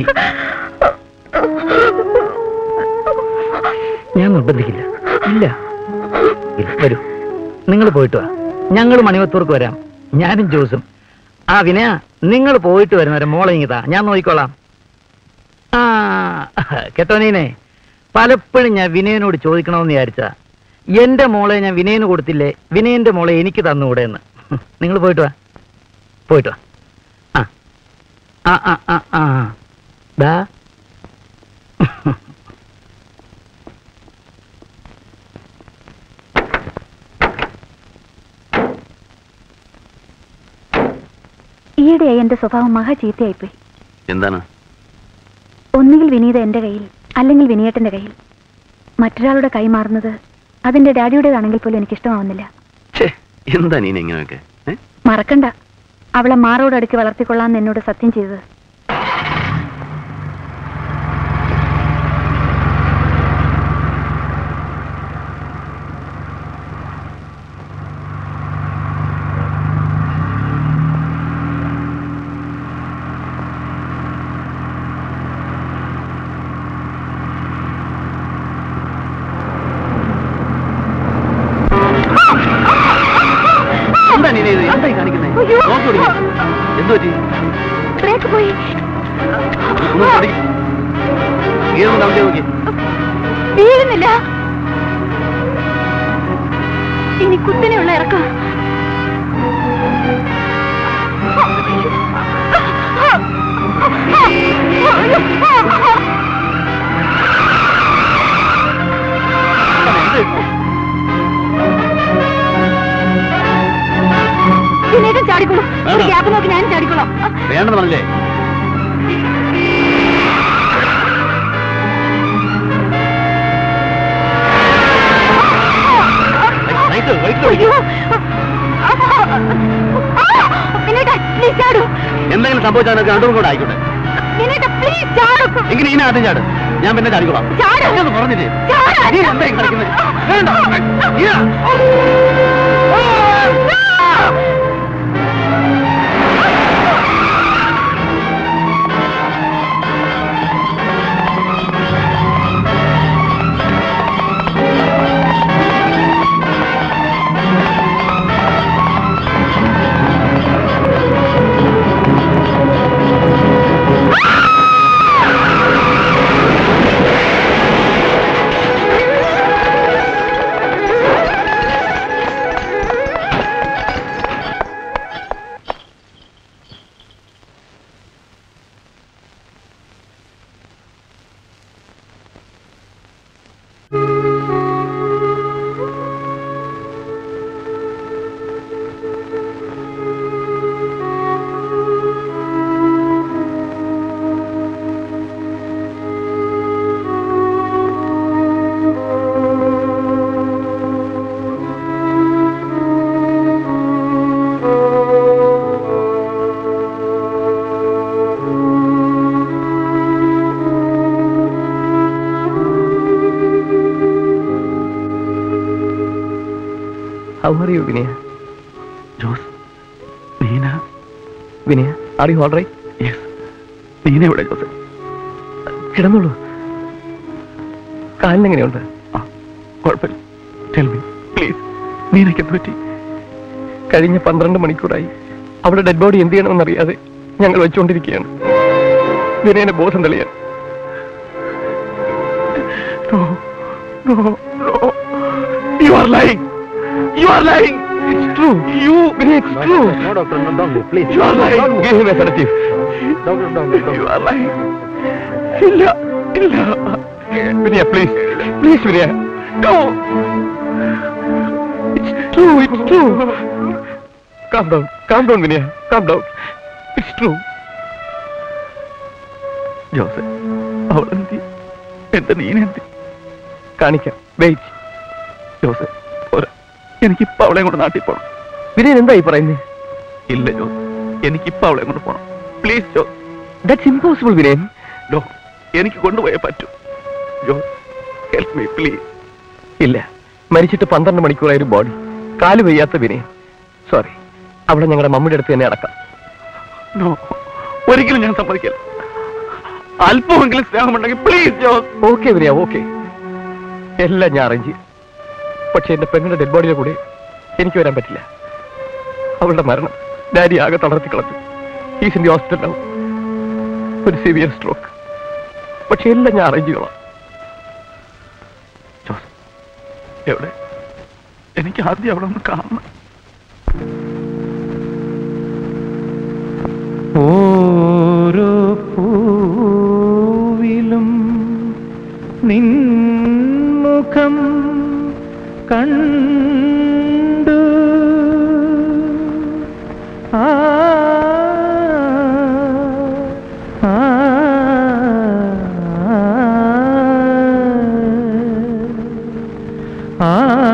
ഞാൻ നിർബന്ധിക്കില്ല ഇല്ല ഇല്ല, വരൂ നിങ്ങൾ പോയിട്ട് വാ ഞങ്ങൾ മണിവത്തൂർക്ക് വരാം ഞാനും ജോസും ആ വിനയ നിങ്ങൾ പോയിട്ട് വരുന്നവരെ മോളെ ഇങ്ങിതാ ഞാൻ നോക്കിക്കോളാം ആ കേട്ടോ നീനെ പലപ്പോഴും ഞാൻ വിനയനോട് ചോദിക്കണമെന്ന് വിചാരിച്ച എന്റെ മോളെ ഞാൻ വിനയന് കൊടുത്തില്ലേ വിനയന്റെ മോളെ എനിക്ക് തന്നുകൂടെ എന്ന് നിങ്ങൾ പോയിട്ട് വാ പോയിട്ട് വാ ആ ആ ആ ആ ആ ദാ ഈയിടെയായി എന്റെ സ്വഭാവം മഹാ ചീത്തയായിപ്പോയി എന്താണ് ഒന്നുകിൽ വിനീത എന്റെ കയ്യിൽ അല്ലെങ്കിൽ വിനയേട്ടന്റെ കയ്യിൽ മറ്റൊരാളുടെ കൈ മാറുന്നത് അതിന്റെ ഡാഡിയുടേതാണെങ്കിൽ പോലും എനിക്ക് ഇഷ്ടമാവുന്നില്ല ഛേ എന്താ നീന ഇങ്ങനെയൊക്കെ ഏ? മറക്കണ്ട അവളെ മാറോടടുക്കി വളർത്തിക്കൊള്ളാന്ന് എന്നോട് സത്യം ചെയ്തത് എന്താ നീന ഇത് എന്തായി കാണിക്കുന്നേ അയ്യോ. നോക്കൂ നീ. എന്ത് പറ്റി ബ്രേക്ക് പോയി ഒന്ന് പഠിക്ക്. നീ ഒന്ന് down ചെയ്ത് നോക്കി വീഴുന്നില്ല ഇനി കുത്തിനെയുള്ള ഇറക്കം പിന്നീട് ചാടിക്കോളൂ ഒരു വേണ്ട. ഗ്യാപ്പ് നോക്കി ഞാൻ ചാടിക്കോളാം വേണ്ടെന്ന് പറഞ്ഞില്ലേ നൈറ്റ് വൈകിട്ട് അയ്യോ വിനേട്ട പ്ലീസ് ചാടൂ എന്തെങ്കിലും സംഭവിച്ചാൽ നിനക്ക് രണ്ടും കൂടെ ആയിക്കോട്ടെ വിനേട്ട പ്ലീസ് ചാടൂ എങ്കിൽ ഇനി ആദ്യം ചാട് ഞാൻ പിന്നെ ചാടിക്കോളാം ചാട്. ഞാനൊന്ന് പറഞ്ഞില്ലേ ചാട്. നീ എന്താ ഈ കളിക്കുന്നത് വേണ്ട ഇല്ല. How are you, Vinaya? Jose Neena Vinaya, are you all right? Yes Neena എവിടെ ജോസ് കിടന്നോളൂ കാലിനെങ്ങനെയുണ്ട് ആ കുഴപ്പമില്ല ടെൽ മീ പ്ലീസ് നീനയ്ക്ക് എന്ത് പറ്റി കഴിഞ്ഞ പന്ത്രണ്ട് മണിക്കൂറായി അവിടെ ഡെഡ് ബോഡി എന്ത് ചെയ്യണമെന്നറിയാതെ ഞങ്ങൾ വെച്ചുകൊണ്ടിരിക്കുകയാണ് വിനയനെ ബോധം തെളിയാൻ No, no, no. You are lying. You are lying. It's true. You. It's true. No, doctor, no, don't go, please. You are lying. Give him a sedative. Doctor, don't go, You are lying. ഇല്ല ഇല്ല Vinaya please please Vinaya No. It's true. It's true. Calm down. Calm down, Vinaya. Calm down. It's true. Jose അവളെന്തി എന്റെ നീനെന്തി കാണിക്കാം wait Jose പോരാ എനിക്കിപ്പോ അവളെ കൊണ്ട് നാട്ടിൽ പോണം വിനയൻ എന്തായി പറയുന്നത് ഇല്ല ജോസ് എനിക്കിപ്പോ അവളെ കൊണ്ട് പോണം please Jose that's impossible Vinayan no എനിക്ക് കൊണ്ടുപോയേ പറ്റൂ ജോസ് ഹെൽപ്പ് മീ പ്ലീസ് ഇല്ല മരിച്ചിട്ട് പന്ത്രണ്ട് മണിക്കൂറായ ഒരു ബോഡി കാല് വയ്യാത്ത വിനയൻ സോറി അവിടെ ഞങ്ങളുടെ മമ്മിയുടെ അടുത്ത് തന്നെ അടക്കാം നോ ഒരിക്കലും ഞാൻ സമ്മതിക്കില്ല അല്പമെങ്കിലും സ്നേഹമുണ്ടെങ്കിൽ please Jose okay Vinaya okay എല്ലാം ഞാൻ അറേഞ്ച് ചെയ്യും പക്ഷെ എന്റെ പെണ്ണിന്റെ ഡെഡ് ബോഡിയുടെ കൂടെ എനിക്ക് വരാൻ പറ്റില്ല അവളുടെ മരണം ഡാഡി ആകെ തളർത്തി കളഞ്ഞു ഈസ് ഇൻ ദി ഹോസ്പിറ്റൽ ഒരു സിവിയർ സ്ട്രോക്ക് പക്ഷെ എല്ലാം ഞാൻ അറേഞ്ച് ചെയ്യണം ജോസ് എവിടെ എനിക്ക് ആദ്യം അവിടെ ഒന്ന് കാണണം ഓരോ പൂവിലും നിൻമുഖം കണ്ടു ആ ആ, ആ,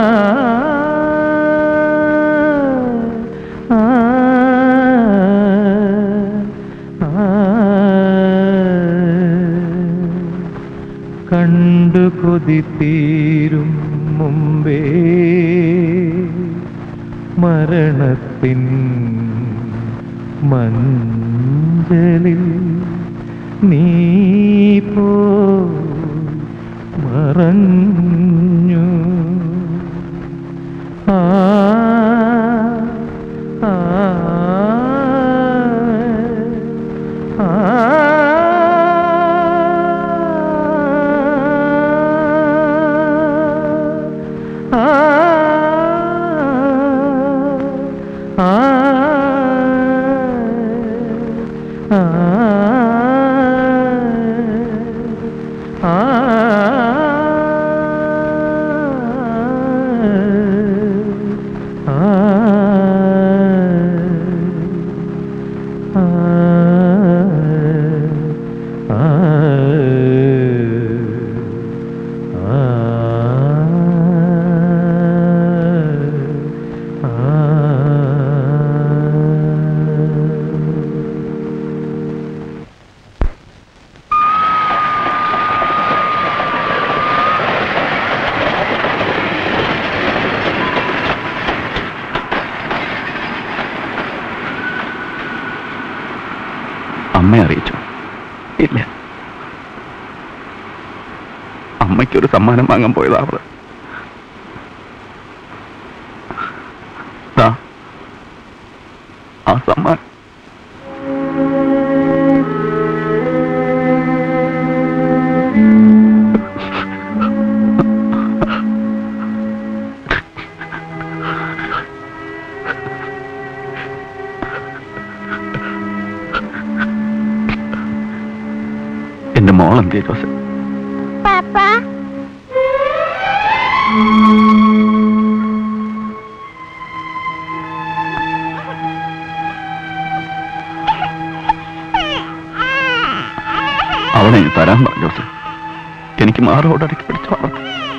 ആ, ആ, കണ്ടു കൊതി തീരും മുമ്പേ മരണത്തിൻ മഞ്ചലിൽ നീ പോ മറഞ്ഞു ആ ആ ആ ആ ആ ആ അമ്മയെ അറിയിച്ചു ഇല്ല അമ്മയ്ക്കൊരു സമ്മാനം വാങ്ങാൻ പോയതാ അവള് ദാ, ആ സമ്മാനം എന്റെ മോൾ എന്തിയ ജോസഫ് പാപ്പ അവളെ ഇങ്ങ് തരാൻ പറ ജോസഫ് എനിക്ക് മാറോടടക്കി പിടിച്ചു വളർത്തും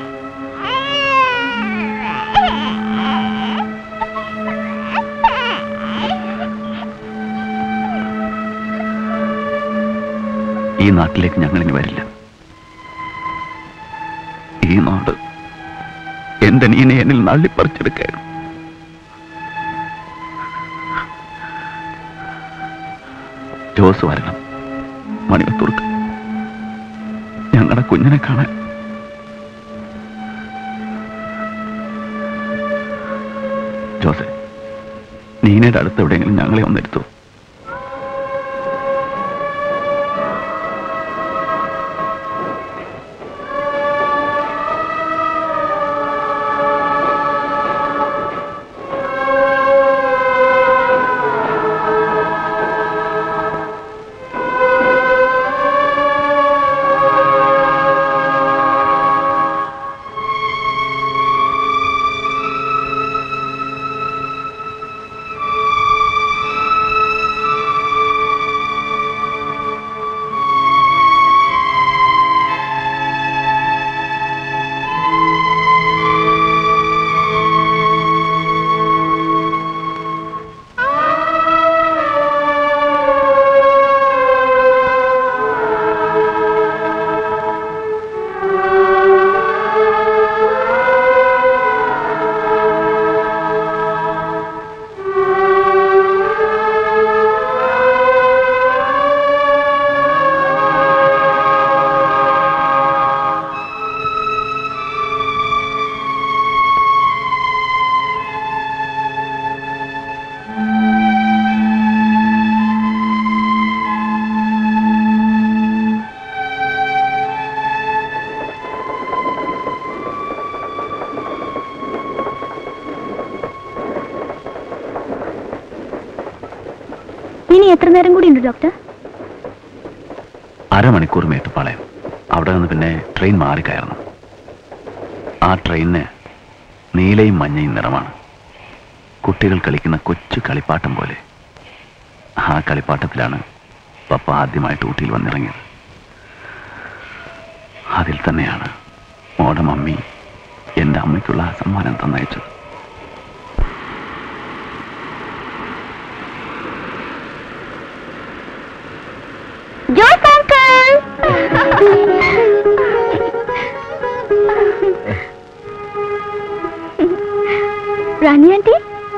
ഈ നാട്ടിലേക്ക് ഞങ്ങൾ ഇനി വരില്ല ഈ നാട് എന്റെ നീനെ എന്നിൽ നള്ളിപ്പറിച്ചെടുക്കായിരുന്നു ജോസ് വരണം മണിവത്തൂർക്ക് ഞങ്ങളുടെ കുഞ്ഞിനെ കാണാൻ ജോസെ നീനയുടെ അടുത്ത് എവിടെയെങ്കിലും ഞങ്ങളെ ഒന്നെടുത്തു ഇനി എത്ര നേരം കൂടി ഉണ്ട് ഡോക്ടർ അരമണിക്കൂർ മേട്ടുപ്പാളയം അവിടെ നിന്ന് പിന്നെ ട്രെയിൻ മാറിക്കയറണം ആ ട്രെയിനിന് നീലയും മഞ്ഞയും നിറമാണ് കുട്ടികൾ കളിക്കുന്ന കൊച്ചു കളിപ്പാട്ടം പോലെ ആ കളിപ്പാട്ടത്തിലാണ് പപ്പ ആദ്യമായിട്ട് ഊട്ടിയിൽ വന്നിറങ്ങിയത് അതിൽ തന്നെയാണ് മോടെ മമ്മി എൻ്റെ അമ്മയ്ക്കുള്ള ആ സമ്മാനം തന്നയച്ചത് ജോസ് അങ്കിൾ റാണി ആന്റി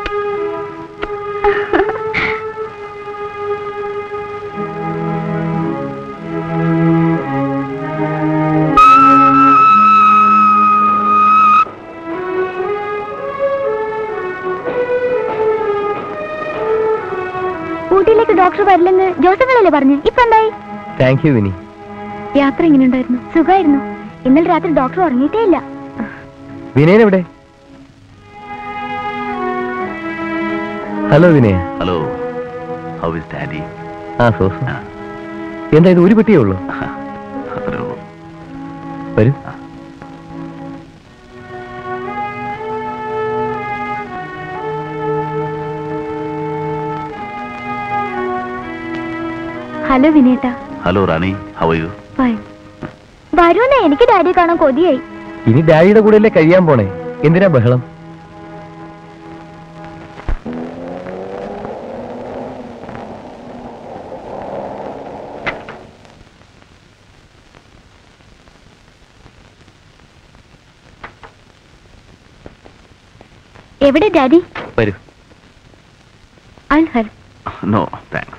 ഊട്ടിയിലേക്ക് ഡോക്ടർ വരില്ലെന്ന് ജോസഫല്ലേ പറഞ്ഞു ഇപ്പൊ എന്തായി താങ്ക് യു വിനി യാത്ര എങ്ങനെയുണ്ടായിരുന്നു സുഖമായിരുന്നു ഇന്നലെ രാത്രി ഡോക്ടർ ഉറങ്ങിയിട്ടേ ഇല്ല വിനയൻ എവിടെ hello Vinaya hello how is daddy ആ സോ എന്താ ഇത് ഒരു പെട്ടിയേ ഉള്ളൂ അത്രേ ഉള്ളൂ വരൂ ഹലോ വിനേട്ട hello Rani how you fine വരൂന്നേ എനിക്ക് ഡാഡി കാണാൻ കൊതിയായി ഇനി ഡാഡിയുടെ കൂടെയല്ലേ കഴിയാൻ പോണേ എന്തിനാ ബഹളം എവിടെ ഡാഡി വരൂ ഐ ഹെൽപ്പ് നോ താങ്ക്സ്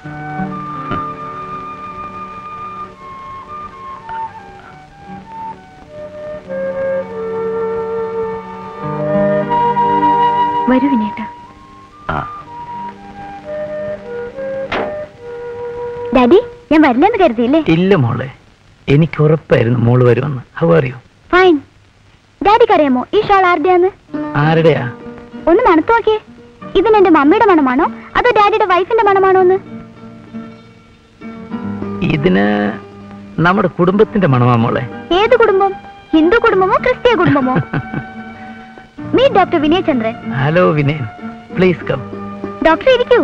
വരൂ വിനേട്ട ആ ഡാഡി ഞാൻ വരില്ലെന്ന് കരുതിയില്ലേ ഇല്ല മോളെ എനിക്ക് ഉറപ്പായിരുന്നു മോള് വരുമെന്ന് ഹൗ അറിയോ ഫൈൻ ഡാഡിക്ക് അറിയാമോ ഈ ഷാൾ ആരുടെയാന്ന് ആരുടെയാ ഒന്ന് മണത്ത് നോക്കിയേ ഇതിന് എന്റെ മമ്മിയുടെ മണമാണോ അതോ ഡാഡിയുടെ വൈഫിന്റെ മണമാണോ എന്ന് ഇതിന് നമ്മുടെ കുടുംബത്തിന്റെ മണമാ മോളെ ഏത് കുടുംബം ഹിന്ദു കുടുംബമോ ക്രിസ്തീയ കുടുംബമോ meet doctor Vinay Chandran hello Vinayan please come doctor ഇരിക്കൂ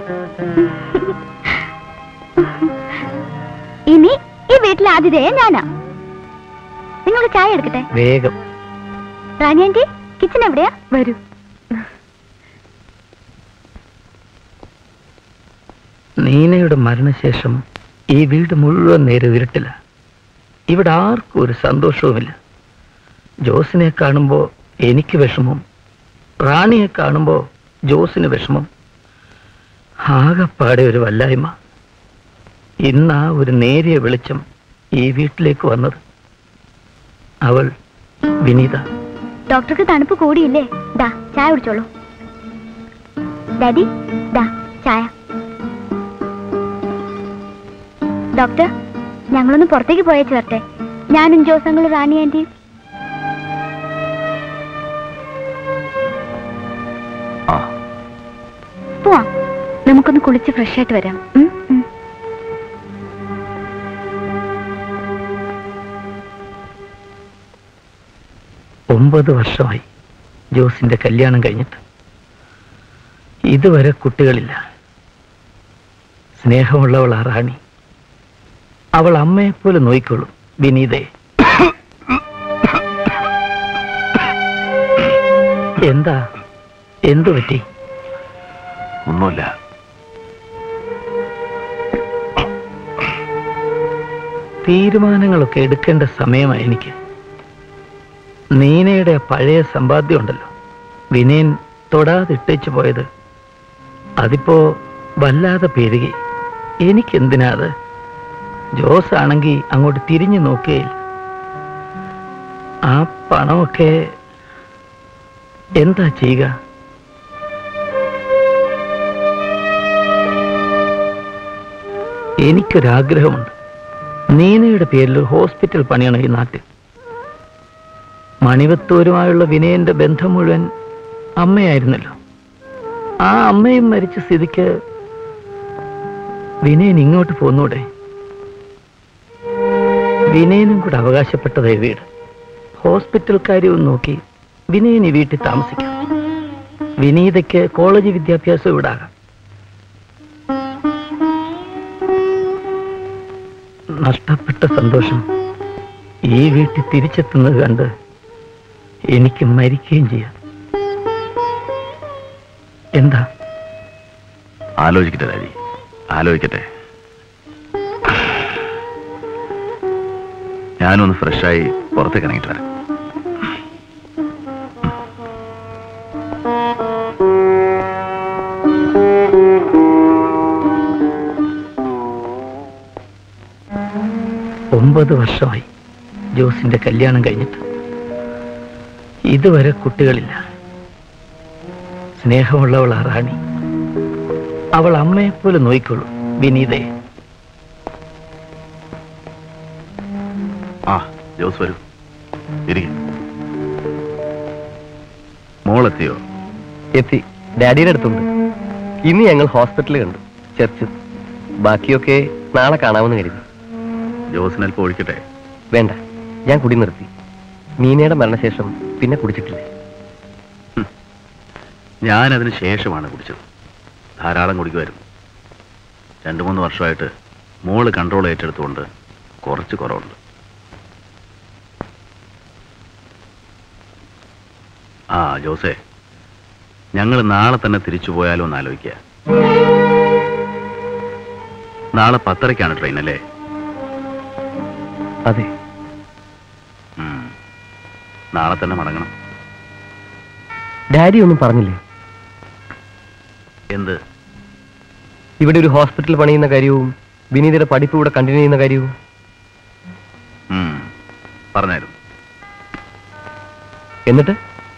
ഇനി ഈ വീട്ടിലെ ആതിഥേയ ഞാനാ നിങ്ങൾക്ക് ചായ എടുക്കട്ടെ വേഗം റാണി ആന്റി കിച്ചൺ എവിടെയാ വരൂ നീനയുടെ മരണശേഷം ഈ വീട് മുഴുവൻ നേരെ ഇരുട്ടില്ല ഇവിടെ ആർക്കും ഒരു സന്തോഷവുമില്ല ജോസിനെ കാണുമ്പോ എനിക്ക് വിഷമം റാണിയെ കാണുമ്പോ ജോസിന് വിഷമം ആകപ്പാടെ ഒരു വല്ലായ്മ ഇന്നാ ഒരു നേരിയ വെളിച്ചം ഈ വീട്ടിലേക്ക് വന്നത് അവൾ വിനീത ഡോക്ടർക്ക് തണുപ്പ് കൂടിയില്ലേ ദാ ചായ കുടിച്ചോളൂ ഡാഡി ദാ ചായ ഡോക്ടർ ഞങ്ങളൊന്ന് പുറത്തേക്ക് പോയേച്ച് വരട്ടെ ഞാനും ജോസങ്ങളും റാണി ആന്റിയും ആ പോവാം നമുക്കൊന്ന് കുളിച്ച് ഫ്രഷ് ആയിട്ട് വരാം ഉം, ഉം. ഒമ്പത് വർഷമായി ജോസിന്റെ കല്യാണം കഴിഞ്ഞിട്ട് ഇതുവരെ കുട്ടികളില്ല സ്നേഹമുള്ളവൾ ആ റാണി അവൾ അമ്മയെപ്പോലെ നോയിക്കോളും വിനീതയെ എന്താ എന്തു പറ്റി ഒന്നുമില്ല തീരുമാനങ്ങളൊക്കെ എടുക്കേണ്ട സമയമായി എനിക്ക് നീനയുടെ ആ പഴയ സമ്പാദ്യം ഉണ്ടല്ലോ വിനയൻ തൊടാതിട്ടേച്ചു പോയത് അതിപ്പോ വല്ലാതെ പെരുകി എനിക്കെന്തിനാ അത് ജോസ് ആണെങ്കിൽ അങ്ങോട്ട് തിരിഞ്ഞു നോക്കുകയില്ല ആ പണമൊക്കെ എന്താ ചെയ്യുക എനിക്കൊരാഗ്രഹമുണ്ട് നീനയുടെ പേരിൽ ഒരു ഹോസ്പിറ്റൽ പണിയണം ഈ നാട്ടിൽ മണിവത്തൂരുമായുള്ള വിനയന്റെ ബന്ധം മുഴുവൻ അമ്മയായിരുന്നല്ലോ ആ അമ്മയും മരിച്ച സ്ഥിതിക്ക് വിനയൻ ഇങ്ങോട്ട് പോന്നൂടെ വിനയനും കൂടെ അവകാശപ്പെട്ടതായി വീട് ഹോസ്പിറ്റൽ കാര്യവും നോക്കി വിനയൻ ഈ വീട്ടിൽ താമസിക്കാം വിനീതയ്ക്ക് കോളേജ് വിദ്യാഭ്യാസം ഇവിടാകാം നഷ്ടപ്പെട്ട സന്തോഷം ഈ വീട്ടിൽ തിരിച്ചെത്തുന്നത് കണ്ട് എനിക്ക് മരിക്കുകയും ചെയ്യാം എന്താ ആലോചിക്കട്ടെ ഡാഡി ആലോചിക്കട്ടെ ഞാനൊന്ന് ഫ്രഷായി പുറത്തേക്ക് ഇറങ്ങിയിട്ട് വരാം ഒമ്പത് വർഷമായി ജോസിന്റെ കല്യാണം കഴിഞ്ഞിട്ട് ഇതുവരെ കുട്ടികളില്ല സ്നേഹമുള്ളവൾ ആ റാണി അവൾ അമ്മയെപ്പോലെ നോയിക്കോളൂ വിനീതയെ ആ ജോസ് വരൂ ഇരിക്കും മോളെത്തിയോ എത്തി ഡാഡിയുടെ അടുത്തുണ്ട് ഇന്ന് ഞങ്ങൾ ഹോസ്പിറ്റലിൽ കണ്ടു ചർച്ച് ബാക്കിയൊക്കെ നാളെ കാണാമെന്ന് കരുതി ജോസിനൽപ്പം ഒഴിക്കട്ടെ വേണ്ട ഞാൻ കുടി നിർത്തി മീനയുടെ മരണശേഷം പിന്നെ കുടിച്ചിട്ടില്ല ഞാനതിന് ശേഷമാണ് കുടിച്ചത് ധാരാളം കുടിക്കുമായിരുന്നു രണ്ടു മൂന്ന് വർഷമായിട്ട് മോള് കൺട്രോൾ ഏറ്റെടുത്തുകൊണ്ട് കുറച്ച് കുറവുണ്ട് ആ ജോസേ ഞങ്ങൾ നാളെ തന്നെ തിരിച്ചു പോയാലോ എന്ന് ആലോചിക്കുക നാളെ പത്തരയ്ക്കാണ് ട്രെയിൻ അല്ലേ അതെ ഉം. നാളെ തന്നെ മടങ്ങണം ഡാഡി ഒന്നും പറഞ്ഞില്ലേ എന്ത് ഇവിടെ ഒരു ഹോസ്പിറ്റൽ പണിയുന്ന കാര്യവും വിനീതയുടെ പഠിപ്പ് ഇവിടെ കണ്ടിന്യൂ ചെയ്യുന്ന കാര്യവും ഉം. പറഞ്ഞായിരുന്നു എന്നിട്ട്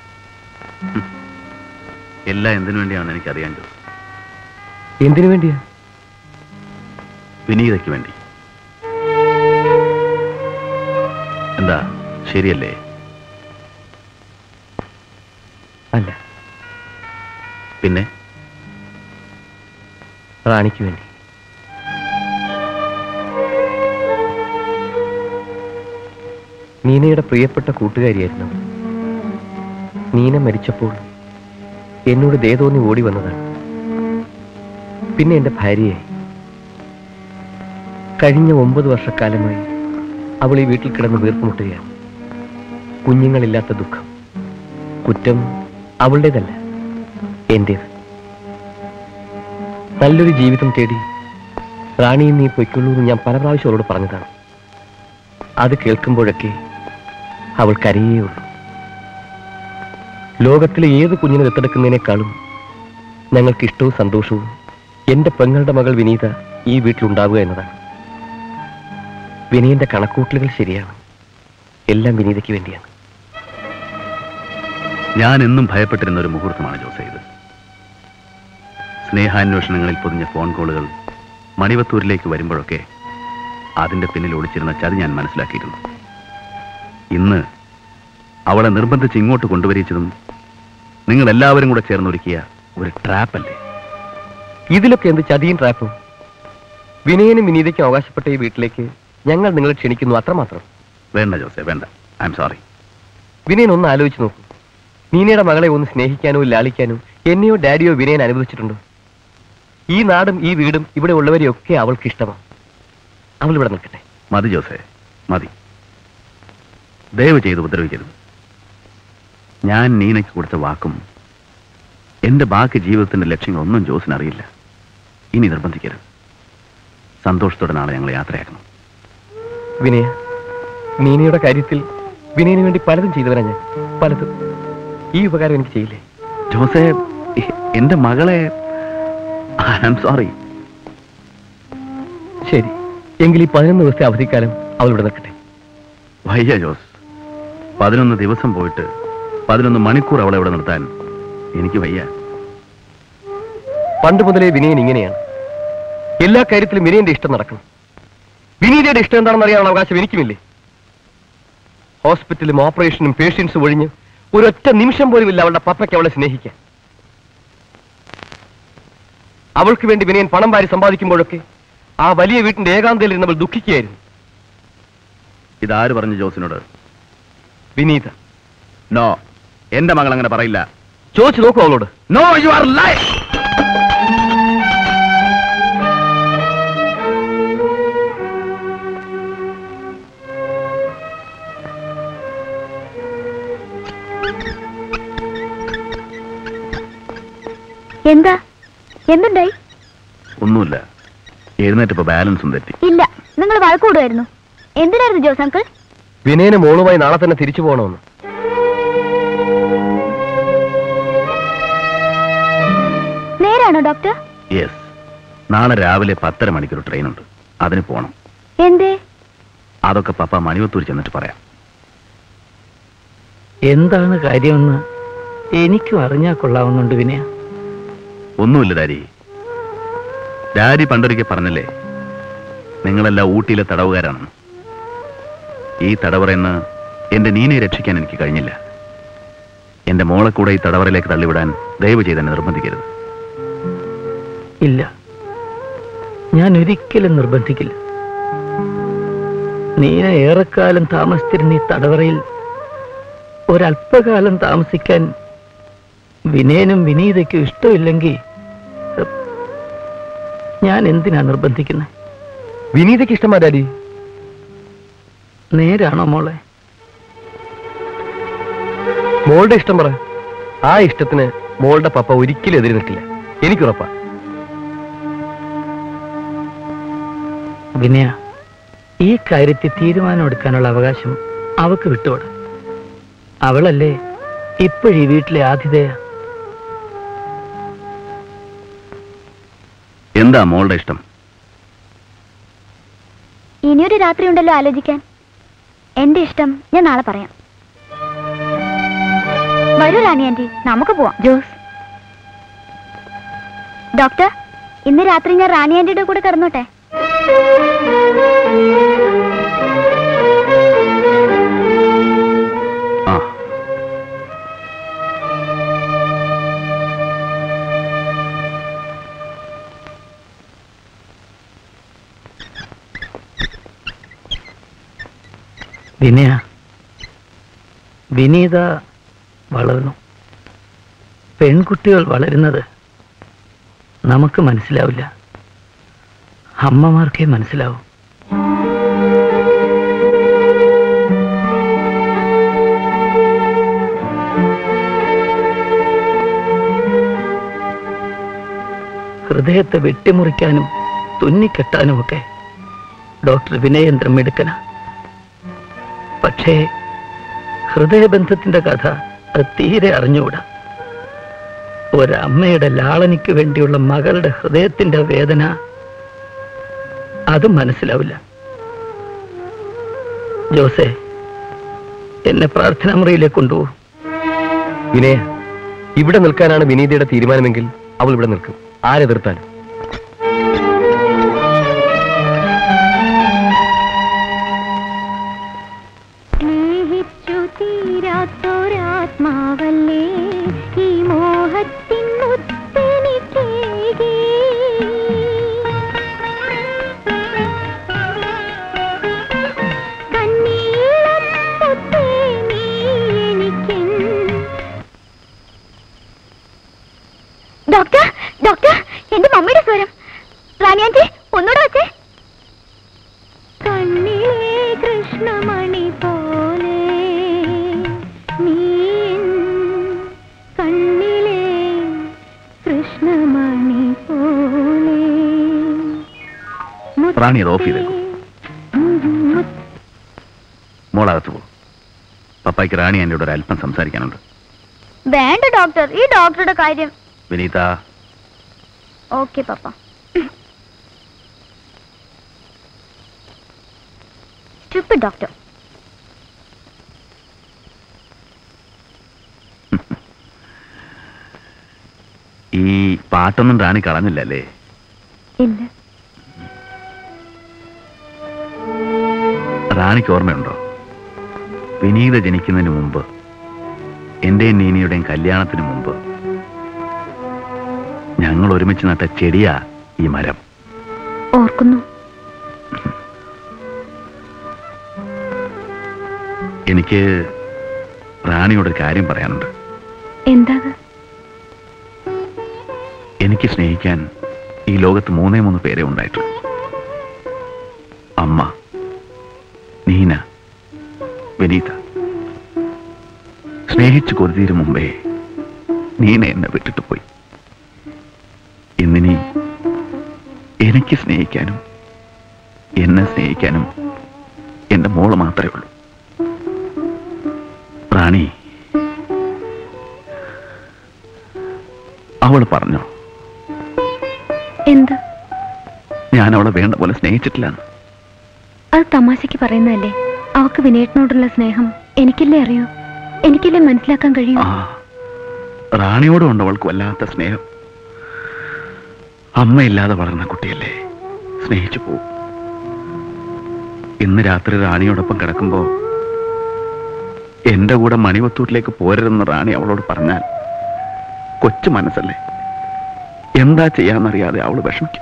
എല്ലാം എന്തിനു വേണ്ടിയാണെന്ന് എനിക്കറിയാൻ ജോസ് എന്തിനു വേണ്ടിയാ വിനീതയ്ക്ക് വേണ്ടി എന്താ ശരിയല്ലേ അല്ല പിന്നെ റാണിക്ക് വേണ്ടി നീനയുടെ പ്രിയപ്പെട്ട കൂട്ടുകാരിയായിരുന്നു അവൾ. നീന മരിച്ചപ്പോൾ എന്നോട് ദേതോന്നി ഓടി വന്നതാണ് പിന്നെ എന്റെ ഭാര്യയായി കഴിഞ്ഞ ഒമ്പത് വർഷക്കാലമായി അവൾ ഈ വീട്ടിൽ കിടന്ന് വീർപ്പുമുട്ടുകയാണ് കുഞ്ഞുങ്ങളില്ലാത്ത ദുഃഖം കുറ്റം അവളുടേതല്ല എന്റേത് നല്ലൊരു ജീവിതം തേടി റാണിയും നീ പൊയ്ക്കൊള്ളൂ എന്ന് ഞാൻ പല പ്രാവശ്യം അവളോട് പറഞ്ഞതാണ് അത് കേൾക്കുമ്പോഴൊക്കെ അവൾ കരയേ ഉള്ളൂ ലോകത്തിലെ ഏത് കുഞ്ഞിനെ ദത്തെടുക്കുന്നതിനേക്കാളും ഞങ്ങൾക്ക് ഇഷ്ടവും സന്തോഷവും എന്റെ പെങ്ങളുടെ മകൾ വിനീത ഈ വീട്ടിലുണ്ടാവുക എന്നതാണ് വിനീന്റെ കണക്കൂട്ടലുകൾ ശരിയാണ് എല്ലാം വിനീതയ്ക്ക് വേണ്ടിയാണ് ഞാൻ എന്നും ഭയപ്പെട്ടിരുന്ന ഒരു മുഹൂർത്തമാണ് ജോസെ ഇത് സ്നേഹാന്വേഷണങ്ങളിൽ പൊതിഞ്ഞ ഫോൺ കോളുകൾ മണിവത്തൂരിലേക്ക് വരുമ്പോഴൊക്കെ അതിന്റെ പിന്നിൽ ഒളിച്ചിരുന്ന ചതി ഞാൻ മനസ്സിലാക്കിയിരുന്നു ഇന്ന് അവളെ നിർബന്ധിച്ച് ഇങ്ങോട്ട് കൊണ്ടുവരിച്ചതും നിങ്ങൾ എല്ലാവരും കൂടെ ചേർന്നൊരുക്കിയ ഒരു ട്രാപ്പല്ലേ ഇതിലൊക്കെ എന്ത് ചതിയും ട്രാപ്പും വിനയനും വിനീതയ്ക്കും അവകാശപ്പെട്ട ഈ വീട്ടിലേക്ക് ഞങ്ങൾ നിങ്ങളെ ക്ഷണിക്കുന്നു അത്രമാത്രം വേണ്ട ജോസെ വേണ്ട ഐ എം സോറി വിനയൻ ഒന്ന് ആലോചിച്ച് നോക്കൂ നീനയുടെ മകളെ ഒന്ന് സ്നേഹിക്കാനോ ലാളിക്കാനോ എന്നെയോ ഡാഡിയോ വിനയൻ അനുവദിച്ചിട്ടുണ്ടോ ഈ നാടും ഈ വീടും ഇവിടെ ഉള്ളവരെയൊക്കെ അവൾക്ക് ഇഷ്ടമാണ് അവൾ ഇവിടെ നിൽക്കട്ടെ മതി ജോസെ മതി ദയവ് ചെയ്ത് ഉപദ്രവിക്കരുത് ഞാൻ നീനയ്ക്ക് കൊടുത്ത വാക്കും എന്റെ ബാക്കി ജീവിതത്തിന്റെ ലക്ഷ്യങ്ങളൊന്നും ജോസിന് അറിയില്ല ഇനി നിർബന്ധിക്കരുത് സന്തോഷത്തോടെ നാളെ ഞങ്ങൾ യാത്രയാക്കണം വിനയ നീനയുടെ കാര്യത്തിൽ വിനയന് വേണ്ടി പലതും ചെയ്തവരാ ഞാൻ പലതും ഈ ഉപകാരം എനിക്ക് ചെയ്യില്ലേ ജോസെ എ- എന്റെ മകളെ ഐ ആം സോറി ശരി എങ്കിൽ ഈ പതിനൊന്ന് ദിവസത്തെ അവധിക്കാലം അവൾ ഇവിടെ നിൽക്കട്ടെ വയ്യ ജോസ് പതിനൊന്ന് ദിവസം പോയിട്ട് പതിനൊന്ന് മണിക്കൂർ അവളെ ഇവിടെ നിർത്താൻ എനിക്ക് വയ്യ പണ്ട് മുതലേ വിനയൻ ഇങ്ങനെയാണ് എല്ലാ കാര്യത്തിലും വിനയന്റെ ഇഷ്ടം നടക്കണം വിനീതയുടെ ഇഷ്ടം എന്താണെന്ന് അറിയാനുള്ള അവകാശം എനിക്കുമില്ലേ ഹോസ്പിറ്റലും ഓപ്പറേഷനും പേഷ്യൻസും ഒഴിഞ്ഞ് ഒരൊറ്റ നിമിഷം പോലും ഇല്ല അവളുടെ പപ്പയ്ക്ക് അവളെ സ്നേഹിക്കാൻ അവൾക്ക് വേണ്ടി വിനയൻ പണം വാരി സമ്പാദിക്കുമ്പോഴൊക്കെ ആ വലിയ വീട്ടിന്റെ ഏകാന്തയിൽ ഇരുന്ന് അവൾ ദുഃഖിക്കുകയായിരുന്നു ഇതാര് പറഞ്ഞു ജോസിനോട് വിനീത നോ എന്റെ മകൾ അങ്ങനെ പറയില്ല ചോദിച്ചു നോക്കൂ അവളോട് നോ യു ആർ ലൈ എന്താ എന്തുണ്ടായി ഒന്നുമില്ല എഴുന്നേറ്റപ്പോ ബാലൻസും തെറ്റി ഇല്ല നിങ്ങൾ വഴക്കൂടുമായിരുന്നു എന്തിനായിരുന്നു ജോസ് അങ്കിൾ വിനയന് മോളുമായി നാളെ തന്നെ തിരിച്ചു പോകണമെന്ന് നേരാണോ ഡോക്ടർ യെസ് നാളെ രാവിലെ പത്തര മണിക്കൊരു ട്രെയിനുണ്ട് അതിന് പോണം എന്തേ അതൊക്കെ പപ്പ മണിവത്തൂർ ചെന്നിട്ട് പറയാം എന്താണ് കാര്യമെന്ന് എനിക്കും അറിഞ്ഞാൽ കൊള്ളാവുന്നുണ്ട് വിനയ ഒന്നുമില്ല ഡാഡി ഡാഡി പണ്ടൊരിക്കൽ പറഞ്ഞല്ലേ നിങ്ങളെല്ലാം ഊട്ടിയിലെ തടവുകാരാണെന്ന് ഈ തടവറയെന്ന് എന്റെ നീനെ രക്ഷിക്കാൻ എനിക്ക് കഴിഞ്ഞില്ല എന്റെ മോളെ കൂടെ ഈ തടവറയിലേക്ക് തള്ളിവിടാൻ ദയവ് ചെയ്ത് എന്നെ നിർബന്ധിക്കരുത് ഇല്ല ഞാൻ ഒരിക്കലും നിർബന്ധിക്കില്ല നീന ഏറെക്കാലം താമസിച്ചിരുന്ന ഈ തടവറയിൽ ഒരല്പകാലം താമസിക്കാൻ വിനയനും വിനീതയ്ക്കും ഇഷ്ടമില്ലെങ്കിൽ എഹ്, ഞാൻ എന്തിനാ നിർബന്ധിക്കുന്നത് വിനീതയ്ക്ക് ഇഷ്ടമാ ഡാഡി നേരാണോ മോളെ മോളുടെ ഇഷ്ടം പറ ആ ഇഷ്ടത്തിന് മോളുടെ പപ്പ ഒരിക്കലും എതിര് നിൽക്കില്ല എനിക്കുറപ്പാ വിനയ ഈ കാര്യത്തിൽ തീരുമാനമെടുക്കാനുള്ള അവകാശം അവക്ക് വിട്ടുകൊട അവളല്ലേ ഇപ്പോഴീ വീട്ടിലെ ആതിഥേയ എന്താ മോളുടെ ഇഷ്ടം ഇനിയൊരു രാത്രി ഉണ്ടല്ലോ ആലോചിക്കാൻ എന്റെ ഇഷ്ടം ഞാൻ നാളെ പറയാം വരൂ റാണി ആന്റി നമുക്ക് പോവാം ജോസ് ഡോക്ടർ ഇന്ന് രാത്രി ഞാൻ റാണി ആന്റിയുടെ കൂടെ കിടന്നോട്ടെ ആ വിനയ വിനീത വളർന്നു പെൺകുട്ടികൾ വളരുന്നത് നമുക്ക് മനസ്സിലാവില്ല അമ്മമാർക്കേ മനസ്സിലാവും ഹൃദയത്തെ വെട്ടിമുറിക്കാനും തുന്നിക്കെട്ടാനുമൊക്കെ ഡോക്ടർ വിനയേന്ദ്രൻ മിടുക്കന പക്ഷേ ഹൃദയബന്ധത്തിന്റെ കഥ അത് തീരെ അറിഞ്ഞുകൂടാ ഒരമ്മയുടെ ലാളനിക്ക് വേണ്ടിയുള്ള മകളുടെ ഹൃദയത്തിന്റെ വേദന അത് മനസ്സിലാവില്ല ജോസെ എന്നെ പ്രാർത്ഥനാ മുറിയിലേക്ക് കൊണ്ടുപോകും വിനയ ഇവിടെ നിൽക്കാനാണ് വിനീതയുടെ തീരുമാനമെങ്കിൽ അവൾ ഇവിടെ നിൽക്കും ആരെതിർത്താലും സ്നേഹിച്ചു തീരാത്തൊരാത്മാവല്ലേ ഈ മോഹത്തിൻ മുത്തെനിക്കേകി കണ്ണീളമുത്തേ നീ എനിക്കെൻ ഡോക്ടർ ഡോക്ടർ എന്റെ മമ്മിയുടെ സ്വരം റാണി ആന്റി ഒന്നുകൂടെ വെച്ചേ കണ്ണിലെ കൃഷ്ണമണി പോലെ നീ എൻ കണ്ണിലെ കൃഷ്ണമണി പോലെ റാണി അത് ഓഫ് ചെയ്തേക്കൂ മോളകത്ത് പോകും പപ്പായ്ക്ക് റാണി എന്നോട് ഒരു അല്പം സംസാരിക്കാനുണ്ട് വേണ്ട ഡോക്ടർ ഈ ഡോക്ടറുടെ കാര്യം വിനീത ഓക്കെ പപ്പ സ്റ്റുപ്പിഡ് ഡോക്ടർ ഈ പാട്ടൊന്നും റാണി കളഞ്ഞില്ലല്ലേ ഇല്ല റാണിക്ക് ഓർമ്മയുണ്ടോ വിനീത ജനിക്കുന്നതിന് മുമ്പ് എന്റെയും നീനിയുടെയും കല്യാണത്തിന് മുമ്പ് ഞങ്ങൾ ഒരുമിച്ച് നട്ട ചെടിയാ ഈ മരം ഓർക്കുന്നു എനിക്ക് റാണിയോടൊരു കാര്യം പറയാനുണ്ട് എന്താ എനിക്ക് സ്നേഹിക്കാൻ ഈ ലോകത്ത് മൂന്നേ മൂന്ന് പേരെ ഉണ്ടായിട്ടുള്ളൂ അമ്മ നീന വിനീത സ്നേഹിച്ചു കൊതിരും മുമ്പേ നീന എന്നെ വിട്ടിട്ട് പോയി ഇന്നിനി എനിക്ക് സ്നേഹിക്കാനും എന്നെ സ്നേഹിക്കാനും എന്റെ മോള് മാത്രമേ ഉള്ളൂ റാണി അവൾ പറഞ്ഞോ എന്ത് ഞാൻ അവളെ വേണ്ട പോലെ സ്നേഹിച്ചിട്ടില്ല അത് തമാശക്ക് പറയുന്നതല്ലേ അവക്ക് വിനേട്ടനോടുള്ള സ്നേഹം എനിക്കല്ലേ അറിയൂ എനിക്കല്ലേ മനസ്സിലാക്കാൻ കഴിയൂ ആ റാണിയോടും ഉണ്ട് അവൾക്ക് വല്ലാത്ത സ്നേഹം അമ്മയില്ലാതെ വളർന്ന കുട്ടിയല്ലേ സ്നേഹിച്ചു പോവും ഇന്ന് രാത്രി റാണിയോടൊപ്പം കിടക്കുമ്പോ എന്റെ കൂടെ മണിവത്തൂരിലേക്ക് പോരരുതെന്ന് റാണി അവളോട് പറഞ്ഞാൽ കൊച്ചു മനസ്സല്ലേ എന്താ ചെയ്യാന്നറിയാതെ അവള് വിഷമിക്കും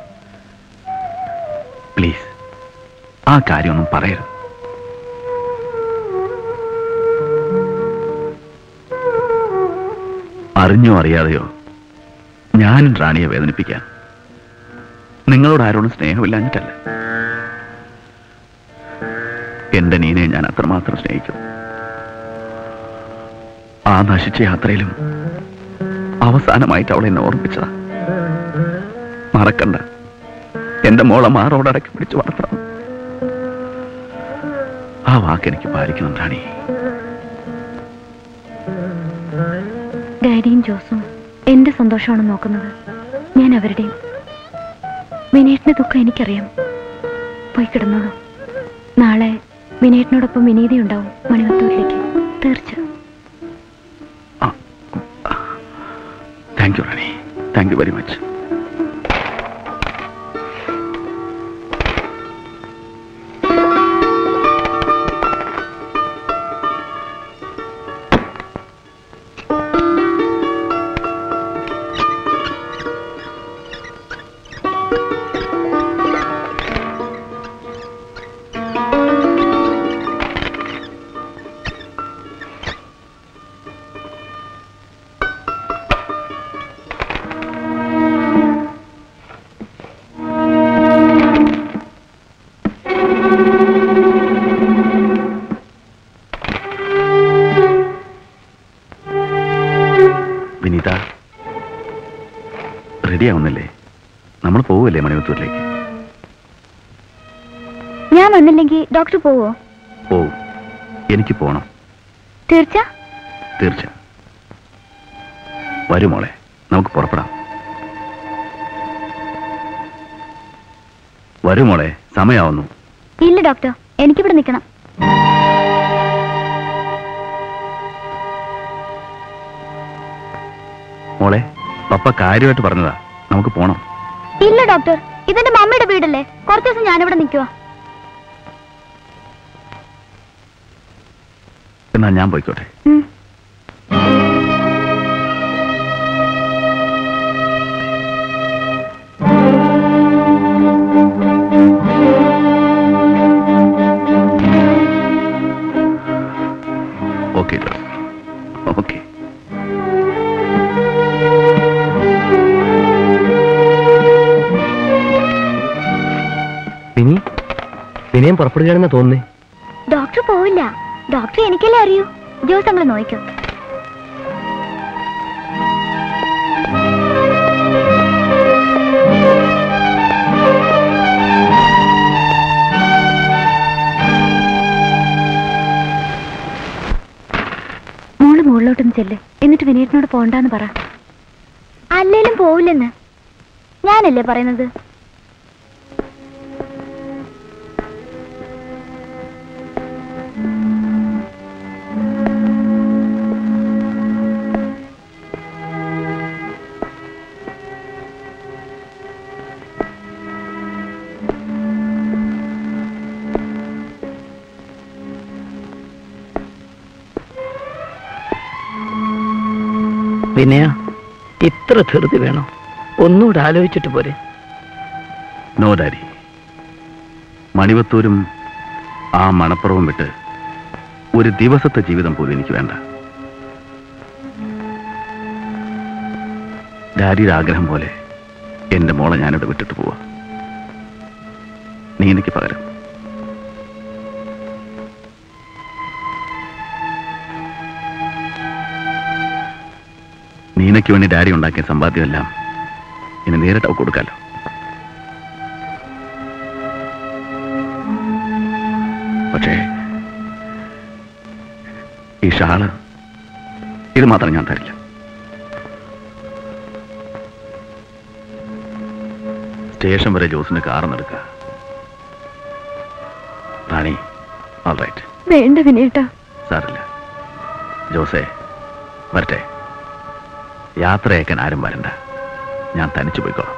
പ്ലീസ് ആ കാര്യമൊന്നും പറയരുത് അറിഞ്ഞോ അറിയാതെയോ ഞാനും റാണിയെ വേദനിപ്പിക്കാൻ നിങ്ങളോട് ആരോടും സ്നേഹമില്ലാഞ്ഞിട്ടല്ല എന്റെ നീനെ ഞാൻ അത്രമാത്രം സ്നേഹിക്കുന്നു ആ നശിച്ച യാത്രയിലും അവസാനമായിട്ട് അവളെ എന്നെ ഓർമ്മിച്ചതാ മറക്കണ്ട എന്റെ മോളെ മാറോടടക്കി പിടിച്ചു വളർത്തണം ആ വാക്ക് എനിക്ക് പാലിക്കണം റാണി ഡാഡിയും ജോസും എന്റെ സന്തോഷമാണ് നോക്കുന്നത് ഞാൻ അവരുടെയും വിനേട്ടിന്റെ ദുഃഖം എനിക്കറിയാം പോയി കിടന്നോളൂ നാളെ വിനേട്ടിനോടൊപ്പം വിനീതി ഉണ്ടാവും മണിമത്തൂരിലേക്ക് തീർച്ച thank you Rani thank you very much Vineetha ready ആവുന്നില്ലേ നമ്മൾ പോവല്ലേ മണിമത്തൂരിലേക്ക് ഞാൻ വന്നില്ലെങ്കിൽ ഡോക്ടർ പോവോ പോവും എനിക്ക് പോണം തീർച്ച തീർച്ച വരൂ മോളെ നമുക്ക് പുറപ്പെടാം വരൂ മോളെ സമയാവുന്നു ഇല്ല ഡോക്ടർ എനിക്കിവിടെ നിൽക്കണം മോളെ പപ്പ കാര്യമായിട്ട് പറഞ്ഞതാ നമുക്ക് പോണം ഇല്ല ഡോക്ടർ ഇതെന്റെ മമ്മിയുടെ വീടല്ലേ കുറച്ച് ദിവസം ഞാനിവിടെ നിൽക്കുക എന്നാ ഞാൻ പോയിക്കോട്ടെ ഓക്കെ ജോസ് ഓക്കെ ഇനി വിനയം പുറപ്പെടുകയാണെന്ന് തോന്നുന്നേ ഡോക്ടർ പോവില്ല ഡോക്ടർ എനിക്കല്ലേ അറിയൂ ജോസ് അങ്ങളെ നോയിക്കോ മോള് മുകളിലോട്ടൊന്ന് ചെല്ല് എന്നിട്ട് വിനീറ്റിനോട് പോണ്ടെന്ന് പറ അല്ലേലും പോവില്ലെന്ന് ഞാനല്ലേ പറയുന്നത് വിനയ ഇത്ര ധൃതി വേണോ ഒന്നുകൂടെ ആലോചിച്ചിട്ട് പോരെ നോ ഡാഡി മണിവത്തൂരും ആ മണപ്പുറവും വിട്ട് ഒരു ദിവസത്തെ ജീവിതം പോലും എനിക്ക് വേണ്ട ഡാഡിയുടെ ആഗ്രഹം പോലെ എന്റെ മോളെ ഞാനിവിടെ വിട്ടിട്ട് പോവാ നീ എനിക്ക് പകരം നീനയ്ക്ക് വേണ്ടി ഡാഡി ഉണ്ടാക്കിയ സമ്പാദ്യമെല്ലാം ഇനി നേരിട്ട് അവ കൊടുക്കാലോ പക്ഷേ ഈ ഷാള് ഇത് മാത്രം ഞാൻ തരില്ല സ്റ്റേഷൻ വരെ ജോസിന്റെ കാർ എടുക്കുക റാണി ഓൾ റൈറ്റ് വേണ്ട വിനേട്ടാ സാറില്ല ജോസേ വരട്ടെ യാത്രയേക്കാൻ ആരും വരണ്ട ഞാൻ തനിച്ചു പോയിക്കോളാം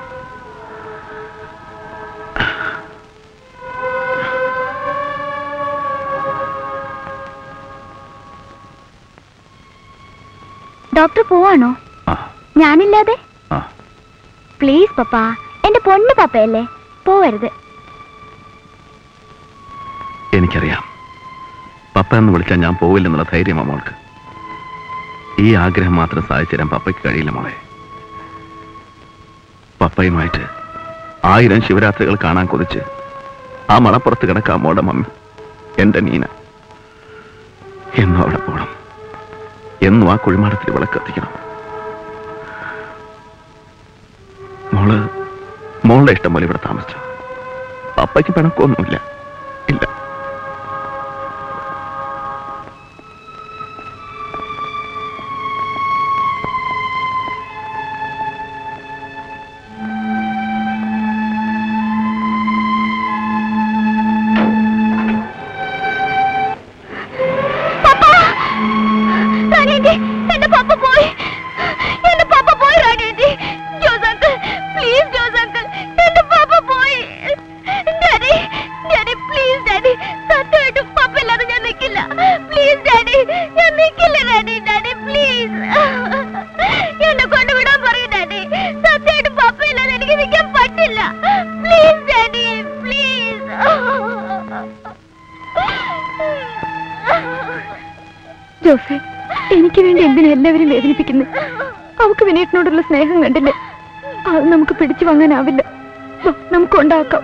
ഡോക്ടർ പോവാണോ ആ ഞാനില്ലാതെ ആ പ്ലീസ് പപ്പ എന്റെ പൊണ്ണു പപ്പയല്ലേ പോവരുത് എനിക്കറിയാം പപ്പ എന്ന് വിളിച്ചാൽ ഞാൻ പോവില്ലെന്നുള്ള ധൈര്യമാണ് മോൾക്ക് ഈ ആഗ്രഹം മാത്രം സാധിച്ചു തരാൻ പപ്പയ്ക്ക് കഴിയില്ല മോളെ പപ്പയുമായിട്ട് ആയിരം ശിവരാത്രികൾ കാണാൻ കൊതിച്ച് ആ മണപ്പുറത്ത് കിടക്കാം മോടെ മമ്മി എന്റെ നീന എന്നും അവിടെ പോകണം എന്നും ആ കുഴിമാടത്തിൽ വിളക്ക് കത്തിക്കണം മോള് മോളുടെ ഇഷ്ടം പോലെ ഇവിടെ താമസിച്ചു പപ്പയ്ക്ക് പിണക്കൊന്നുമില്ല ഇല്ല റാണിയേച്ചി എന്റെ പപ്പ പോയി എന്റെ പപ്പ പോയി റാണിയേച്ചി Jose uncle please Jose uncle എന്റെ പപ്പ പോയി ഡാഡി ഡാഡി പ്ലീസ് ഡാഡി സത്യമായിട്ടും പപ്പ ഇല്ലാതെ ഞാൻ നിൽക്കില്ല പ്ലീസ് ഡാഡി ഞാൻ നിൽക്കില്ല ഡാഡി ഡാഡി പ്ലീസ് എന്നെ കൊണ്ടുവിടാൻ പറയും ഡാഡി സത്യമായിട്ടും പപ്പ ഇല്ലാതെ എനിക്ക് നിൽക്കാൻ പറ്റില്ല പ്ലീസ് ഡാഡി പ്ലീസ് ജോസെ എനിക്ക് വേണ്ടി എന്തിനാ എല്ലാവരും വേദനിപ്പിക്കുന്നു അവക്ക് വിനീട്ടിനോടുള്ള സ്നേഹം കണ്ടില്ലേ അത് നമുക്ക് പിടിച്ചു വാങ്ങാനാവില്ല വാ, നമുക്ക് ഉണ്ടാക്കാം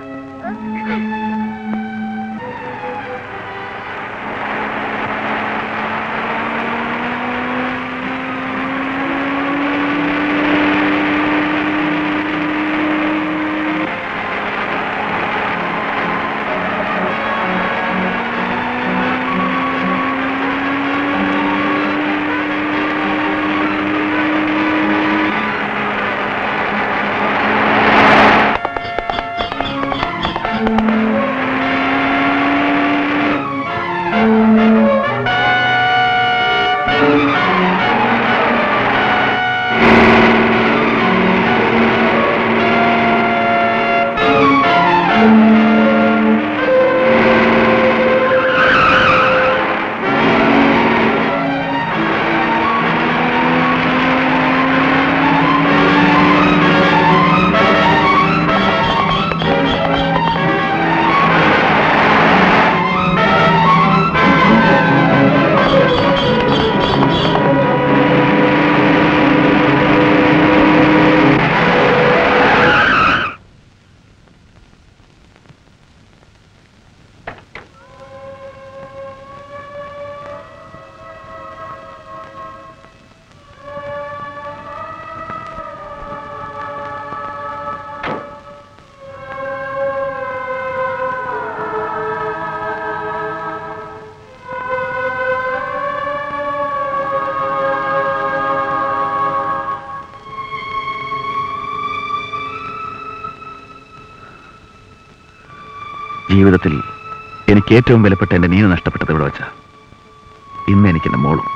ജീവിതത്തിൽ എനിക്ക് ഏറ്റവും വിലപ്പെട്ട എന്റെ നീന നഷ്ടപ്പെട്ടത് ഇവിടെ വെച്ച ഇന്ന് എനിക്ക് എന്റെ മോളും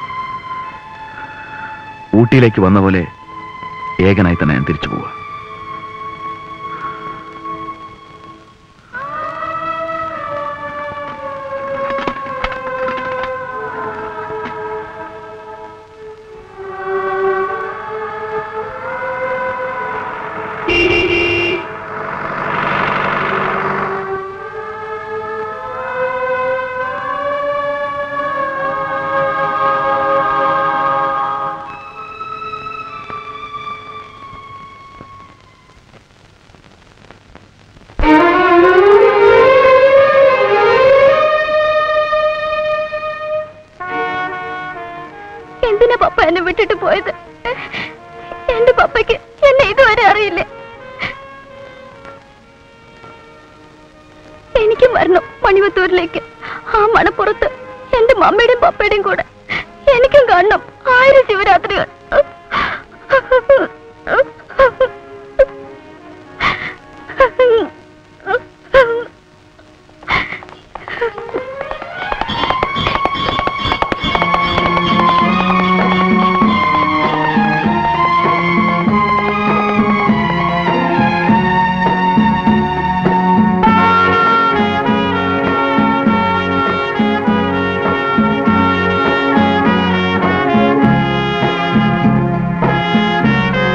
ഊട്ടിയിലേക്ക് വന്ന പോലെ ഏകനായി തന്നെ ഞാൻ തിരിച്ചു പോവുക എന്തിനാ പപ്പ എന്നെ വിട്ടിട്ട് പോയത് എന്റെ പപ്പയ്ക്ക് എന്നെ ഇതുവരെ അറിയില്ലേ എനിക്കും വരണം മണിവത്തൂരിലേക്ക് ആ മണപ്പുറത്ത് എന്റെ മമ്മിയുടെയും പപ്പയുടെയും കൂടെ എനിക്കും കാണണം ആയിരം ശിവരാത്രികൾ ആ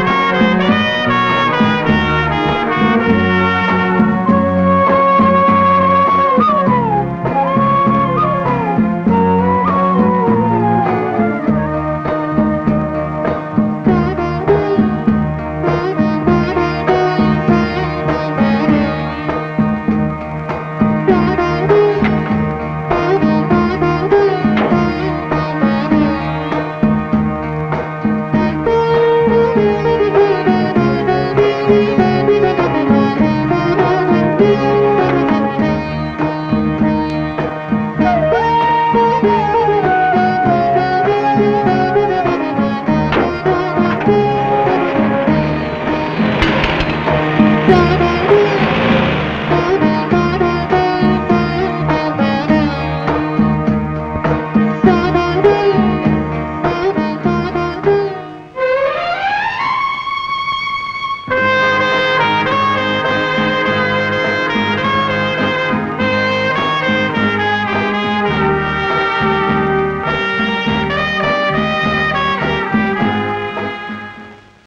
ആ